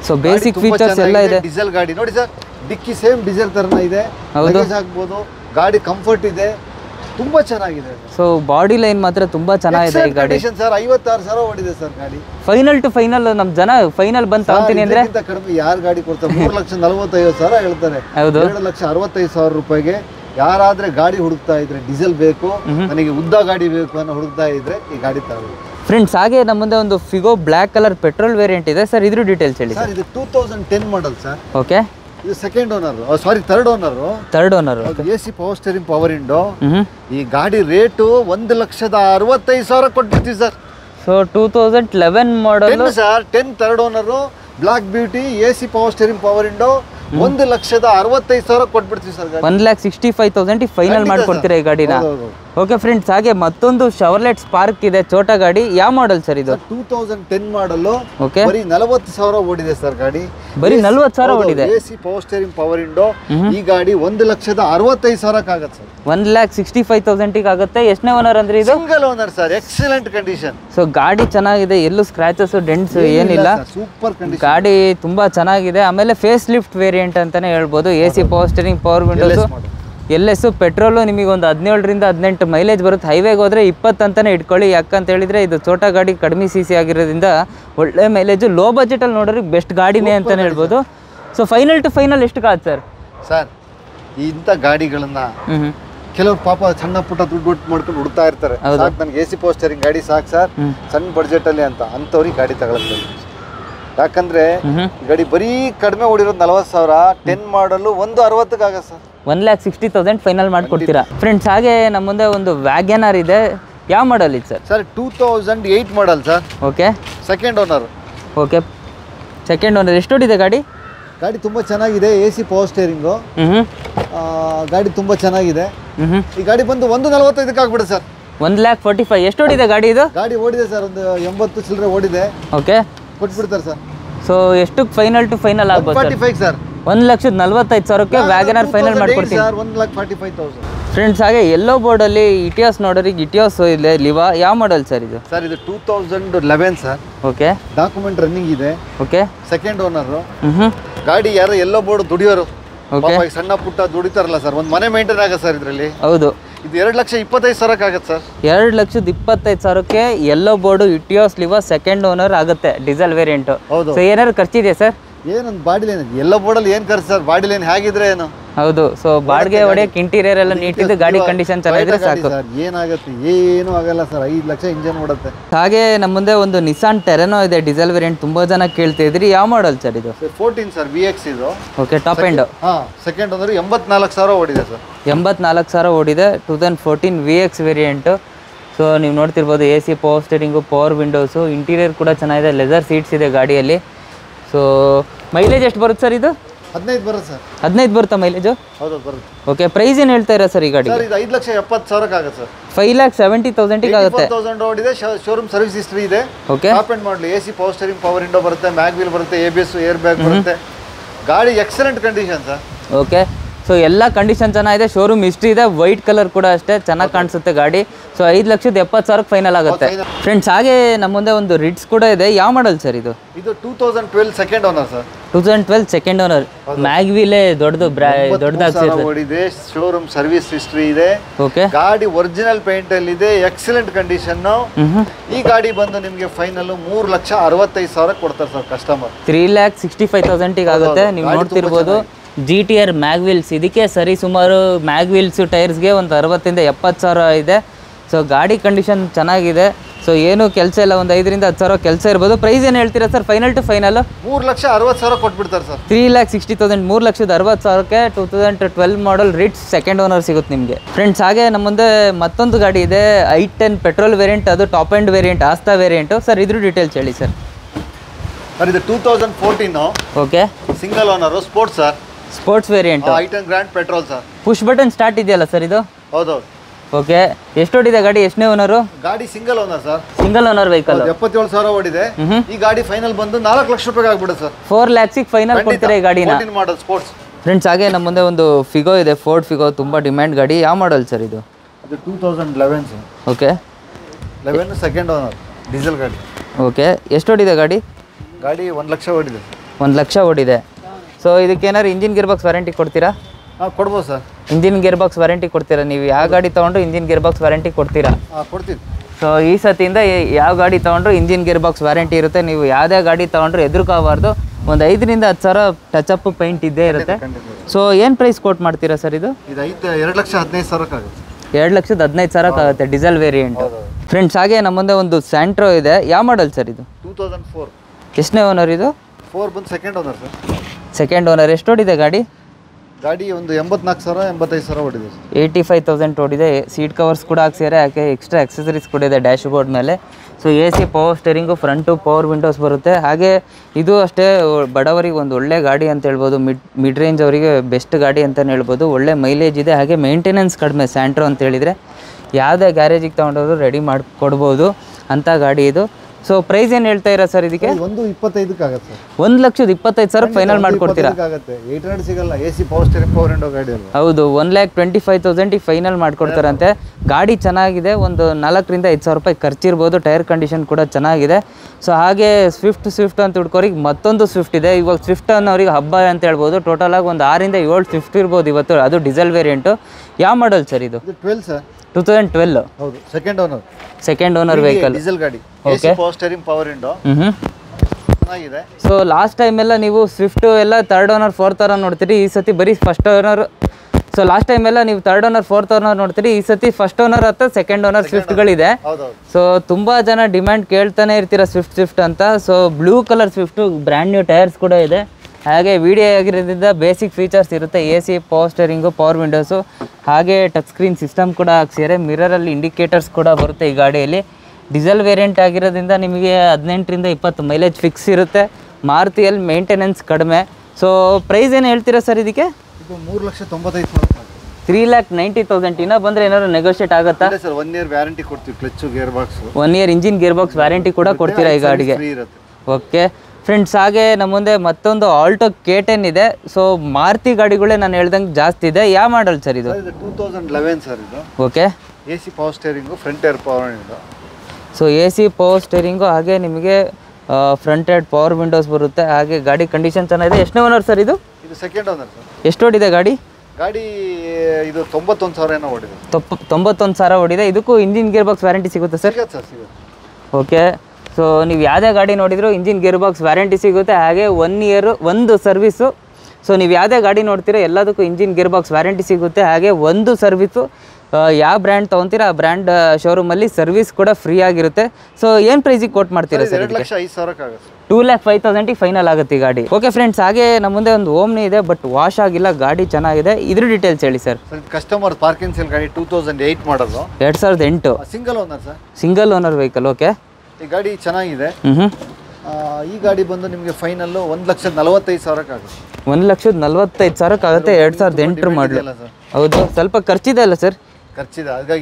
so basic features ಎಲ್ಲ ಇದೆ ಡೀಸೆಲ್ ಗಾಡಿ ನೋಡಿ ಸರ್ ಡಿಕ್ಕಿ ಸೇಮ್ ಡೀಸೆಲ್ ತರನ ಇದೆ ಹೌದು. ಲಗೇಜ್ ಹಾಕ್ಬೋದು ಗಾಡಿ ಕಂಫರ್ಟ್ ಇದೆ ತುಂಬಾ ಚೆನ್ನಾಗಿದೆ ಸೊ ಬಾಡಿ ಲೈನ್ ಮಾತ್ರ ತುಂಬಾ ಚೆನ್ನಾಗಿದೆ ಈ ಗಾಡಿ ಸರ್ ಐವತ್ತಾರು ಸಾವಿರ ಓಡಿದೆ ಸರ್ ಗಾಡಿ ಫೈನಲ್ ಟು ಫೈನಲ್ ನಮ್ ಜನ ಫೈನಲ್ ಬಂದ್ ತಗೊಂತೀನಿ ಅಂದ್ರೆ ಇದಕ್ಕಿಂತ ಕಡಿಮೆ ಯಾರು ಗಾಡಿ ಕೊಡ್ತಾರೆ ಮೂರು ಲಕ್ಷ ನಲವತ್ತೈದು ಸಾವಿರ ಹೇಳ್ತಾರೆ ಹೌದು. ಎರಡು ಲಕ್ಷ ಅರವತ್ತೈದು ಸಾವಿರ ರೂಪಾಯಿಗೆ ಯಾರಾದ್ರೆ ಗಾಡಿ ಹುಡುಕ್ತಾ ಇದ್ರೆ ಡೀಸೆಲ್ ಬೇಕು ನನಗೆ ಉದ್ದ ಗಾಡಿ ಬೇಕು ಅನ್ನೋ ಹುಡುಕ್ತಾ ಇದ್ರೆ ಈ ಗಾಡಿ ತಗೊಳ್ಳಿ ಫ್ರೆಂಡ್ಸ್ ಹಾಗೆ ನಮ್ಮ ಮುಂದೆ ಒಂದು Figo black colour petrol variant ಇದೆ ಸರ್ ಇದ್ರ ಡೀಟೇಲ್ಸ್ ಹೇಳಿ ಸರ್ ಇದು two thousand ten model sir okay ಇದು second owner sorry third owner third owner A C power steering power window hmm ಈ ಗಾಡಿ ರೇಟು ಒಂದು ಲಕ್ಷದ ಅರವತ್ತೈದು ಸಾವಿರ ಕೊಟ್ಬಿಡ್ತೀವಿ sir so two thousand eleven model ten sir ten third owner black beauty A C power steering power window ಒಂದು ಲಕ್ಷದ ಅರವತ್ತೈದು ಸಾವಿರ ಕೊಟ್ಬಿಡ್ತೀವಿ ಸರ್ ಗಾಡಿ one lakh sixty five thousand final ಖಂಡಿತ ಮಾಡ್ಕೊಡ್ತೀರಾ ಈ sir. ಗಾಡಿನ ಹೌದು, ಹೌದು. ಓಕೆ ಫ್ರೆಂಡ್ಸ್ ಹಾಗೆ ಮತ್ತೊಂದು ಶವರ್ಲೆಟ್ ಸ್ಪಾರ್ಕ್ ಇದೆ ಛೋಟಾ ಗಾಡಿ ಯಾವ ಮಾಡಲ್ ಸರ್ ಇದು two thousand ten model okay ಬರೀ ನಲವತ್ತು ಸಾವಿರ ಓಡಿದೆ ಸರ್ ಗಾಡಿ ಬರೀ 40 ಸಾವಿರ ಓಡಿದೆ? A C power steering power window ಈ ಗಾಡಿ ಒಂದು ಲಕ್ಷದ ಅರವತ್ತೈದು ಸಾವಿರಕ್ಕೆ ಆಗತ್ತೆ sir one lakh sixty five ತೌಸಂಡಿಗೆ ಆಗುತ್ತೆ ಎಷ್ಟನೇ ಓನರ್ ಅಂದ್ರೆ ಇದು single owner sir excellent condition so ಗಾಡಿ ಚೆನ್ನಾಗಿದೆ ಎಲ್ಲೂ ಸ್ಕ್ರಾಚಸ್ ಡೆಂಟ್ಸ್ ಏನಿಲ್ಲ ಸೂಪರ್ ಕಂಡೀಷನ್ ಗಾಡಿ ತುಂಬಾ ಚೆನ್ನಾಗಿದೆ ಆಮೇಲೆ ಫೇಸ್ ಲಿಫ್ಟ್ ವೇರಿಯಂಟ್ ಅಂತಾನೆ ಹೇಳ್ಬೋದು A C power steering power windows model. L S petrol ನಿಮಗೆ ಒಂದು ಹದಿನೇಳರಿಂದ ಹದಿನೆಂಟು ಮೈಲೇಜ್ ಬರುತ್ತೆ ಹೈವೇಗೆ ಹೋದ್ರೆ ಇಪ್ಪತ್ತು ಅಂತಾನೆ ಇಟ್ಕೊಳ್ಳಿ ಯಾಕಂತ ಹೇಳಿದ್ರೆ ಇದು ಛೋಟಾ ಗಾಡಿ ಕಡಿಮೆ ಸಿ ಸಿ ಆಗಿರೋದ್ರಿಂದ ಒಳ್ಳೆ ಮೈಲೇಜು ಲೋ ಬಜೆಟಲ್ಲಿ ನೋಡ್ರಿ ಬೆಸ್ಟ್ ಗಾಡಿನೇ ಅಂತಾನೆ ಹೇಳ್ಬೋದು ಸೊ ಫೈನಲ್ ಟು ಫೈನಲ್ ಎಷ್ಟು ಕಾದ್ ಸರ್ ಸರ್ ಇಂಥ ಗಾಡಿಗಳನ್ನ ಹ್ಞೂ ಹ್ಞೂ ಕೆಲವ್ರು ಪಾಪ ಸಣ್ಣ ಪುಟ್ಟ ದುಡ್ಡು ಒಟ್ಟು ಮಾಡ್ಕೊಂಡು ಹುಡ್ತಾ ಇರ್ತಾರೆ ಹೌದು. ಸಾಕು ನನಗೆ ಎ ಸಿ ಪೋಸ್ಟರಿಂಗ್ ಗಾಡಿ ಸಾಕು ಸರ್ ಹ್ಮ್. ಸಣ್ಣ ಬಡ್ಜೆಟ್ ಅಲ್ಲಿ ಅಂತ ಅಂಥವ್ರಿಗೆ ಗಾಡಿ ತಗೊಳ್ತಾರೆ ಯಾಕಂದ್ರೆ ಹ್ಞೂ ಈ ಗಾಡಿ ಬರೀ ಕಡಿಮೆ ಓಡಿರೋದು ನಲವತ್ತು ಸಾವಿರ ಟೆನ್ ಮಾಡಲು ಒಂದು ಅರವತ್ತಕ್ಕೆ ಆಗ sir one lakh sixty thousand final ಮಾಡ್ಕೊಡ್ತೀರಾ ಫ್ರೆಂಡ್ಸ್ ಹಾಗೆ ನಮ್ಮ ಮುಂದೆ ಒಂದು ವ್ಯಾಗ್ಯನರ್ ಇದೆ ಯಾವ ಮಾಡಲ್ ಇದು sir sir two thousand eight model sir okay second owner okay second owner ಎಷ್ಟು ಹೊಡಿದೆ ಗಾಡಿ ಗಾಡಿ ತುಂಬ ಚೆನ್ನಾಗಿದೆ ಎ ಸಿ ಪವರ್ ಸ್ಟೇರಿಂಗು ಹ್ಞೂ ಹ್ಞೂ ಗಾಡಿ ತುಂಬ ಚೆನ್ನಾಗಿದೆ ಹ್ಞೂ ಹ್ಞೂ ಈ ಗಾಡಿ ಬಂದು ಒಂದು ನಲವತ್ತೈದಕ್ಕೆ ಆಗ್ಬಿಡುತ್ತೆ ಸರ್ ಒಂದು ಲ್ಯಾಕ್ ಫೋರ್ಟಿ ಫೈವ್ ಎಷ್ಟು ಹೊಡಿದೆ ಗಾಡಿ ಇದು ಗಾಡಿ ಓಡಿದೆ ಸರ್ ಒಂದು ಎಂಬತ್ತು ಚಿಲ್ಲರೆ ಓಡಿದೆ ಓಕೆ ಕೊಟ್ಬಿಡ್ತಾರೆ ಸರ್ ಸೊ ಎಷ್ಟು ಫೈನಲ್ ಟು ಫೈನಲ್ ಆಗ್ಬೋದು ಫಾರ್ಟಿ ಸರ್ ಫೈವ್ ಸರ್ ಒಂದು ಲಕ್ಷದ ನಲ್ವತ್ತೈದು ಸಾವಿರಕ್ಕೆ ವ್ಯಾಗನರ್ ಫೈನಲ್ ಮಾಡ್ಕೊಡ್ತೀನಿ sir one lakh forty five thousand friends ಹಾಗೆ ಎಲ್ಲೋ ಬೋರ್ಡಲ್ಲಿ ಇಟಿಯಾಸ್ ನೋಡೋರಿಗೆ ಇಟಿಯಾಸ್ ಇದೆ ಲಿವಾ ಯಾವ ಮಾಡಲ್ ಸರ್ ಇದು ಸರ್ ಇದು two thousand eleven sir okay document running ಇದೆ ಓಕೆ ಸೆಕೆಂಡ್ ಓನರು ಹ್ಞೂ ಹ್ಞೂ ಗಾಡಿ ಯಾರೋ ಎಲ್ಲೋ ಬೋರ್ಡ್ ದುಡಿಯೋರು Okay. ಪಾಪ ಈಗ ಸಣ್ಣ ಪುಟ್ಟ ದುಡಿತಾರಲ್ಲ ಸರ್ ಒಂದು ಮನೆ ಮೇಂಟೈನ್ ಆಗತ್ತೆ ಸರ್ ಇದರಲ್ಲಿ ಹೌದು ಇದು ಎರಡು ಲಕ್ಷ ಇಪ್ಪತ್ತೈದು ಸಾವಿರಕ್ಕೆ ಆಗತ್ತೆ ಸರ್ ಎರಡು ಲಕ್ಷದ ಇಪ್ಪತ್ತೈದು ಸಾವಿರಕ್ಕೆ ಎಲ್ಲೋ board Etios Liva second owner ಆಗುತ್ತೆ ಡೀಸೆಲ್ ವೇರಿಯಂಟು ಹೌದು. ಸೊ ಏನಾದ್ರು ಖರ್ಚಿದೆಯಾ ಸರ್ ಏನೊಂದು ಬಾಡಿ ಲೈನ್ ಎಲ್ಲ ಬೋರ್ಡಲ್ಲಿ ಏನು ಖರ್ಚು ಸರ್ ಬಾಡಿ ಲೈನ್ ಹೇಗಿದ್ರೆ ಏನು ಹೌದು ಸೊ ಬಾಡಿಗೆ ಹೊಡೆಯಕ್ಕೆ ಇಂಟೀರಿಯರ್ ಎಲ್ಲ ನೀಟ್ ಇದೆ ಗಾಡಿ ಕಂಡೀಷನ್ ಚೆನ್ನಾಗಿದ್ರೆ ಸಾಕು ಸರ್ ಏನಾಗುತ್ತೆ ಏನು ಆಗಲ್ಲ ಸರ್ ಐದು ಲಕ್ಷ ಇಂಜನ್ ಓಡುತ್ತೆ ಹಾಗೆ ನಮ್ಮ ಮುಂದೆ ಒಂದು ನಿಸಾನ್ ಟೆರೆನೋ ಇದೆ ಡೀಸೆಲ್ ವೇರಿಯಂಟ್ ತುಂಬಾ ಜನ ಕೇಳ್ತಾ ಇದ್ರಿ ಯಾವ ಮಾಡಲ್ ಸರ್ ಇದು sir fourteen sir V X ಇದು ಓಕೆ ಟಾಪ್ ಎಂಡ್ ಹಾಂ ಸೆಕೆಂಡ್ ಅಂದ್ರೆ ಎಂಬತ್ನಾಲ್ಕು ಸಾವಿರ ಓಡಿದೆ ಸರ್ ಎಂಬತ್ನಾಲ್ಕು ಸಾವಿರ ಓಡಿದೆ two thousand fourteen V X variant so ನೀವು ನೋಡ್ತಿರ್ಬೋದು A C power steering power windows interior ಕೂಡ ಚೆನ್ನಾಗಿದೆ ಲೆದರ್ ಸೀಟ್ಸ್ ಇದೆ ಗಾಡಿಯಲ್ಲಿ ಸೊ ಮೈಲೇಜ್ ಎಷ್ಟು ಬರುತ್ತೆ ಸರ್ ಇದು ಹದಿನೈದು ಬರುತ್ತೆ ಸರ್ ಹದಿನೈದು ಬರುತ್ತಾ ಮೈಲೇಜು ಹೌದು ಬರುತ್ತೆ ಓಕೆ ಪ್ರೈಸ್ ಏನು ಹೇಳ್ತಾ ಇರೋ ಸರ್ ಈ ಗಾಡಿ ಸರ್ ಇದು ಐದು ಲಕ್ಷ ಎಪ್ಪತ್ತು ಸಾವಿರಕ್ಕೆ ಆಗುತ್ತೆ ಸರ್ ಫೈವ್ ಲ್ಯಾಕ್ ಸೆವೆಂಟಿ ತೌಸಂಡಿಗೆ ಆಗುತ್ತೆ ತೌಸಂಡ್ ಓಡಿದೆ ಶೋರೂಮ್ ಸರ್ವಿಸ್ ಹಿಸ್ಟ್ರಿ ಇದೆ ಓಕೆ ಟಾಪ್ ಎಂಡ್ ಮಾಡಲಿ A C power steering power window ಬರುತ್ತೆ ಮ್ಯಾಗ್ ವೀಲ್ ಬರುತ್ತೆ A B S air bag ಬರುತ್ತೆ ಗಾಡಿ excellent condition sir okay so ಎಲ್ಲ ಕಂಡೀಷನ್ ಚೆನ್ನಾಗಿದೆ ಶೋರೂಮ್ ಹಿಸ್ಟ್ರಿ ಇದೆ ವೈಟ್ ಕಲರ್ ಕೂಡ ಅಷ್ಟೇ ಚೆನ್ನಾಗಿ ಕಾಣಿಸುತ್ತೆ ಗಾಡಿ ಸೊ ಐದು ಲಕ್ಷದ ಎಪ್ಪತ್ತು ಸಾವಿರಕ್ಕೆ ಫೈನಲ್ ಆಗುತ್ತೆ final. ಫ್ರೆಂಡ್ಸ್ ಹಾಗೆ ನಮ್ಮ ಮುಂದೆ ಒಂದು ರಿಡ್ಸ್ ಕೂಡ ಇದೆ ಯಾವ ಮಾಡಲ್ ಸರ್ ಇದು ಇದು two thousand twelve second owner sir two thousand twelve second owner ಮ್ಯಾಗ್ವಿಲೇ ದೊಡ್ಡದು ಬ್ರಾ ದೊಡ್ಡದಾಗ್ತಿದೆ ಓಡಿದೆ ಶೋರೂಮ್ ಸರ್ವಿಸ್ ಹಿಸ್ಟ್ರಿ ಇದೆ ಓಕೆ ಗಾಡಿ ಒರಿಜಿನಲ್ ಪೇಂಟ್ ಅಲ್ಲಿ ಇದೆ ಎಕ್ಸಲೆಂಟ್ ಕಂಡೀಷನ್ ಹ್ಞೂ ಈ ಗಾಡಿ ಬಂದು ನಿಮಗೆ ಫೈನಲ್ ಮೂರು ಲಕ್ಷ ಅರವತ್ತೈದು ಸಾವಿರ ಕೊಡ್ತಾರೆ sir customer three lakh sixty five ತೌಸಂಡಿಗೆ ಆಗುತ್ತೆ ಹೌದು, ನೀವು ಗಾಡಿ ನೋಡ್ತಿರ್ಬೋದು ಜಿ ಟಿ ಆರ್ ಮ್ಯಾಗ್ವಿಲ್ಸ್ ಇದಕ್ಕೆ ಸರಿ ಸುಮಾರು ಮ್ಯಾಗ್ವಿಲ್ಸು ಟೈರ್ಸ್ಗೆ ಒಂದು ಅರವತ್ತಿಂದ ಎಪ್ಪತ್ತು ಸಾವಿರ ಇದೆ ಸೊ ಗಾಡಿ ಕಂಡೀಷನ್ ಚೆನ್ನಾಗಿದೆ ಸೊ ಏನು ಕೆಲಸ ಇಲ್ಲ ಒಂದು ಐದರಿಂದ ಹತ್ತು ಸಾವಿರ ಕೆಲಸ ಇರ್ಬೋದು ಪ್ರೈಸ್ ಏನು ಹೇಳ್ತೀರಾ ಸರ್ ಫೈನಲ್ ಟು ಫೈನಲ್ ಮೂರು ಲಕ್ಷ ಅರವತ್ತು ಸಾವಿರ ಕೊಟ್ಬಿಡ್ತಾರೆ sir three lakh sixty thousand ಮೂರು ಲಕ್ಷದ ಅರವತ್ತು ಸಾವಿರಕ್ಕೆ two thousand twelve model Ritz second owner ಸಿಗುತ್ತೆ ನಿಮಗೆ ಫ್ರೆಂಡ್ಸ್ ಹಾಗೆ ನಮ್ಮ ಮುಂದೆ ಮತ್ತೊಂದು ಗಾಡಿ ಇದೆ ಐ ಟೆನ್ ಪೆಟ್ರೋಲ್ ವೇರಿಯಂಟ್ ಅದು top and variant Asta variant sir ಇದ್ರ ಡೀಟೇಲ್ಸ್ ಹೇಳಿ ಸರ್ ಸರ್ ಇದು two thousand fourteen okay single owner sports sir sports variant I ten grand petrol sir push button start ಇದೆಯಲ್ಲ ಸರ್ ಇದು ಹೌದೌದು okay ಎಷ್ಟು ಹೊಡಿದೆ ಗಾಡಿ ಎಷ್ಟನೇ ಓನರು ಗಾಡಿ single owner sir single owner vehicle ಎಪ್ಪತ್ತೇಳು ಸಾವಿರ ಓಡಿದೆ ಮ್ಹೂ. ಈ ಗಾಡಿ ಫೈನಲ್ ಬಂದು ನಾಲ್ಕು ಲಕ್ಷ ರೂಪಾಯಿ ಆಗ್ಬಿಡುತ್ತೆ ಸರ್ ಫೋರ್ ಲ್ಯಾಕ್ಸಿಗೆ ಫೈನಲ್ ಕೊಡ್ತೀರಾ ಈ ಗಾಡಿನ ಫೋರ್ಟೀನ್ ಮಾಡಲ್ ಸ್ಪೋರ್ಟ್ಸ್ ಫ್ರೆಂಡ್ಸ್ ಹಾಗೆ ನಮ್ಮ ಮುಂದೆ ಒಂದು ಫಿಗೋ ಇದೆ ಫೋರ್ಡ್ ಫಿಗೋ ತುಂಬ ಡಿಮ್ಯಾಂಡ್ ಗಾಡಿ ಯಾವ ಮಾಡಲ್ ಸರ್ ಇದು ಇದು two thousand eleven sir okay eleven second owner diesel ಗಾಡಿ ಓಕೆ ಎಷ್ಟು ಹೊಡಿದೆ ಗಾಡಿ ಗಾಡಿ ಒಂದು ಲಕ್ಷ ಓಡಿದೆ ಒಂದು ಲಕ್ಷ ಓಡಿದೆ ಸೊ ಇದಕ್ಕೇನಾದ್ರು ಇಂಜಿನ್ ಗೇರ್ ಬಾಕ್ಸ್ ವಾರಂಟಿ ಕೊಡ್ತೀರಾ ಹಾಂ ಕೊಡ್ಬೋದು sir engine gear box warranty ಕೊಡ್ತೀರಾ ನೀವು ಯಾವ ಗಾಡಿ ತೊಗೊಂಡ್ರು ಇಂಜಿನ್ ಗೇರ್ ಬಾಕ್ಸ್ ವಾರಂಟಿ ಕೊಡ್ತೀರಾ ಹಾಂ ಕೊಡ್ತೀನಿ ಸೊ ಈ ಸತಿಯಿಂದ ಯ- ಯಾವ ಗಾಡಿ ತೊಗೊಂಡ್ರು ಇಂಜಿನ್ ಗೇರ್ ಬಾಕ್ಸ್ ವಾರಂಟಿ ಇರುತ್ತೆ ನೀವು ಯಾವುದೇ ಗಾಡಿ ತೊಗೊಂಡ್ರು ಎದುರ್ಕೋಬಾರ್ದು ಒಂದು ಐದರಿಂದ ಹತ್ತು ಸಾವಿರ ಟಚಪ್ ಪೈಂಟ್ ಇದ್ದೇ ಇರುತ್ತೆ ಖಂಡಿತ ಸೊ ಏನು ಪ್ರೈಸ್ ಕೋಟ್ ಮಾಡ್ತೀರಾ ಸರ್ ಇದು ಇದು ಐದು ಎರಡು ಲಕ್ಷ ಹದಿನೈದು ಸಾವಿರಕ್ಕಾಗುತ್ತೆ ಎರಡು ಲಕ್ಷದ ಹದಿನೈದು ಸಾವಿರಕ್ಕಾಗುತ್ತೆ ಡೀಸೆಲ್ ವೇರಿಯಂಟ್ ಫ್ರೆಂಡ್ಸ್ ಹಾಗೆ ನಮ್ಮ ಮುಂದೆ ಒಂದು ಸ್ಯಾಂಟ್ರೋ ಇದೆ ಯಾವ ಮಾಡಲ್ ಸರ್ ಇದು ಟೂ ತೌಸಂಡ್ ಫೋರ್ ಎಷ್ಟನೇ ಓನರ್ ಇದು ಫೋರ್ ಬಂದು second owner sir second owner ಎಷ್ಟು ಓಡಿದೆ ಗಾಡಿ ಗಾಡಿ ಒಂದು ಎಂಬತ್ನಾಲ್ಕು ಸಾವಿರ ಎಂಬತ್ತೈದು ಸಾವಿರ ಹೊಡಿದೆ ಸರ್ ಏಯ್ಟಿ ಫೈವ್ ತೌಸಂಡ್ ಓಡಿದೆ ಸೀಟ್ ಕವರ್ಸ್ ಕೂಡ ಹಾಕ್ಸಿದ್ದಾರೆ ಯಾಕೆ ಎಕ್ಸ್ಟ್ರಾ ಅಕ್ಸೆಸರೀಸ್ ಕೂಡ ಇದೆ ಡ್ಯಾಶ್ ಬೋರ್ಡ್ ಮೇಲೆ so A C power steering front power windows ಬರುತ್ತೆ ಹಾಗೆ ಇದು ಅಷ್ಟೇ ಬಡವರಿಗೆ ಒಂದು ಒಳ್ಳೆ ಗಾಡಿ ಅಂತ ಹೇಳ್ಬೋದು ಮಿಡ್ ಮಿಡ್ ರೇಂಜ್ ಅವರಿಗೆ ಬೆಸ್ಟ್ ಗಾಡಿ ಅಂತಲೇ ಹೇಳ್ಬೋದು ಒಳ್ಳೆ ಮೈಲೇಜ್ ಇದೆ ಹಾಗೆ ಮೇಂಟೆನೆನ್ಸ್ ಕಡಿಮೆ ಸ್ಯಾಂಟ್ರೋ ಅಂತ ಹೇಳಿದರೆ ಯಾವುದೇ ಗ್ಯಾರೇಜಿಗೆ ತೊಗೊಂಡೋದ್ರು ರೆಡಿ ಮಾಡಿ ಕೊಡ್ಬೋದು ಅಂಥ ಗಾಡಿ ಇದು ಸೊ ಪ್ರೈಸ್ ಏನು ಹೇಳ್ತಾ ಇರಾ ಸರ್ ಇದಕ್ಕೆ ಒಂದು ಇಪ್ಪತ್ತೈದಕ್ಕೆ ಆಗುತ್ತೆ ಸರ್ ಒಂದು ಲಕ್ಷದ ಇಪ್ಪತ್ತೈದು ಸಾವಿರ ಫೈನಲ್ ಮಾಡ್ಕೊಡ್ತೀರಾ ಆಗುತ್ತೆ ಏಟ್ ಹಂಡ್ರೆಡ್ ಸಿಗಲ್ಲ A C power steering power window ಗಾಡಿ ಅಲ್ವಾ ಹೌದು ಒನ್ ಲ್ಯಾಕ್ ಟ್ವೆಂಟಿ ಫೈವ್ ತೌಸಂಡಿಗೆ ಫೈನಲ್ ಮಾಡ್ಕೊಡ್ತಾರಂತೆ ಗಾಡಿ ಚೆನ್ನಾಗಿದೆ ಒಂದು ನಾಲ್ಕರಿಂದ ಐದು ಸಾವಿರ ರೂಪಾಯಿ ಖರ್ಚಿರ್ಬೋದು ಟೈರ್ ಕಂಡೀಷನ್ ಕೂಡ ಚೆನ್ನಾಗಿದೆ ಸೊ ಹಾಗೆ ಸ್ವಿಫ್ಟ್ ಸ್ವಿಫ್ಟ್ ಅಂತ ಹುಡ್ಕೋರಿಗೆ ಮತ್ತೊಂದು ಸ್ವಿಫ್ಟ್ ಇದೆ ಇವಾಗ ಸ್ವಿಫ್ಟ್ ಅನ್ನೋರಿಗೆ ಹಬ್ಬ ಅಂತ ಹೇಳ್ಬೋದು ಟೋಟಲಾಗಿ ಒಂದು ಆರಿಂದ ಏಳು ಸ್ವಿಫ್ಟ್ ಇರ್ಬೋದು ಇವತ್ತು ಅದು ಡೀಸೆಲ್ ವೇರಿಯಂಟು ಯಾವ ಮಾಡಲ್ ಸರ್ ಇದು ಇದು twelve sir two thousand twelve ಹೌದು second owner second owner vehicle diesel ಗಾಡಿ A C power steering power window ಹ್ಞೂ ಚೆನ್ನಾಗಿದೆ ಸೊ ಲಾಸ್ಟ್ ಟೈಮ್ ಎಲ್ಲ ನೀವು ಸ್ವಿಫ್ಟು ಎಲ್ಲ ತರ್ಡ್ ಓನರ್ ಫೋರ್ತ್ ಓನರ್ ನೋಡ್ತೀರಿ ಈ ಸತಿ ಬರೀ first owner so last time ಎಲ್ಲ ನೀವು ತರ್ಡ್ ಓನರ್ ಫೋರ್ತ್ ಓನರ್ ನೋಡ್ತೀರಿ ಈ ಸತಿ ಫಸ್ಟ್ ಓನರ್ ಅಥವಾ ಸೆಕೆಂಡ್ ಓನರ್ ಸ್ವಿಫ್ಟ್ಗಳಿದೆ ಹೌದೌದು ಸೊ ತುಂಬ ಜನ ಡಿಮ್ಯಾಂಡ್ ಕೇಳ್ತಾನೆ ಇರ್ತೀರ ಸ್ವಿಫ್ಟ್ ಸ್ವಿಫ್ಟ್ ಅಂತ so blue colour Swift brand new tyres ಕೂಡ ಇದೆ ಹಾಗೆ ವಿ ಆಗಿರೋದ್ರಿಂದ ಬೇಸಿಕ್ ಫೀಚರ್ಸ್ ಇರುತ್ತೆ A C power steering power windows ಹಾಗೆ ಟಚ್ ಸ್ಕ್ರೀನ್ ಸಿಸ್ಟಮ್ ಕೂಡ ಹಾಕ್ಸಿದ್ದಾರೆ ಮಿರರಲ್ಲಿ ಇಂಡಿಕೇಟರ್ಸ್ ಕೂಡ ಬರುತ್ತೆ ಈ ಗಾಡಿಯಲ್ಲಿ ಡೀಸೆಲ್ ವೇರಿಯಂಟ್ ಆಗಿರೋದ್ರಿಂದ ನಿಮಗೆ ಹದಿನೆಂಟರಿಂದ ಇಪ್ಪತ್ತು ಮೈಲೇಜ್ ಫಿಕ್ಸ್ ಇರುತ್ತೆ ಮಾರುತಿಯಲ್ಲಿ ಮೇಂಟೆನೆನ್ಸ್ ಕಡಿಮೆ ಸೊ ಪ್ರೈಸ್ ಏನು ಹೇಳ್ತೀರಾ ಸರ್ ಇದಕ್ಕೆ ಇದು ಮೂರು ಲಕ್ಷ ತೊಂಬತ್ತೈದು ಸಾವಿರ ತ್ರೀ ಲ್ಯಾಕ್ ನೈಂಟಿ ತೌಸಂಡ್ ಇನ್ನೂ ಬಂದರೆ ಏನಾದ್ರು ನೆಗೋಷಿಯೇಟ್ ಆಗುತ್ತಾ ಇದೆ ಸರ್ ಒನ್ ಇಯರ್ ವ್ಯಾರಂಟಿ ಕೊಡ್ತೀವಿ clutch gear box one year engine gear box warranty ಕೂಡ ಕೊಡ್ತೀರಾ ಈ ಗಾಡಿಗೆ ಫ್ರೀ ಇರುತ್ತೆ ಓಕೆ ಫ್ರೆಂಡ್ಸ್ ಹಾಗೆ ನಮ್ಮ ಮುಂದೆ ಮತ್ತೊಂದು ಆಲ್ಟೋ ಕೆ ಟೆನ್ ಇದೆ ಸೊ ಮಾರುತಿ ಗಾಡಿಗಳೇ ನಾನು ಹೇಳ್ದಂಗೆ ಜಾಸ್ತಿ ಇದೆ ಯಾವ ಮಾಡಲ್ ಸರ್ ಇದು ಸರ್ ಇದು ಟೂ ತೌಸಂಡ್ ಲೆವೆನ್ ಸರ್ ಇದು okay A C power steering front air power window so A C power steering ಹಾಗೆ ನಿಮಗೆ ಫ್ರಂಟ್ ಹೆಡ್ ಪವರ್ ವಿಂಡೋಸ್ ಬರುತ್ತೆ ಹಾಗೆ ಗಾಡಿ ಕಂಡೀಷನ್ ಚೆನ್ನಾಗಿದೆ ಎಷ್ಟನೇ ಓನರ್ ಸರ್ ಇದು ಇದು ಸೆಕೆಂಡ್ ಓನರ್ ಸರ್ ಎಷ್ಟು ಓಡಿದೆ ಗಾಡಿ ಗಾಡಿ ಇದು ತೊಂಬತ್ತೊಂದು ಸಾವಿರ ಏನೋ ಓಡಿದೆ ತೊಪ್ಪ ತೊಂಬತ್ತೊಂದು ಸಾವಿರ ಓಡಿದೆ ಇದಕ್ಕೂ ಇಂಜಿನ್ ಗೇರ್ ಬಾಕ್ಸ್ ವ್ಯಾರಂಟಿ ಸಿಗುತ್ತೆ ಸರ್ ಸಿಗತ್ತೆ ಸರ್ ಸಿಗುತ್ತೆ ಓಕೆ ಸೊ ನೀವು ಯಾವುದೇ ಗಾಡಿ ನೋಡಿದ್ರು ಇಂಜಿನ್ ಗೇರ್ ಬಾಕ್ಸ್ ವ್ಯಾರಂಟಿ ಸಿಗುತ್ತೆ ಹಾಗೆ ಒನ್ ಇಯರು ಒಂದು ಸರ್ವಿಸು ಸೊ ನೀವು ಯಾವುದೇ ಗಾಡಿ ನೋಡ್ತೀರೋ ಎಲ್ಲದಕ್ಕೂ ಇಂಜಿನ್ ಗೇರ್ ಬಾಕ್ಸ್ ವ್ಯಾರಂಟಿ ಸಿಗುತ್ತೆ ಹಾಗೆ ಒಂದು ಸರ್ವಿಸು ಯಾವ ಬ್ರ್ಯಾಂಡ್ ತೊಗೊತೀರಾ ಆ ಬ್ರ್ಯಾಂಡ್ ಶೋರೂಮಲ್ಲಿ ಸರ್ವಿಸ್ ಕೂಡ ಫ್ರೀ ಆಗಿರುತ್ತೆ ಸೊ ಏನು ಪ್ರೈಸಿಗೆ ಕೋಟ್ ಮಾಡ್ತೀರಾ ಸರ್ ಎರಡು ಲಕ್ಷ ಐದು ಸಾವಿರಕ್ಕಾಗುತ್ತೆ ಟೂ ಲ್ಯಾಕ್ ಫೈವ್ ತೌಸಂಡಿಗೆ ಫೈನಲ್ ಆಗುತ್ತೆ ಈ ಗಾಡಿ ಓಕೆ ಫ್ರೆಂಡ್ಸ್ ಹಾಗೆ ನಮ್ಮ ಮುಂದೆ ಒಂದು ಓಮ್ನಿ ಇದೆ ಬಟ್ ವಾಶ್ ಆಗಿಲ್ಲ ಗಾಡಿ ಚೆನ್ನಾಗಿದೆ ಇದ್ರ ಡೀಟೇಲ್ಸ್ ಹೇಳಿ ಸರ್ ಸರ್ ಇದು ಕಸ್ಟಮರ್ ಪಾರ್ಕಿಂಗ್ ಸೇಲ್ ಗಾಡಿ ಟೂ ತೌಸಂಡ್ ಏಯ್ಟ್ ಮಾಡೋದು ಎರಡು ಸಾವಿರದ ಎಂಟು single owner sir single owner vehicle okay ಈ ಗಾಡಿ ಚೆನ್ನಾಗಿದೆ ಹ್ಞೂ ಹ್ಞೂ ಆ, ಈ ಗಾಡಿ ಬಂದು ನಿಮಗೆ ಫೈನಲ್ಲು ಒಂದು ಲಕ್ಷದ ನಲವತ್ತೈದು ಸಾವಿರಕ್ಕಾಗುತ್ತೆ ಒಂದು ಲಕ್ಷದ ನಲವತ್ತೈದು ಸಾವಿರಕ್ಕಾಗುತ್ತೆ ಎರಡು ಸಾವಿರದ ಎಂಟರ ಮಾಡಲು ಇದೆಯಲ್ಲ ಸರ್ ಹೌದು ಸ್ವಲ್ಪ ಖರ್ಚಿದೆ ಅಲ್ಲ ಸರ್ ಖರ್ಚಿದೆ ಹಾಗಾಗಿ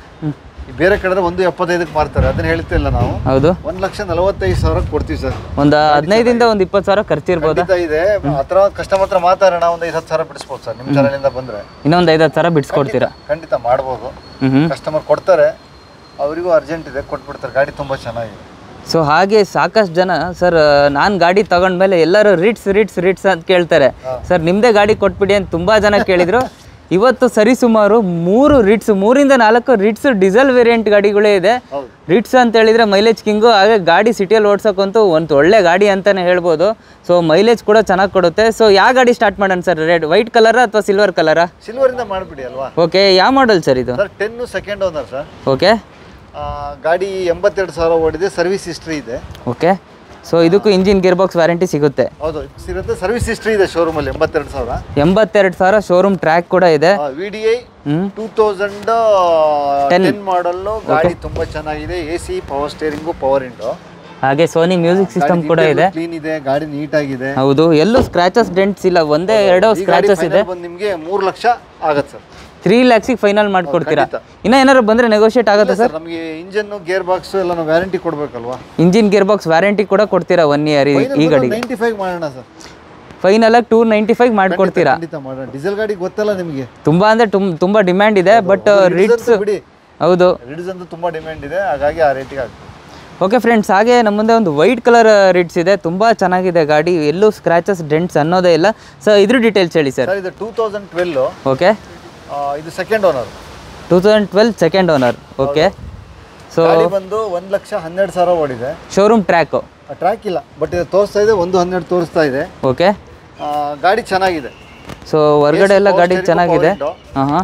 ಈ ಬೇರೆ ಕಡೆ ಒಂದು ಎಪ್ಪತ್ತೈದಕ್ಕೆ ಮಾರ್ತಾರೆ ಅದನ್ನ ಹೇಳ್ತಿಲ್ಲ ನಾವು ಹೌದು ಒಂದು ಲಕ್ಷ ನಲವತ್ತೈದು ಸಾವಿರಕ್ಕೆ ಕೊಡ್ತೀವಿ ಸರ್ ಒಂದು ಹದಿನೈದಿಂದ ಒಂದು ಇಪ್ಪತ್ತು ಸಾವಿರ ಖರ್ಚಿರ್ಬೋದಾ ಖಂಡಿತ ಇದೆ ಹತ್ರ ಕಸ್ಟಮರ್ ಹತ್ರ ಮಾತಾಡೋಣ ಒಂದು ಐದು ಹತ್ತು ಸಾವಿರ ಬಿಡಿಸ್ಬೋದು ಸರ್ ನಿಮ್ಮ ಚಾನಲಿಂದ ಬಂದರೆ ಇನ್ನೊಂದು ಐದು ಹತ್ತು ಸಾವಿರ ಬಿಡಿಸ್ಕೊಡ್ತೀರಾ ಖಂಡಿತ ಮಾಡ್ಬೋದು ಹ್ಞೂ ಹ್ಞೂ ಕಸ್ಟಮರ್ ಕೊಡ್ತಾರೆ ಅವರಿಗೂ ಅರ್ಜೆಂಟ್ ಇದೆ ಕೊಟ್ಬಿಡ್ತಾರೆ ಗಾಡಿ ತುಂಬ ಚೆನ್ನಾಗಿದೆ ಸೊ ಹಾಗೆ ಸಾಕಷ್ಟು ಜನ ಸರ್ ನಾನು ಗಾಡಿ ತಗೊಂಡ್ಮೇಲೆ ಎಲ್ಲರೂ ರಿಟ್ಸ್ ರಿಟ್ಸ್ ರಿಟ್ಸ್ ಅಂತ ಕೇಳ್ತಾರೆ ಸರ್ ನಿಮ್ಮದೇ ಗಾಡಿ ಕೊಟ್ಬಿಡಿ ಅಂತ ತುಂಬ ಜನ ಕೇಳಿದರು ಇವತ್ತು ಸರಿಸುಮಾರು ಮೂರು ರಿಟ್ಸ್ ಮೂರಿಂದ ನಾಲ್ಕು ರಿಟ್ಸ್ ಡೀಸೆಲ್ ವೇರಿಯಂಟ್ ಗಾಡಿಗಳೇ ಇದೆ ಹೌದು. ರಿಟ್ಸ್ ಅಂತ ಹೇಳಿದರೆ ಮೈಲೇಜ್ ಕಿಂಗು ಹಾಗೆ ಗಾಡಿ ಸಿಟಿಯಲ್ಲಿ ಓಡ್ಸೋಕ್ಕಂತೂ ಒಂದು ಒಳ್ಳೆ ಗಾಡಿ ಅಂತಲೇ ಹೇಳ್ಬೋದು ಸೊ ಮೈಲೇಜ್ ಕೂಡ ಚೆನ್ನಾಗಿ ಕೊಡುತ್ತೆ ಸೊ ಯಾವ ಗಾಡಿ ಸ್ಟಾರ್ಟ್ ಮಾಡೋಣ ಸರ್ ರೆಡ್ ವೈಟ್ ಕಲರಾ ಅಥವಾ ಸಿಲ್ವರ್ ಕಲರಾ ಸಿಲ್ವರಿಂದ ಮಾಡಿಬಿಡಿ ಅಲ್ವಾ ಓಕೆ ಯಾವ ಮಾಡಲ್ ಸರ್ ಇದು sir ten second owner sir okay ಆ, ಗಾಡಿ ಎಂಬತ್ತೆರಡು ಸಾವಿರ ಓಡಿದೆ ಸರ್ವಿಸ್ ಹಿಸ್ಟ್ರಿ ಇದೆ ಓಕೆ ಸೊ ಇದಕ್ಕೂ ಇಂಜಿನ್ ಗೇರ್ ಬಾಕ್ಸ್ ವ್ಯಾರಂಟಿ ಸಿಗುತ್ತೆ ಹೌದು ಸಿಗುತ್ತೆ ಸರ್ವಿಸ್ ಹಿಸ್ಟ್ರಿ ಇದೆ ಶೋರೂಮಲ್ಲಿ ಎಂಬತ್ತೆರಡು ಸಾವಿರ ಎಂಬತ್ತೆರಡು ಸಾವಿರ ಶೋರೂಮ್ ಟ್ರ್ಯಾಕ್ ಕೂಡ ಇದೆ V D I hmm two thousand ten model ಗಾಡಿ ತುಂಬಾ ಚೆನ್ನಾಗಿದೆ A C power steering power window ಹಾಗೆ ಸೋನಿ ಮ್ಯೂಸಿಕ್ ಸಿಸ್ಟಮ್ ಕೂಡ ಇದೆ ಕ್ಲೀನ್ ಇದೆ ಗಾಡಿ ನೀಟ್ ಆಗಿದೆ ಹೌದು ಎಲ್ಲೂ ಸ್ಕ್ರಾಚಸ್ ಡೆಂಟ್ಸ್ ಇಲ್ಲ ಒಂದೇ ಎರಡೋ ಈ ಗಾಡಿ ಸ್ಕ್ರಾಚಸ್ ಇದೆ final ಬಂದು ನಿಮಗೆ ಮೂರು ಲಕ್ಷ ಆಗತ್ತೆ ಸರ್ ತ್ರೀ ಲ್ಯಾಕ್ಸಿಗೆ ಫೈನಲ್ ಮಾಡ್ಕೊಡ್ತೀರಾ ಖಂಡಿತ. ಇನ್ನ ಏನಾದ್ರು ಬಂದ್ರೆ ನೆಗೋಷಿಯೇಟ್ ಆಗುತ್ತಾ ಸರ್ ಸರ್ ನಮಗೆ ಇಂಜನ್ ಗೇರ್ ಬಾಕ್ಸ್ ಎಲ್ಲ ನಾವು ವ್ಯಾರಂಟಿ ಕೊಡ್ಬೇಕಲ್ವಾ ಇಂಜಿನ್ ಗೇರ್ ಬಾಕ್ಸ್ ವ್ಯಾರಂಟಿ ಕೂಡ ಕೊಡ್ತೀರಾ ಒನ್ ಇಯರ್ ಈ ಗಾಡಿಗೆ ನೈಂಟಿ ಫೈವ್ ಮಾಡೋಣ ಸರ್ ಫೈನಲ್ ಆಗಿ ಟೂ ನೈಂಟಿ ಫೈವ್ ಮಾಡ್ಕೊಡ್ತೀರಾ ಖಂಡಿತ ಮಾಡೋಣ ಡೀಸೆಲ್ ಗಾಡಿ ಗೊತ್ತಲ್ಲ ನಿಮಗೆ ತುಂಬಾ ಅಂದ್ರೆ ತುಂ- ತುಂಬಾ ಡಿಮ್ಯಾಂಡ್ ಇದೆ ಬಟ್ ರಿಟ್ಸ್ ಬಿಡಿ ಹೌದು ರಿಡ್ಸ್ ಅಂತೂ ತುಂಬಾ ಡಿಮ್ಯಾಂಡ್ ಇದೆ ಹಾಗಾಗಿ ಆ ರೇಟಿಗೆ ಆಗ್ತದೆ ಓಕೆ ಫ್ರೆಂಡ್ಸ್ ಹಾಗೆ ನಮ್ಮ ಮುಂದೆ ಒಂದು ವೈಟ್ ಕಲರ್ ರಿಡ್ಸ್ ಇದೆ ತುಂಬ ಚೆನ್ನಾಗಿದೆ ಗಾಡಿ ಎಲ್ಲೂ ಸ್ಕ್ರಾಚಸ್ ಡೆಂಟ್ಸ್ ಅನ್ನೋದೇ ಇಲ್ಲ ಸೊ ಇದ್ರ ಡೀಟೇಲ್ಸ್ ಹೇಳಿ ಸರ್ ಸರ್ ಇದು ಟೂ ತೌಸಂಡ್ ಟ್ವೆಲ್ ಓಕೆ ಇದು second owner two thousand twelve second owner okay so ಗಾಡಿ ಬಂದು ಒಂದು ಲಕ್ಷ ಹನ್ನೆರಡು ಸಾವಿರ ಓಡಿದೆ ಶೋರೂಮ್ ಟ್ರ್ಯಾಕು ಟ್ರ್ಯಾಕ್ ಇಲ್ಲ ಬಟ್ ಇದು ತೋರಿಸ್ತಾ ಇದೆ ಒಂದು ಹನ್ನೆರಡು ತೋರಿಸ್ತಾ ಇದೆ ಓಕೆ ಆ, ಗಾಡಿ ಚೆನ್ನಾಗಿದೆ ಸೊ ಹೊರಗಡೆ ಎಲ್ಲ power ಗಾಡಿ steering, ಚೆನ್ನಾಗಿದೆ power ಹಾಂ ಹಾಂ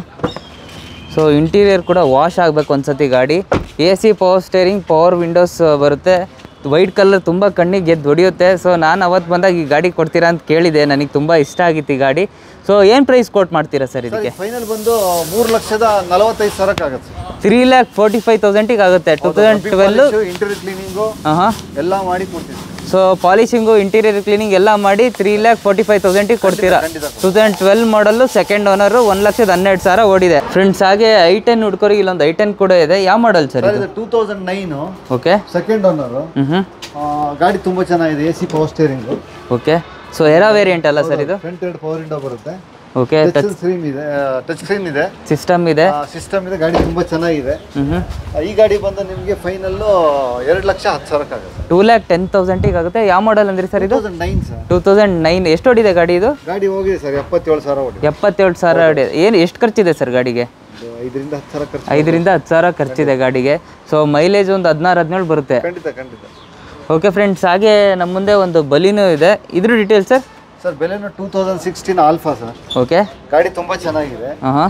ಸೊ ಇಂಟೀರಿಯರ್ ಕೂಡ ವಾಶ್ ಆಗಬೇಕು ಒಂದ್ಸತಿ ಗಾಡಿ A C power steering power windows ಬರುತ್ತೆ ವೈಟ್ ಕಲರ್ ತುಂಬ ಕಣ್ಣಿಗೆ ಎದ್ದು ಹೊಡಿಯುತ್ತೆ ಸೊ ನಾನು ಅವತ್ತು ಬಂದಾಗ ಈ ಗಾಡಿ ಕೊಡ್ತೀರಾ ಅಂತ ಕೇಳಿದೆ ನನಗೆ ತುಂಬ ಇಷ್ಟ ಆಗಿತ್ತು ಈ ಗಾಡಿ ಸೊ ಏನು ಪ್ರೈಸ್ ಕೋಟ್ ಮಾಡ್ತೀರಾ ಸರ್ ಇದಕ್ಕೆ ಫೈನಲ್ ಬಂದು ಮೂರು ಲಕ್ಷದ ನಲವತ್ತೈದು ಸಾವಿರಕ್ಕಾಗತ್ತೆ ತ್ರೀ ಲ್ಯಾಕ್ ಫೋರ್ಟಿ ಫೈವ್ ತೌಸಂಡಿಗೆ ಆಗುತ್ತೆ two thousand twelve interior cleaning ಹಾಂ ಹಾಂ ಎಲ್ಲ ಮಾಡಿ ಕೊಡ್ತೀವಿ ಸೊ ಪಾಲಿಶಿಂಗು ಇಂಟೀರಿಯರ್ ಕ್ಲೀನಿಂಗ್ ಎಲ್ಲ ಮಾಡಿ ತ್ರೀ ಲ್ಯಾಕ್ ಫೋರ್ಟಿ ಫೈವ್ ತೌಸಂಡಿಗೆ ಕೊಡ್ತೀರಾ two thousand twelve model second owner ಒಂದು ಲಕ್ಷದ ಹನ್ನೆರಡು ಸಾವಿರ ಓಡಿದೆ ಫ್ರೆಂಡ್ಸ್ ಹಾಗೆ ಐ ಟೆನ್ ಹುಡ್ಕೋರಿಗೆ ಇಲ್ಲೊಂದು ಐ ಟೆನ್ ಕೂಡ ಇದೆ ಯಾವ ಮಾಡಲ್ ಸರ್ ಸರ್ ಇದು ಇದು two thousand nine okay second owner ಹ್ಞೂ ಹ್ಞೂ ಗಾಡಿ ತುಂಬ ಚೆನ್ನಾಗಿದೆ A C power steering okay so Era variant ಅಲ್ಲ ಸರ್ ಇದು ಫ್ರಂಟ್ ಎರಡು ಪವರ್ ವಿಂಡೋ ಬರುತ್ತೆ ಓಕೆ ಟಚ್ ಸ್ಕ್ರೀನ್ ಇದೆ ಟಚ್ ಸ್ಕ್ರೀನ್ ಇದೆ ಸಿಸ್ಟಮ್ ಇದೆ ಸಿಸ್ಟಮ್ ಇದೆ ಗಾಡಿ ತುಂಬ ಚೆನ್ನಾಗಿದೆ ಹ್ಞೂ ಹ್ಞೂ ಆ, ಈ ಗಾಡಿ ಬಂದು ನಿಮಗೆ ಫೈನಲ್ಲು ಎರಡು ಲಕ್ಷ ಹತ್ತು ಸಾವಿರಕ್ಕಾಗುತ್ತೆ ಟೂ ಲ್ಯಾಕ್ ಟೆನ್ ತೌಸಂಡಿಗೆ ಆಗುತ್ತೆ ಯಾವ ಮಾಡಲ್ ಅಂದ್ರಿ ಸರ್ ಟೂ ಇದು thousand nine sir two thousand nine ಎಷ್ಟು ಓಡಿದೆ ಗಾಡಿ ಇದು ಗಾಡಿ ಹೋಗಿದೆ ಸರ್ ಎಪ್ಪತ್ತೇಳು ಸಾವಿರ ಓಡಿ ಎಪ್ಪತ್ತೇಳು ಸಾವಿರ ಓಡಿದೆ ಏನು ಎಷ್ಟು ಖರ್ಚಿದೆ ಸರ್ ಗಾಡಿಗೆ ಒಂದು ಐದರಿಂದ ಹತ್ತು ಸಾವಿರ ಖರ್ಚು ಐದರಿಂದ ಹತ್ತು ಸಾವಿರ ಖರ್ಚಿದೆ ಗಾಡಿಗೆ ಸೊ ಮೈಲೇಜ್ ಒಂದು ಹದಿನಾರು ಹದಿನೇಳು ಬರುತ್ತೆ ಖಂಡಿತ ಖಂಡಿತ ಓಕೆ ಫ್ರೆಂಡ್ಸ್ ಹಾಗೆ ನಮ್ಮ ಮುಂದೆ ಒಂದು ಬಲಿನೂ ಇದೆ ಇದ್ರ ಡೀಟೇಲ್ಸ್ ಸರ್ ಸರ್ ಬೆಲೆನೂ two thousand sixteen alpha sir okay ಗಾಡಿ ತುಂಬ ಚೆನ್ನಾಗಿದೆ ಹಾಂ ಹಾಂ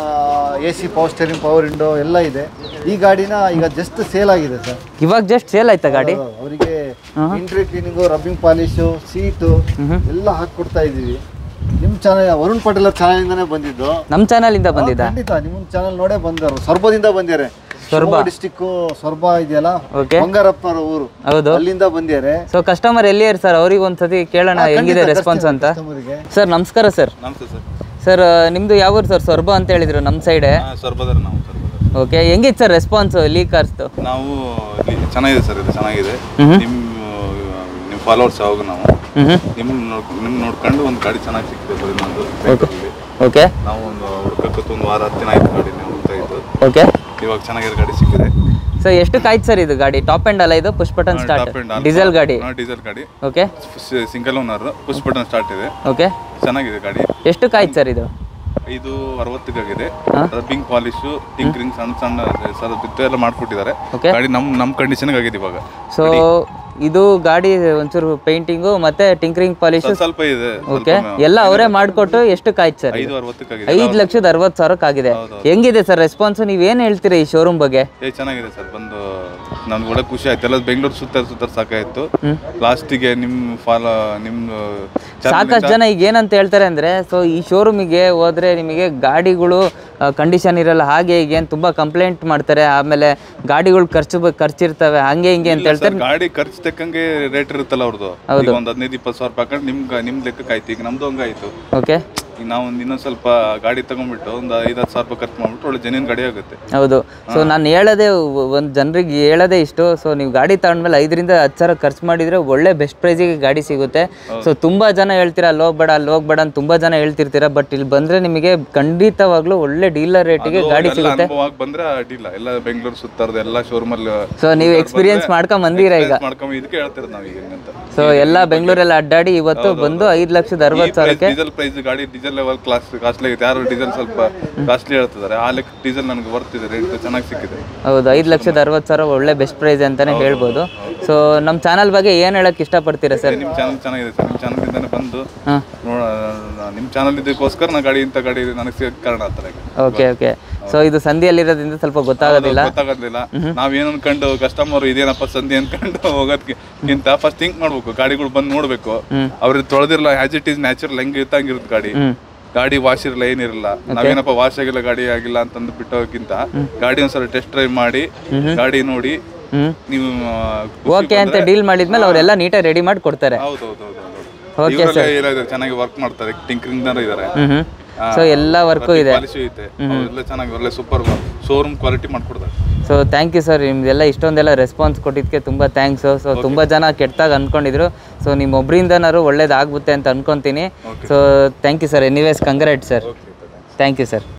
A C power steering power window ಎಲ್ಲ ಇದೆ ಈ ಗಾಡಿನ ಈಗ ಜಸ್ಟ್ ಸೇಲ್ ಆಗಿದೆ ಸರ್ ಇವಾಗ ಜಸ್ಟ್ ಸೇಲ್ ಆಯ್ತಾ ಗಾಡಿ ಅವರಿಗೆ interior cleaning rubbing polish seat ಎಲ್ಲ ಹಾಕ್ಕೊಡ್ತಾ ಇದ್ದೀವಿ ನಿಮ್ಮ ಚಾನಲ್ ವರುಣ್ ಪಟೇಲ್ ಅವ್ರ ಚಾನಲಿಂದಾನೇ ಬಂದಿದ್ದು ನಮ್ಮ ಚಾನಲಿಂದ ಬಂದಿದ್ದ ಖಂಡಿತ ನಿಮ್ಮ ಚಾನಲ್ ನೋಡೇ ಬಂದರು ಸೊರ್ಬದಿಂದ ಬಂದಿದ್ದಾರೆ ಸೊರಬ. ಡಿಸ್ಟಿಕ್ ಸೊರ್ಬ ಇದೆಯಲ್ಲ ಓಕೆ ಬಂಗಾರಪ್ಪನವರ ಊರು ಹೌದು ಅಲ್ಲಿಂದ ಬಂದಿದ್ದಾರೆ ಸೊ ಕಸ್ಟಮರ್ ಎಲ್ಲಿ ಸರ್ ಅವ್ರಿಗೆ ಒಂದ್ಸತಿ ಕೇಳೋಣ ಹೆಂಗಿದೆ ರೆಸ್ಪಾನ್ಸ್ ಅಂತ ಕಸ್ಟಮರಿಗೆ ಸರ್ ನಮಸ್ಕಾರ ಸರ್ ನಮಸ್ತೆ ಸರ್ ಸರ್ ನಿಮ್ಮದು ಯಾವ ಊರು ಸರ್ ಸೊರ್ಬ ಅಂತ ಹೇಳಿದ್ರು ನಮ್ಮ ಸೈಡೆ ಹಾಂ ಸರ್ಬದರ್ ನಾವು ಸರ್ಬದರ್ ಓಕೆ ಹೆಂಗಿತ್ತು ಸರ್ ರೆಸ್ಪಾನ್ಸ್ ಲೀ ಕಾರ್ಸ್ದು ನಾವು ಇಲ್ಲಿ ಚೆನ್ನಾಗಿದೆ ಸರ್ ಇದು ಚೆನ್ನಾಗಿದೆ ಮ್ಹೂ. ನಿಮ್ಮ ನಿಮ್ಮ ಫಾಲೋವರ್ಸ್ ಯಾವಾಗ ನಾವು ಹ್ಞೂ ನಿಮ್ಮ ನೋಡ್ ನಿಮ್ಮ ನೋಡ್ಕೊಂಡು ಒಂದು ಗಾಡಿ ಚೆನ್ನಾಗಿ ಸಿಕ್ಕಿದೆ ಬರೀ ನಮ್ಮದು ಬೆಂಗಳೂರಲ್ಲಿ. ಓಕೆ ನಾವು ಒಂದು ಹುಡುಕಕ್ಕೆ ಒಂದು ವಾರ ಹತ್ತು ದಿನ ಆಯ್ತು ಗಾಡಿ ನಾವು ಹುಡ್ತಾ ಇದ್ದು ಓಕೆ ಇವಾಗ ಚೆನ್ನಾಗಿರೋ ಗಾಡಿ ಸಿಕ್ಕಿದೆ ಸೊ ಎಷ್ಟು ಕಾಯ್ತು ಸರ್ ಇದು ಗಾಡಿ ಟಾಪ್ ಎಂಡ್ ಅಲ್ಲ ಇದು push button start top end diesel ಗಾಡಿ ಡೀಸೆಲ್ ಗಾಡಿ okay single owner push button start ಇದೆ ಓಕೆ ಚೆನ್ನಾಗಿದೆ ಗಾಡಿ ಎಷ್ಟು ಕಾಯ್ತು ಸರ್ ಇದು ಇದು ಅರವತ್ತಕ್ಕಾಗಿದೆ ರಬ್ಬಿಂಗ್ ಪಾಲಿಶು ಟಿಂಕ್ರಿಂಗ್ ಸಣ್ಣ ಸಣ್ಣ ಸರ್ ಬಿತ್ತು ಎಲ್ಲ ಮಾಡ್ಕೊಟ್ಟಿದ್ದಾರೆ Okay. ಗಾಡಿ ನಮ್ ನಮ್ ಕಂಡೀಷನ್ಗೆ ಆಗಿದೆ ಇವಾಗ ಸೊ ಇದು ಗಾಡಿ ಒಂಚೂರು ಪೇಂಟಿಂಗು ಮತ್ತೆ ಟಿಂಕ್ರಿಂಗ್ ಪಾಲಿಶ್ ಸ್ವಲ್ಪ ಸ್ವಲ್ಪ ಇದೆ ಓಕೆ ಎಲ್ಲ ಅವರೇ ಮಾಡಿಕೊಟ್ಟು ಎಷ್ಟು ಕಾಯ್ತು ಸರ್ ಐದು ಅರವತ್ತಕ್ಕಾಗಿದೆ ಐದು ಲಕ್ಷದ ಅರವತ್ತು ಸಾವಿರಕ್ಕಾಗಿದೆ ಹೆಂಗಿದೆ ಸರ್ ರೆಸ್ಪಾನ್ಸ್ ನೀವೇನು ಹೇಳ್ತೀರಾ ಈ ಶೋರೂಮ್ ಬಗ್ಗೆ ಏ ಚೆನ್ನಾಗಿದೆ ಸರ್ ಬಂದು ನನ್ಗೆ ಒಳ್ಳೆ ಖುಷಿ ಆಯ್ತು ಎಲ್ಲ ಬೆಂಗಳೂರು ಸುತ್ತ ಸುತ್ತ ಸಾಕಾಯ್ತು ಲಾಸ್ಟಿಗೆ ನಿಮ್ಮ ಫಾಲೋ ನಿಮ್ಮ ಸಾಕಷ್ಟು ಜನ ಈಗ ಏನಂತ ಹೇಳ್ತಾರೆ ಅಂದ್ರೆ ಸೊ ಈ ಶೋರೂಮಿಗೆ ಹೋದ್ರೆ ನಿಮಗೆ ಗಾಡಿಗಳು ಕಂಡೀಷನ್ ಇರಲ್ಲ ಹಾಗೆ ಹೀಗೆ ಅಂತ ತುಂಬಾ ಕಂಪ್ಲೇಂಟ್ ಮಾಡ್ತಾರೆ ಆಮೇಲೆ ಗಾಡಿಗಳು ಖರ್ಚು ಬ- ಖರ್ಚಿರ್ತವೆ ಹಂಗೆ ಹಿಂಗೆ ಅಂತ ಹೇಳ್ತಾರೆ ಗಾಡಿ ಖರ್ಚು ತಕ್ಕಂಗೆ ರೇಟ್ ಇರುತ್ತಲ್ಲ ಅವ್ರದ್ದು ಈಗ ಒಂದು ಹದಿನೈದು ಇಪ್ಪತ್ತು ಸಾವಿರ ರೂಪಾಯಿ ಹಾಕೊಂಡು ನಿಮ್ ನಿಮ್ ಲೆಕ್ಕಕ್ಕೆ ಆಯ್ತು ಈಗ ನಮ್ದು ಹಂಗಾಯ್ತು ಓಕೆ ಈಗ ನಾವು ಒಂದು ಇನ್ನೊಂದು ಸ್ವಲ್ಪ ಗಾಡಿ ತಗೊಂಡ್ಬಿಟ್ಟು ಒಂದು ಐದು ಹತ್ತು ಸಾವಿರ ರೂಪಾಯಿ ಖರ್ಚು ಮಾಡ್ಬಿಟ್ಟು ಒಳ್ಳೆ ಜನಿನ್ ಗಾಡಿ ಆಗುತ್ತೆ ಹೌದು ಸೊ ನಾನು ಹೇಳೋದೇ ಒಂದು ಜನರಿಗೆ ಹೇಳೋದೇ ಇಷ್ಟು ಸೊ ನೀವು ಗಾಡಿ ತಗೊಂಡ್ಮೇಲೆ ಐದರಿಂದ ಹತ್ತು ಸಾವಿರ ಖರ್ಚು ಮಾಡಿದ್ರೆ ಒಳ್ಳೆ ಬೆಸ್ಟ್ ಪ್ರೈಸಿಗೆ ಗಾಡಿ ಸಿಗುತ್ತೆ ಸೊ ತುಂಬಾ ಜನ ಹೇಳ್ತೀರಾ ಅಲ್ಲಿ ಹೋಗ್ಬೇಡ ಅಲ್ಲಿ ಹೋಗ್ಬೇಡ ಅಂತ ತುಂಬಾ ಜನ ಹೇಳ್ತಿರ್ತೀರಾ ಬಟ್ ಇಲ್ಲಿ ಬಂದ್ರೆ ನಿಮಗೆ ಖಂಡಿತವಾಗ್ಲೂ ಒಳ್ಳೆ ಡೀಲರ್ ರೇಟಿಗೆ ಗಾಡಿ ಎಲ್ಲ ಸಿಗುತ್ತೆ ಅನುಭವ ಆಗಿ ಬಂದ್ರೆ ಅಡ್ಡಿಲ್ಲ ಎಲ್ಲ ಬೆಂಗಳೂರು ಸುತ್ತಾರ್ದು ಎಲ್ಲ ಶೋರೂಮ್ ಅಲ್ಲಿ ಸೊ ನೀವು ಎಕ್ಸ್ಪೀರಿಯನ್ಸ್ ಮಾಡ್ಕೊಂಡ್ ಬಂದಿರಾ ಈಗ ಮಾಡ್ಕೊಂಡ್ ಇದಕ್ಕೆ ಹೇಳ್ತಿರೋದು ನಾವು ಈಗ ಹೆಂಗಂತ ಸೊ ಎಲ್ಲ ಬೆಂಗಳೂರೆಲ್ಲ ಅಡ್ಡಾಡಿ ಇವತ್ತು ಬಂದು ಐದು ಲಕ್ಷದ ಅರವತ್ತು ಸಾವಿರಕ್ಕೆ ಡೀಸೆಲ್ ಪ್ರೈಸ್ ಗಾಡಿ ಡೀಸೆಲ್ ಲೆವೆಲ್ ಕ್ಲಾಸ್ ಕಾಸ್ಟ್ಲಿ ಆಗುತ್ತೆ ಯಾರು ಡೀಸೆಲ್ ಸ್ವಲ್ಪ ಕಾಸ್ಟ್ಲಿ ಹೇಳ್ತಿದ್ದಾರೆ ಆ ಲೆಕ್ಕ ಡೀಸೆಲ್ ನನಗೆ ಬರ್ತಿದೆ ರೇಟ್ ಚೆನ್ನಾಗಿ ಸಿಕ್ಕಿದೆ ಹೌದು ಐದು ಲಕ್ಷದ ಅರವತ್ತು ಸಾವಿರ ಒಳ್ಳೆ ಬೆಸ್ಟ್ ಪ್ರೈಸ್ ಅಂತಾನೆ ಹೇಳ್ಬೋದು ಸೊ ನಮ್ಮ ಚಾನಲ್ ಬಗ್ಗೆ ಏನು ಹೇಳಕ್ ಇಷ್ಟಪಡ್ತೀರಾ ಸರ್ ನಿಮ್ಮ ಚಾನಲ್ ಚೆನ್ನಾಗಿದೆ ಸರ್ ನಿಮ್ಮ ಚಾನಲ್ ಇಂದಾನೆ ಬಂದು ಹಾಂ ನೋಡ ನಿಮ್ಮ ಚಾನಲ್ ಇದಕ್ಕೋಸ್ಕರ ನಾ ಗಾಡಿ ಇಂಥ ಗಾಡಿ ನನಗೆ ಸಿಗಕ್ಕೆ ಕಾರಣ ಆಗ್ತಾರೆ ಓಕೆ ಓಕೆ ಸೊ ಇದು ಸಂಧಿಯಲ್ಲಿರೋದ್ರಿಂದ ಸ್ವಲ್ಪ ಗೊತ್ತಾಗೋದಿಲ್ಲ ಗೊತ್ತಾಗೋದಿಲ್ಲ ನಾವ್ ಏನ್ ಅನ್ಕೊಂಡು ಕಸ್ಟಮರ್ ಇದೇನಪ್ಪ ಸಂಧಿ ಅನ್ಕೊಂಡು ಹೋಗೋದಕ್ಕಿಂತ ಫಸ್ಟ್ ಥಿಂಕ್ ಮಾಡ್ಬೇಕು ಗಾಡಿಗಳು ಬಂದು ನೋಡ್ಬೇಕು ಅವ್ರಿಗೆ ತೊಳೆದಿರಲ್ಲ ಹ್ಯಾಸ್ ಇಟ್ ಈಸ್ ನ್ಯಾಚುರಲ್ ಹೆಂಗೆ ಇರ್ತಂಗಿರುತ್ತೆ ಗಾಡಿ ಗಾಡಿ ವಾಶ್ ಇರಲ್ಲ ಏನಿರಲ್ಲ ನಾವೇನಪ್ಪ ವಾಶ್ ಆಗಿಲ್ಲ ಗಾಡಿ ಆಗಿಲ್ಲ ಅಂತಂದು ಬಿಟ್ಟೋಕ್ಕಿಂತ ಗಾಡಿ ಒಂದ್ಸಲ ಟೆಸ್ಟ್ ಡ್ರೈವ್ ಮಾಡಿ ಗಾಡಿ ನೋಡಿ ಹ್ಮ್ ನೀವು ಆ, ಖುಷಿ ಓಕೆ ಅಂತ ಬಂದ್ರೆ- ಡೀಲ್ ಮಾಡಿದ್ಮೇಲೆ ಅವರೆಲ್ಲ ನೀಟಾಗಿ ರೆಡಿ ಮಾಡಿ ಕೊಡ್ತಾರೆ ಹೌದೌದೌದು ಇವರೆಲ್ಲ ಏನಾದ್ರು ಚೆನ್ನಾಗಿ ವರ್ಕ್ ಮಾಡ್ತಾರೆ ಟಿಂಕ್ರಿಂಗ್ ಇದಾರೆ ಹ್ಮ್ ಹ್ಮ್ ಸೊ ಎಲ್ಲ ವರ್ಕು ಇದೆ ಪಾಲಿಶು ಐತೆ ಅವೆಲ್ಲ ಚೆನ್ನಾಗಿ ಒಳ್ಳೆ ಸೂಪರ್ ಶೋರೂಮ್ ಕ್ವಾಲಿಟಿ ಮಾಡ್ಕೊಡ್ತಾರೆ ಸೊ ಥ್ಯಾಂಕ್ ಯು ಸರ್ ನಿಮ್ದೆಲ್ಲ ಇಷ್ಟೊಂದೆಲ್ಲ ರೆಸ್ಪಾನ್ಸ್ ಕೊಟ್ಟಿದ್ದಕ್ಕೆ ತುಂಬ ಥ್ಯಾಂಕ್ಸು ಸೊ ತುಂಬ ಜನ ಕೆಟ್ಟದಾಗ ಅಂದ್ಕೊಂಡಿದ್ರು ಸೊ ನಿಮ್ಮ ಒಬ್ಬರಿಂದನಾರು ಒಳ್ಳೇದಾಗುತ್ತೆ ಅಂತ ಅನ್ಕೊತೀನಿ so thank you sir anyways congrats sir thank you sir